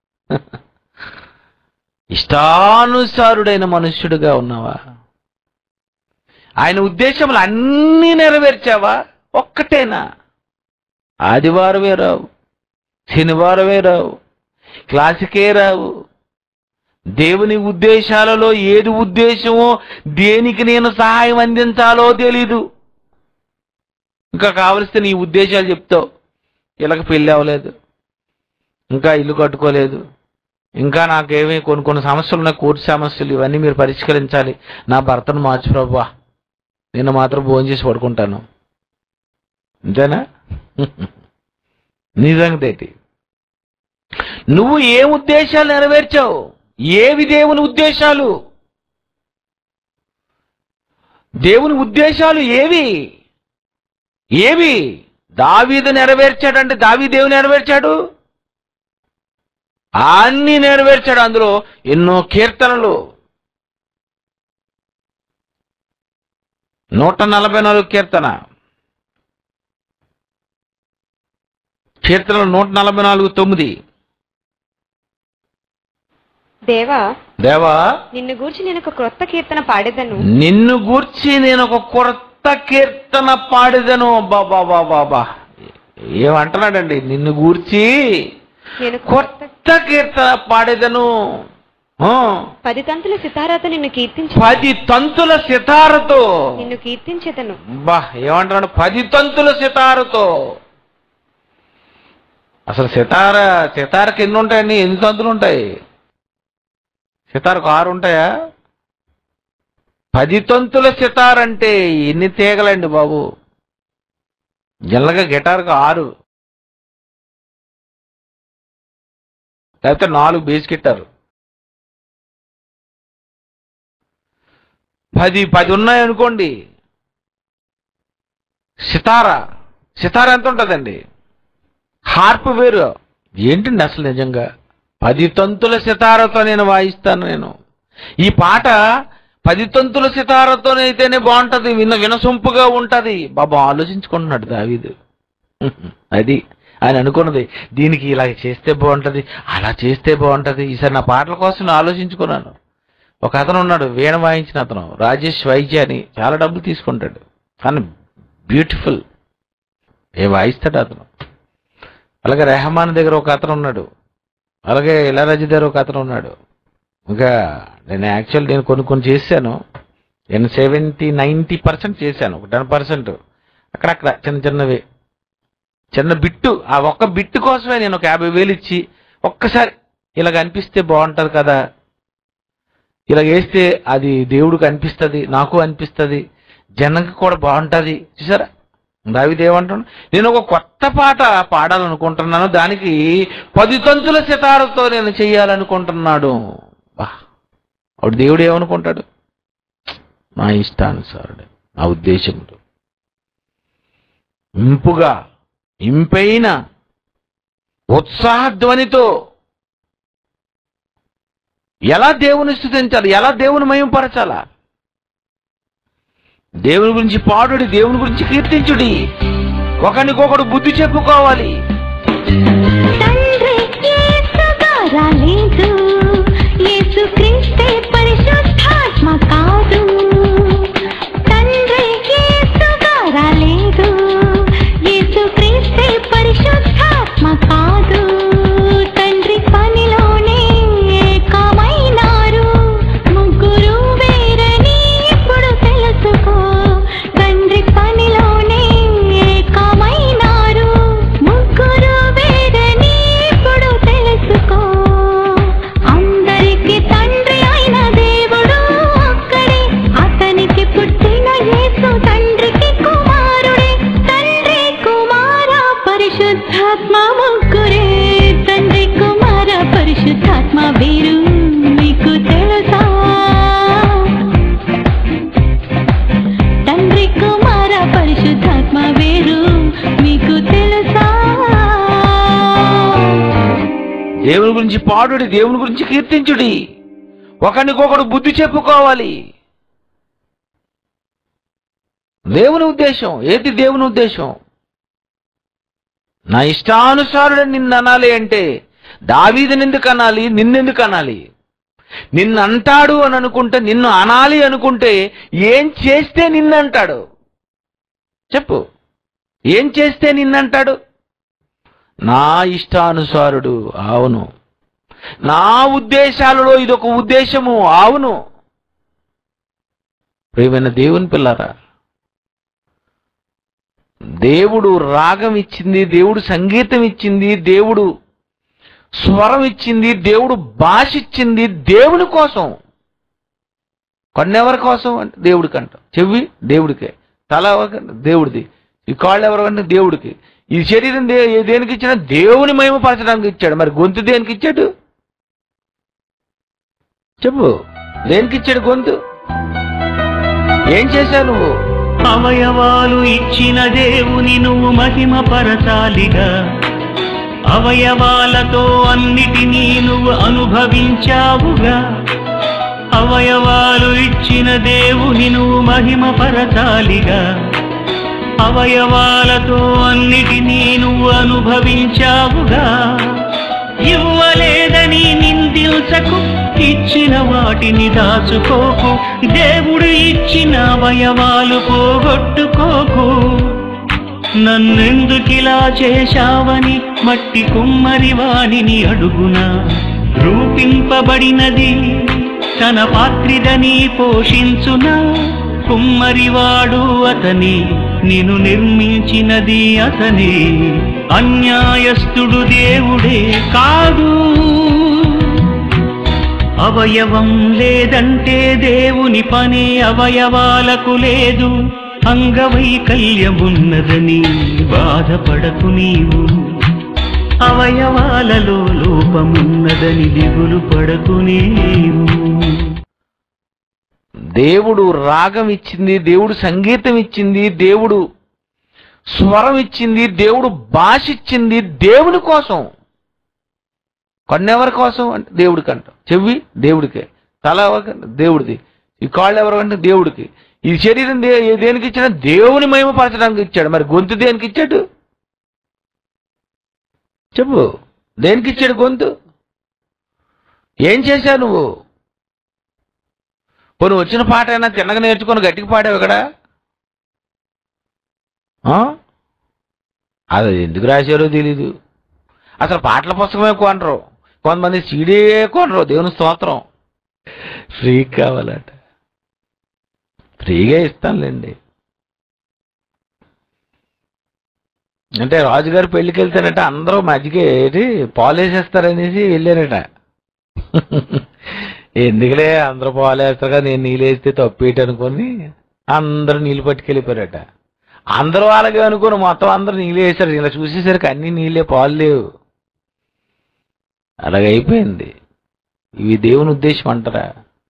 [SPEAKER 1] ఇష్టానుసారుడైన మనుష్యుడిగా ఉన్నావా ఆయన ఉద్దేశములు అన్నీ నెరవేర్చావా ఒక్కటేనా ఆదివారమే రావు శనివారమే రావు క్లాసుకే రావు దేవుని ఉద్దేశాలలో ఏది ఉద్దేశమో దేనికి నేను సహాయం అందించాలో తెలీదు ఇంకా కావలిస్తే నీ ఉద్దేశాలు చెప్తావు ఇలాగ పెళ్ళి అవ్వలేదు ఇంకా ఇల్లు కట్టుకోలేదు ఇంకా నాకేమీ కొన్ని కొన్ని సమస్యలు ఉన్నాయి కోర్టు సమస్యలు ఇవన్నీ మీరు పరిష్కరించాలి నా భర్తను మార్చు ప్రభా నేను మాత్రం భోజనం చేసి పడుకుంటాను అంతేనా నిజంగా ఏంటి నువ్వు ఏ ఉద్దేశాలు నెరవేర్చావు ఏవి దేవుని ఉద్దేశాలు దేవుని ఉద్దేశాలు ఏవి ఏవి దావీదు నెరవేర్చాడంటే దావీ దేవుని నెరవేర్చాడు అన్ని నెరవేర్చాడు అందులో ఎన్నో కీర్తనలు నూట నలభై నాలుగు కీర్తన కీర్తనలు నూట నలభై నాలుగు తొమ్మిది
[SPEAKER 2] దేవా
[SPEAKER 1] దేవా
[SPEAKER 2] నిన్ను గూర్చి నేను ఒక క్రొత్త కీర్తన పాడేదను
[SPEAKER 1] నిన్ను గూర్చి నేను ఒక కొత్త కీర్తన పాడేదను బాబా బాబా బాబా ఏమంటున్నాడండి నిన్ను గూర్చి
[SPEAKER 2] నేను కొత్త
[SPEAKER 1] కొత్త కీర్తన పాడేదను ఆ,
[SPEAKER 2] పది తంతుల సితారాతో నిన్ను కీర్తించి
[SPEAKER 1] పది తంతుల సితారతో
[SPEAKER 2] నిన్ను కీర్తించేదను
[SPEAKER 1] బా ఏమంటున్నాడు పది తంతుల సితారతో అసలు సితార సితారకు ఎన్ని ఉంటాయండి ఎన్ని తంతులు ఉంటాయి సితారకు ఆరు ఉంటాయా పది తంతుల సితార్ అంటే ఎన్ని తీగలండి బాబు జనరల్గా గిటార్కి ఆరు లేకపోతే నాలుగు బేస్ గిటారు పది పది ఉన్నాయనుకోండి సితార సితార ఎంత ఉంటుందండి హార్ప్ వేరు ఏంటండి అసలు నిజంగా పది తంతుల సితారతో నేను వాయిస్తాను నేను ఈ పాట పది తంతుల సితారతోనైతేనే బాగుంటది విన వినసొంపుగా ఉంటది బాబా ఆలోచించుకుంటున్నాడు దావీదు అది ఆయన అనుకున్నది దీనికి ఇలా చేస్తే బాగుంటది అలా చేస్తే బాగుంటది ఈసారి నా పాటల కోసం నేను ఆలోచించుకున్నాను ఒక అతను ఉన్నాడు వీణ వాయించిన అతను రాజేష్ వైద్య అని చాలా డబ్బులు తీసుకుంటాడు కానీ బ్యూటిఫుల్ ఏ వాయిస్తాడు అతను అలాగే రెహమాన్ దగ్గర ఒక అతను ఉన్నాడు అలాగే ఇళరాజు దగ్గర ఒక అతను ఉన్నాడు ఇంకా నేను యాక్చువల్ నేను కొన్ని కొన్ని చేశాను నేను సెవెంటీ నైంటీ పర్సెంట్ చేశాను ఒక టెన్ పర్సెంట్ అక్కడక్కడ చిన్న చిన్నవి చిన్న బిట్టు ఆ ఒక్క బిట్టు కోసమే నేను ఒక యాభై వేలు ఇచ్చి ఒక్కసారి ఇలాగ అనిపిస్తే బాగుంటుంది కదా ఇలాగ వేస్తే అది దేవుడికి అనిపిస్తుంది నాకు అనిపిస్తుంది జనంకి కూడా బాగుంటుంది చూసారా దావిది ఏమంటున్నాడు నేను ఒక కొత్త పాట పాడాలనుకుంటున్నాను దానికి పది తంతుల సితారతో నేను చెయ్యాలనుకుంటున్నాడు బా అప్పుడు దేవుడు ఏమనుకుంటాడు నా ఇష్టానుసారుడు నా ఉద్దేశంతో ఇంపుగా ఇంపైన ఉత్సాహధ్వనితో ఎలా దేవుని స్థుతించాలి ఎలా దేవుని మయంపరచాలా దేవుని గురించి పాడుడి దేవుని గురించి కీర్తించుడి ఒకరికొకడు బుద్ధి చెప్పుకోవాలి
[SPEAKER 3] తండ్రి యేసుగా రాలేదు యేసు క్రీస్తే పరిశుద్ధాత్మ కాదు తండ్రి యేసుగా రాలేదు యేసు క్రీస్తే పరిశుద్ధాత్మ కాదు తండ్రి పనిలోనే ఏకమైనారు ముగ్గురు వేరని ఇప్పుడు తెలుసుకో తండ్రి పనిలోనే ఏకమైనారు ముగ్గురు వేరని ఇప్పుడు తెలుసుకో అందరికి తండ్రి అయిన దేవుడు ఒక్కడే అతనికి పుట్టిన యేసు తండ్రికి కుమారుడే తండ్రి కుమార పరిశుద్ధాత్మ ముగ్గురే తండ్రి కుమార పరిశుద్ధాత్మ వీరు మీకు తెలుసా తండ్రి కుమార పరిశుద్ధాత్మ వేరు మీకు తెలుసా
[SPEAKER 1] దేవుని గురించి పాడుడి దేవుని గురించి కీర్తించుడి ఒకరికొకడు బుద్ధి చెప్పుకోవాలి దేవుని ఉద్దేశం ఏంటి దేవుని ఉద్దేశం నా ఇష్టానుసారుడు నిన్ను అనాలి అంటే దావీదుని ఎందుకు అనాలి నిన్నెందుకు అనాలి నిన్ను అంటాడు అని అనుకుంటే నిన్ను అనాలి అనుకుంటే ఏం చేస్తే నిన్ను అంటాడు చెప్పు ఏం చేస్తే నిన్నంటాడు నా ఇష్టానుసారుడు అవును నా ఉద్దేశాలలో ఇదొక ఉద్దేశము అవును ప్రియమైన దేవుని పిల్లరా దేవుడు రాగం ఇచ్చింది దేవుడు సంగీతం ఇచ్చింది దేవుడు స్వరం ఇచ్చింది దేవుడు భాష ఇచ్చింది దేవుని కోసం కన్నెవరి కోసం అంటే దేవుడికి అంట చెవి దేవుడికే తల ఎవరికంటే దేవుడిది ఈ కాళ్ళు ఎవరికంటే దేవుడికి ఈ శరీరం దే దేనికి ఇచ్చినా దేవుని మహిమపరచడానికి ఇచ్చాడు మరి గొంతు దేనికి ఇచ్చాడు చెప్పు దేనికి ఇచ్చాడు గొంతు ఏం చేశావు నువ్వు
[SPEAKER 5] అవయవాలు ఇచ్చిన దేవుని నువ్వు మహిమ పరచాలిగా అవయవాలతో అన్నిటినీ నువ్వు అనుభవించావుగా అవయవాలు ఇచ్చిన దేవుని నువ్వు మహిమ పరచాలిగా అవయవాలతో అన్నిటినీ నువ్వు అనుభవించావుగా ఇవ్వలేదని నిందించకు ఇచ్చిన వాటిని దాచుకోకు దేవుడు ఇచ్చిన అవయవాలు పోగొట్టుకోకు నన్నెందుకిలా చేశావని మట్టి కుమ్మరి వాణిని అడుగునా రూపింపబడినది తన పాత్రిదని పోషించునా కుమ్మరివాడు అతని నిన్ను నిర్మించినది అతని అన్యాయస్తుడు దేవుడే కాదు అవయవం లేదంటే దేవుని పనే అవయవాలకు లేదు అంగవైకల్యమున్నదని బాధపడకు నీవు అవయవాలలో లోపమున్నదని దిగులు పడకు నీవు
[SPEAKER 1] దేవుడు రాగం ఇచ్చింది దేవుడు సంగీతం ఇచ్చింది దేవుడు స్వరం ఇచ్చింది దేవుడు భాష ఇచ్చింది దేవుని కోసం కన్నెవరి కోసం అంటే దేవుడికి అంట చెవి దేవుడికే తల ఎవరికంటే దేవుడిది ఈ కాళ్ళు ఎవరికంటే దేవుడికి ఈ శరీరం దే దేనికి ఇచ్చినా దేవుని మహిమపరచడానికి ఇచ్చాడు మరి గొంతు దేనికి ఇచ్చాడు చెప్పు దేనికి ఇచ్చాడు గొంతు ఏం చేశావు నువ్వు పోను వచ్చిన పాట అయినా తిన్నగా నేర్చుకొని గట్టిగా పాడావు ఇక్కడ ఆ? అది ఎందుకు రాశారో తెలీదు అసలు పాటల పుస్తకమే కొనరు కొంతమంది సీడీ కొనరు దేవుని స్తోత్రం ఫ్రీ కావాలట ఫ్రీగా ఇస్తానులేండి అంటే రాజుగారు పెళ్లికి వెళ్తారట అందరూ మజ్జిగ ఏంటి పాలు వేసేస్తారనేసి వెళ్ళారట ఎందుకులే అందరూ పాలు వేస్తారు కదా నేను నీళ్ళు వేస్తే తప్పేటి అనుకొని అందరూ నీళ్ళు పట్టుకెళ్ళిపోయారట అందరూ అలాగే అనుకోని మొత్తం అందరూ నీళ్ళు వేశారు ఇలా చూసేసరికి అన్ని నీళ్ళే పాలు లేవు అలాగైపోయింది ఇవి దేవుని ఉద్దేశం అంటారా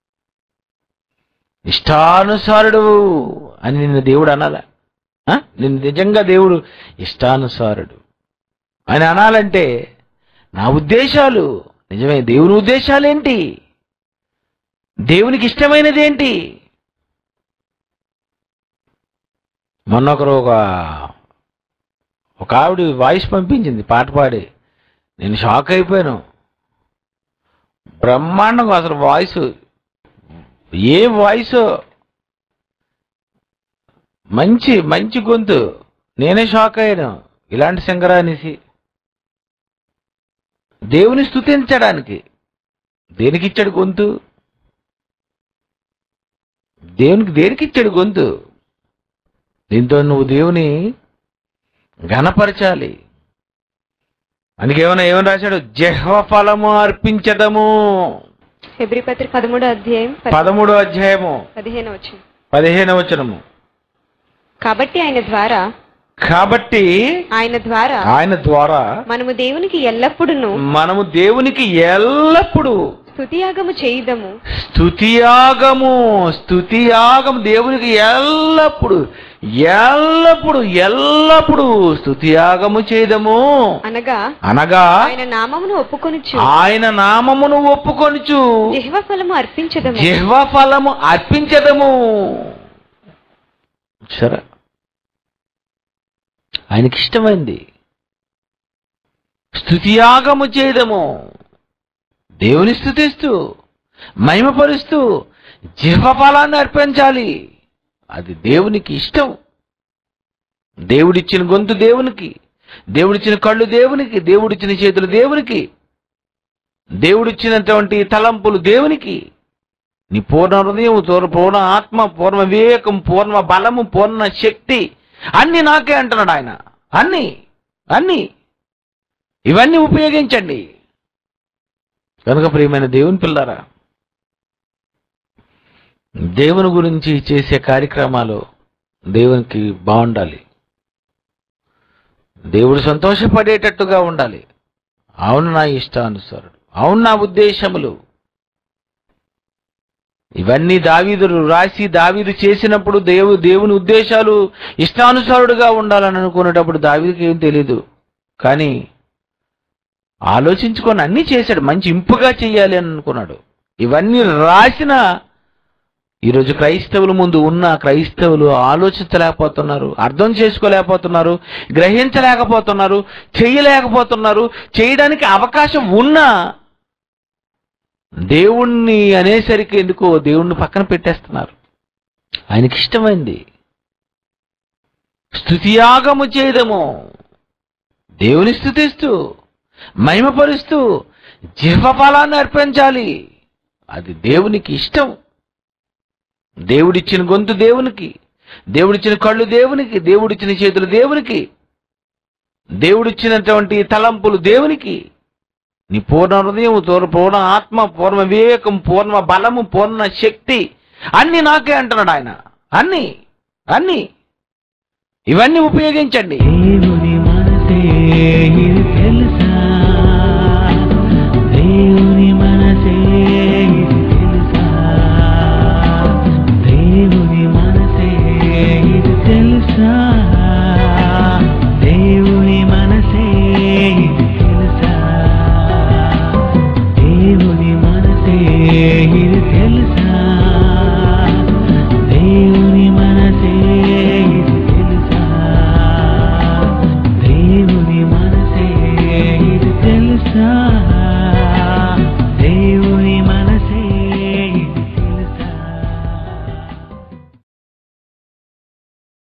[SPEAKER 1] ఇష్టానుసారుడు అని నిన్ను దేవుడు అనాలా ఆ? నిన్ను నిజంగా దేవుడు ఇష్టానుసారుడు అని అనాలంటే నా ఉద్దేశాలు నిజమే దేవుని ఉద్దేశాలేంటి దేవునికి ఇష్టమైనది ఏంటి మొన్న ఒకరు ఒక ఒక ఆవిడ వాయిస్ పంపించింది పాట పాడి నేను షాక్ అయిపోయాను బ్రహ్మాండంగా అసలు వాయిస్ ఏ వాయిస్ మంచి మంచి గొంతు నేనే షాక్ అయ్యాను ఇలాంటి సింగరా అనేసి దేవుని స్తుతించడానికి దేనికి ఇచ్చాడు గొంతు దేవునికి దేనికి ఇచ్చాడు గొంతు దీంతో నువ్వు దేవుని ఘనపరచాలి అందుకే ఏమైనా ఏమని రాశాడు జహ్వ ఫలము అర్పించదము
[SPEAKER 2] హెబ్రి పత్రిక పదమూడో అధ్యాయం పది-
[SPEAKER 1] పదమూడో అధ్యాయము
[SPEAKER 2] పదిహేను వచ్చిన
[SPEAKER 1] పదిహేను వచనము
[SPEAKER 2] కాబట్టి ఆయన ద్వారా
[SPEAKER 1] కాబట్టి
[SPEAKER 2] ఆయన ద్వారా
[SPEAKER 1] ఆయన ద్వారా
[SPEAKER 2] మనము దేవునికి ఎల్లప్పుడూ
[SPEAKER 1] మనము దేవునికి ఎల్లప్పుడూ
[SPEAKER 2] స్తుతియాగము చేయుదము
[SPEAKER 1] స్తుతియాగము స్తుతియాగము దేవునికి ఎల్లప్పుడు ఎల్లప్పుడు ఎల్లప్పుడు స్తుతియాగము చేయదము
[SPEAKER 2] అనగా
[SPEAKER 1] అనగా
[SPEAKER 2] ఆయన నామమును ఒప్పుకొనుచు
[SPEAKER 1] ఆయన నామమును ఒప్పుకొనుచు
[SPEAKER 2] జిహ్వ ఫలము అర్పించదము
[SPEAKER 1] జిహ్వ ఫలము అర్పించదము సరే ఆయనకి ఇష్టమైంది స్తుతియాగము చేయదము దేవుని స్థుతిస్తూ మహిమపరుస్తూ జిహ్వ ఫలాన్ని అర్పించాలి అది దేవునికి ఇష్టం దేవుడిచ్చిన గొంతు దేవునికి దేవుడిచ్చిన కళ్ళు దేవునికి దేవుడిచ్చిన చేతులు దేవునికి దేవుడిచ్చినటువంటి తలంపులు దేవునికి నీ పూర్ణ హృదయం తోర- పూర్ణ ఆత్మ పూర్ణ వివేకం పూర్ణ బలము పూర్ణ శక్తి అన్ని నాకే అంటున్నాడు ఆయన అన్ని అన్ని ఇవన్నీ ఉపయోగించండి కనుక ప్రియమైన దేవుని పిల్లారా దేవుని గురించి చేసే కార్యక్రమాలు దేవునికి బాగుండాలి దేవుడు సంతోషపడేటట్టుగా ఉండాలి అవును నా ఇష్టానుసారుడు అవును నా ఉద్దేశములు ఇవన్నీ దావీదులు రాసి దావీదు చేసినప్పుడు దేవు దేవుని ఉద్దేశాలు ఇష్టానుసారుడుగా ఉండాలని అనుకునేటప్పుడు దావీదుకి ఏం తెలీదు కానీ ఆలోచించుకొని అన్నీ చేశాడు మంచి ఇంపుగా చెయ్యాలి అని అనుకున్నాడు ఇవన్నీ రాసిన ఈరోజు క్రైస్తవుల ముందు ఉన్న క్రైస్తవులు ఆలోచించలేకపోతున్నారు అర్థం చేసుకోలేకపోతున్నారు గ్రహించలేకపోతున్నారు చేయలేకపోతున్నారు చేయడానికి అవకాశం ఉన్నా దేవుణ్ణి అనేసరికి ఎందుకో దేవుణ్ణి పక్కన పెట్టేస్తున్నారు ఆయనకి ఇష్టమైంది స్థుతియాగము చేయదము దేవుని స్థుతిస్తూ మహిమపరుస్తూ జిహ్వఫలాన్ని అర్పించాలి అది దేవునికి ఇష్టం దేవుడిచ్చిన గొంతు దేవునికి దేవుడిచ్చిన కళ్ళు దేవునికి దేవుడిచ్చిన చేతులు దేవునికి దేవుడిచ్చినటువంటి తలంపులు దేవునికి నీ పూర్ణ హృదయం తోర- పూర్ణ ఆత్మ పూర్ణ వివేకం పూర్ణ బలము పూర్ణ శక్తి అన్ని నాకే అంటున్నాడు ఆయన అన్ని అన్ని ఇవన్నీ ఉపయోగించండి
[SPEAKER 4] దేవుని మనసే ఇది తెలుసా దేవుని మనసే ఇది తెలుసా దేవుని మనసే ఇది తెలుసా దేవుని మనసే ఇది తెలుసా దేవుని మనసే ఇది